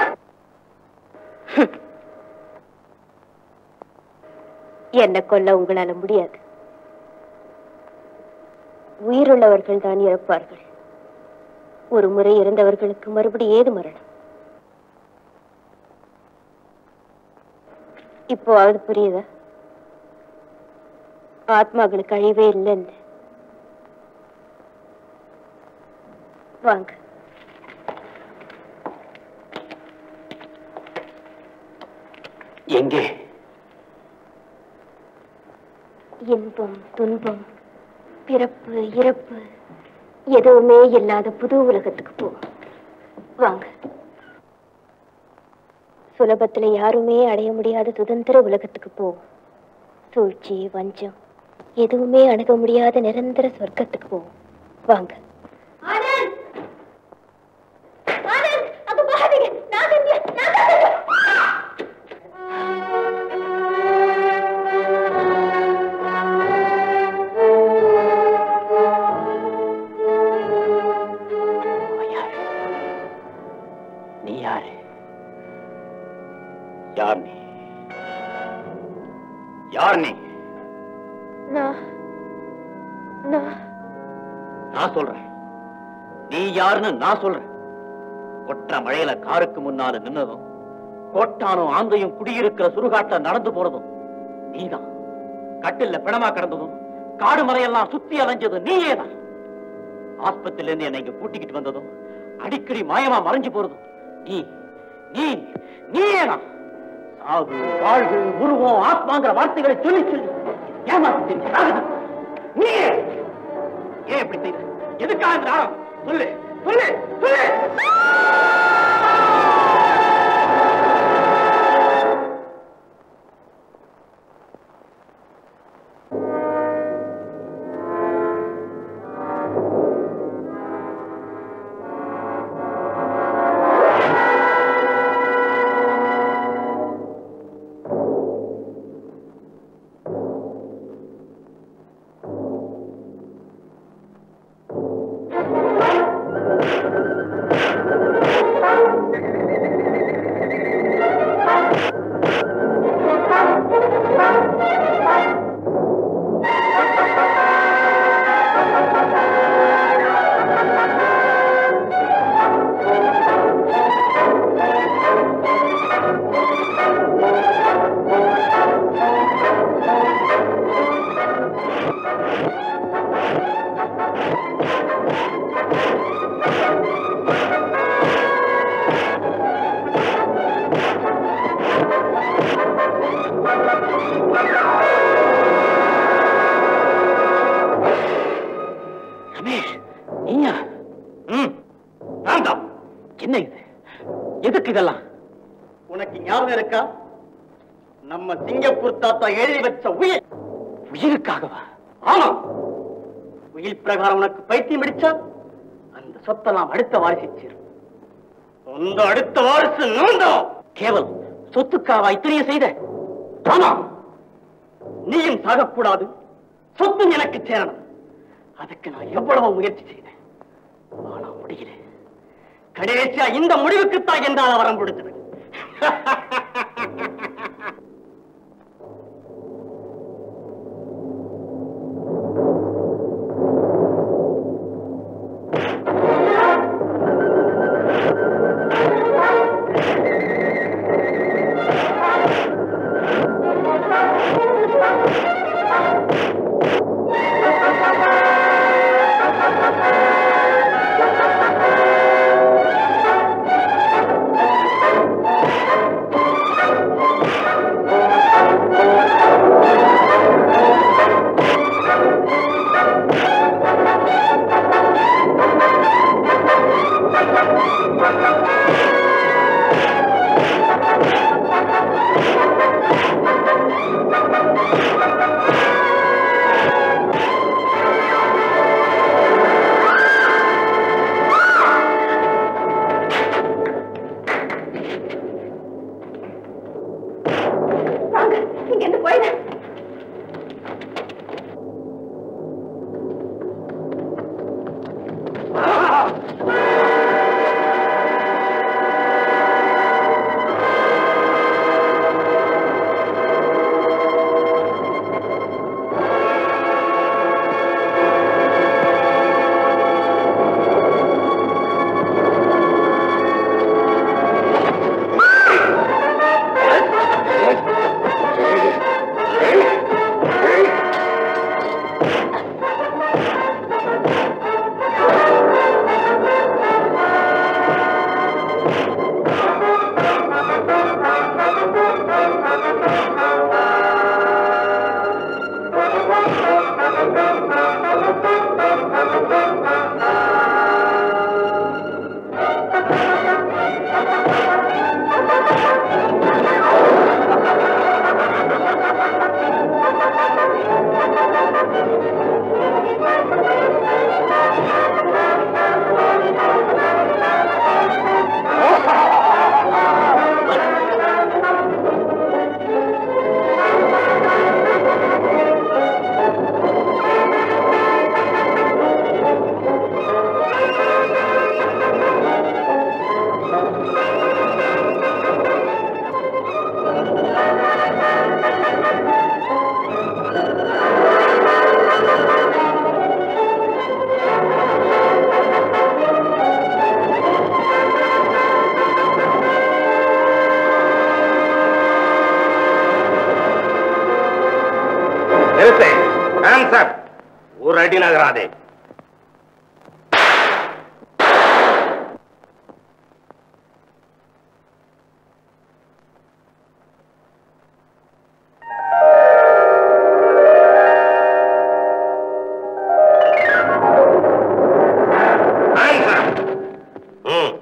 என்ன கொல்ல உங்களால முடியாது உயிருள்ளவர்கள் தான் இறப்பார்கள் ஒரு முறை இறந்தவர்களுக்கு மறுபடி ஏது மரணம் இப்போ அது புரியுதா ஆத்மாக்களுக்கு அழிவே இல்லைன்னு வாங்க எங்கே இன்பம் துன்பம் பிறப்பு இறப்பு எதுவுமே இல்லாத புது உலகத்துக்கு போவோம் வாங்க சுலபத்துல யாருமே அடைய முடியாத சுதந்திர உலகத்துக்கு போவோம் சூழ்ச்சி வஞ்சம் எதுவுமே அணுக முடியாத நிரந்தர சொர்க்கத்துக்கு போவோம் வாங்க நீ யாரு யார் நீ யார் நீ நான் நான் நான் சொல்றேன் நீ யாருன்னு நான் சொல்றேன் கொற்ற மழையில காருக்கு முன்னால நின்னதும் கோட்டானும் ஆந்தையும் குடியிருக்கிற சுடுகாட்டுல நடந்து போனதும் நீதான் கட்டில்ல பிணமா கிடந்ததும் காடு மலையெல்லாம் சுத்தி அலைஞ்சது நீயே தான் ஆஸ்பத்திரியில இருந்து என்னை இங்க கூட்டிக்கிட்டு வந்ததும் அடிக்கடி மாயமா மறைஞ்சு போறதும் நீ நீ நீயே தான் சாவு வாழ்வு உருவம் ஆத்மாங்கிற வார்த்தைகளை சொல்லி சொல்லி ஏமாத்தி நீயே ஏன் இப்படி செய்த எதுக்காக இந்த நாடகம் சொல்லு சொல்லு சொல்லு ரமேஷ் நீயா ம் நான் தான் என்ன இது எதுக்கு இதெல்லாம் உனக்கு ஞாபகம் இருக்கா நம்ம சிங்கப்பூர் தாத்தா எழுதி வச்ச உயிர் உயிருக்காகவா ஆமா உயிர் பிரகாரம் உனக்கு பைத்தியம் அடிச்சா அந்த சொத்தெல்லாம் அடுத்த வாரிசு சேரும் அந்த அடுத்த வாரிசு நான் தான் கேவலம் சொத்துக்காவா இத்தனையும் செய்த ஆமா நீயும் சாகக்கூடாது சொத்து எனக்கு சேரணும் அதுக்கு நான் எவ்வளவு முயற்சி செய்தேன் ஆனா முடியல கடைசியா இந்த முடிவுக்குத்தான் என்னால் வரம் கொடுத்தது வாங்க இங்க இருந்து போயிடு ஆ ஒரு அடி நகராதே ம்.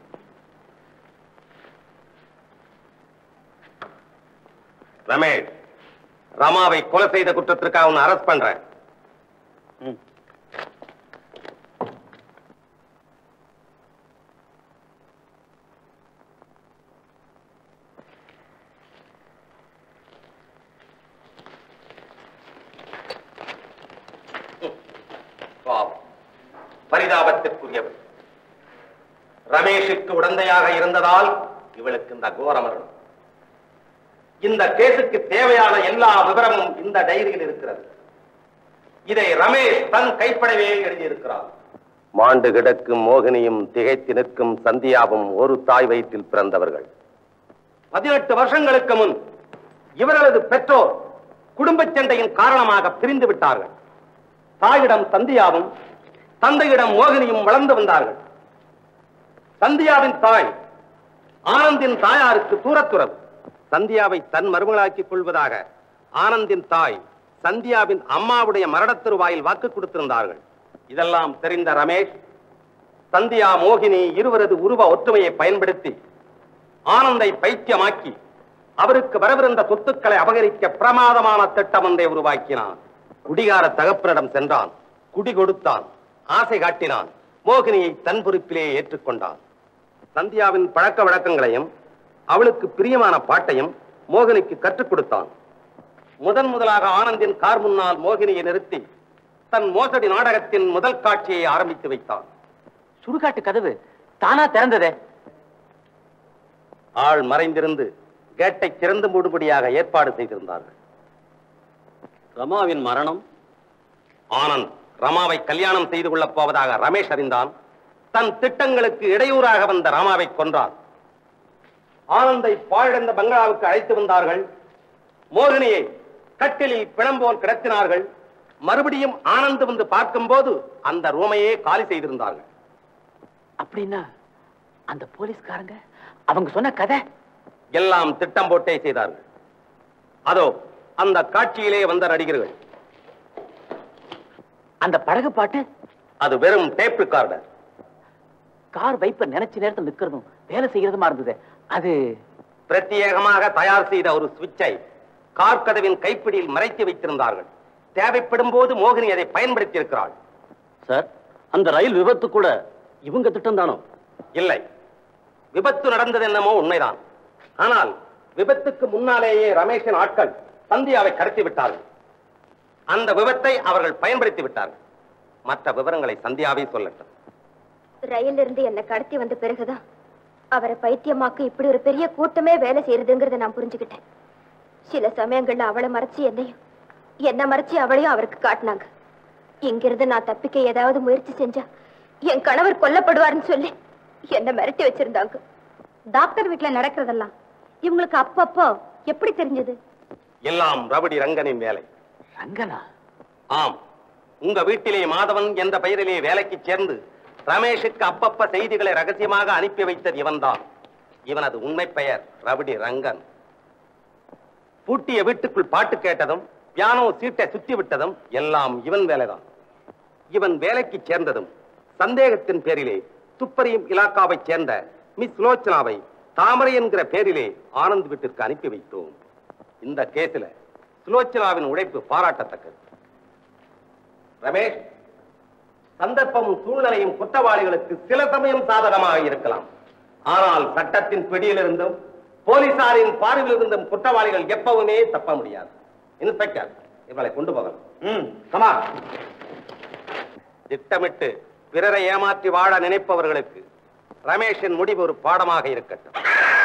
ரமேஷ் ரமாவை கொலை செய்த குற்றத்திற்காக உன்னை அரெஸ்ட் பண்றேன் பாவம். பரிதாபத்திற்குரியவள் ரமேஷுக்கு உடந்தையாக இருந்ததால் இவளுக்கு இந்த கோர மரணம் இந்த கேஸுக்கு தேவையான எல்லா விவரமும் இந்த டைரியில் இருக்கிறது இதை ரமேஷ் தன் கைப்படவே எழுதியிருக்கிறார் மாண்டு கிடக்கும் மோகினியும் திகைத்து நிற்கும் சந்தியாவும் ஒரு தாய் வயிற்றில் பிறந்தவர்கள் பதினெட்டு வருஷங்களுக்கு முன் இவர்களது பெற்றோர் குடும்பச் சண்டையின் காரணமாக பிரிந்து விட்டார்கள் தாயிடம் சந்தியாவும் தந்தையிடம் மோகினியும் வளர்ந்து வந்தார்கள் சந்தியாவின் தாய் ஆனந்தின் தாயாருக்கு தூரத்துறவு சந்தியாவை தன் மருமகளாக்கிக் கொள்வதாக ஆனந்தின் தாய் சந்தியாவின் அம்மாவுடைய மரணத் தருவாயில் வாக்கு கொடுத்திருந்தார்கள் இதெல்லாம் தெரிந்த ரமேஷ் சந்தியா மோகினி இருவரது உருவ ஒற்றுமையை பயன்படுத்தி ஆனந்தை பைத்தியமாக்கி அவருக்கு வரவிருந்த சொத்துக்களை அபகரிக்க பிரமாதமான திட்டம் ஒன்றை உருவாக்கினான் குடிகார தகப்பனிடம் சென்றான் குடி கொடுத்தான் ஆசை காட்டினான் மோகினியை தன் பொறுப்பிலே ஏற்றுக்கொண்டான் சந்தியாவின் பழக்க வழக்கங்களையும் அவளுக்கு பிரியமான பாட்டையும் மோகினிக்கு கற்றுக் கொடுத்தான் முதன் முதலாக ஆனந்தின் கார் முன்னால் மோகினியை நிறுத்தி தன் மோசடி நாடகத்தின் முதல் காட்சியை ஆரம்பித்து வைத்தான் சுடுகாட்டு கதவு தானா திறந்ததே ஆள் மறைந்திருந்து கேட்டை திறந்து மூடும்படியாக ஏற்பாடு செய்திருந்தார்கள் ரமாவின் மரணம் ஆனந்த் ரமாவை கல்யாணம் செய்து கொள்ளப் போவதாக ரமேஷ் அறிந்தான் தன் திட்டங்களுக்கு இடையூறாக வந்த ராமாவை கொன்றான் ஆனந்தை பாழடைந்த பங்களாவுக்கு அழைத்து வந்தார்கள் மோகினியை கட்டிலில் பிணம் போல் கிடத்தினார்கள் மறுபடியும் ஆனந்த் வந்து பார்க்கும்போது அந்த ரூமையே காலி செய்திருந்தார்கள் அப்படின்னா அந்த போலீஸ்காரங்க அவங்க சொன்ன கதை எல்லாம் திட்டம் போட்டே செய்தார்கள் அதோ அந்த காட்சியிலே வந்த நடிகர்கள் அந்த படகு பாட்டு அது வெறும் டேப் ரெக்கார்டர் கார் வைப்ப நினைச்ச நேரத்தில் நிக்கிறதும் வேலை செய்யறதுமா இருந்தது அது பிரத்யேகமாக தயார் செய்த ஒரு சுவிட்சை கார் கதவின் கைப்பிடியில் மறைத்து வைத்திருந்தார்கள் தேவைப்படும் போது மோகினி அதை பயன்படுத்தி இருக்கிறாள் சார் அந்த ரயில் விபத்து கூட இவங்க திட்டம் தானோ இல்லை விபத்து நடந்தது என்னமோ உண்மைதான் ஆனால் விபத்துக்கு முன்னாலேயே ரமேஷின் ஆட்கள் சந்தியாவை கடத்தி விட்டார்கள் அந்த விபத்தை அவர்கள் பயன்படுத்தி விட்டார்கள் மற்ற விவரங்களை சந்தியாவே சொல்லட்டும் ரயில் இருந்து என்னை கடத்தி வந்த பிறகுதான் அவரை பைத்தியமாக்க இப்படி ஒரு பெரிய கூட்டமே வேலை செய்யறதுங்கிறத நான் புரிஞ்சுக்கிட்டேன் சில சமயங்கள்ல அவளை மறைச்சு என்னையும் என்ன மறைச்சு அவளையும் அவருக்கு காட்டினாங்க இங்கிருந்து நான் தப்பிக்க ஏதாவது முயற்சி செஞ்சா என் கணவர் கொல்லப்படுவார்னு சொல்லி என்ன மிரட்டி வச்சிருந்தாங்க டாக்டர் வீட்டுல நடக்கிறதெல்லாம் இவங்களுக்கு அப்பப்போ எப்படி தெரிஞ்சது எல்லாம் ரபடி ரங்கனின் வேலை ரங்கனா ஆம் உங்க வீட்டிலே மாதவன் என்ற பெயரிலே வேலைக்கு சேர்ந்து ரமேஷுக்கு அப்பப்ப செய்திகளை ரகசியமாக அனுப்பி வைத்தது இவன்தான் இவனது உண்மை பெயர் ரபடி ரங்கன் பூட்டிய வீட்டுக்குள் பாட்டு கேட்டதும் பியானோ சீட்டை சுத்தி விட்டதும் எல்லாம் இவன் வேலைதான் இவன் வேலைக்கு சேர்ந்ததும் சந்தேகத்தின் பேரிலே துப்பறியும் இலாக்காவைச் சேர்ந்த மிஸ் லோச்சனாவை தாமரை என்கிற பேரிலே ஆனந்த் வீட்டிற்கு அனுப்பி வைத்தோம் இந்த கேஸில் சுலோச்சனாவின் உழைப்பு பாராட்டத்தக்கது ரமேஷ் சந்தர்ப்பமும் சூழ்நிலையும் குற்றவாளிகளுக்கு சில சமயம் சாதகமாக இருக்கலாம் ஆனால் சட்டத்தின் பிடியிலிருந்தும் போலீசாரின் பார்வையிலிருந்தும் குற்றவாளிகள் எப்பவுமே தப்ப முடியாது இன்ஸ்பெக்டர் இவளை கொண்டு போகலாம் ம் கமா திட்டமிட்டு பிறரை ஏமாற்றி வாழ நினைப்பவர்களுக்கு ரமேஷின் முடிவு ஒரு பாடமாக இருக்கட்டும்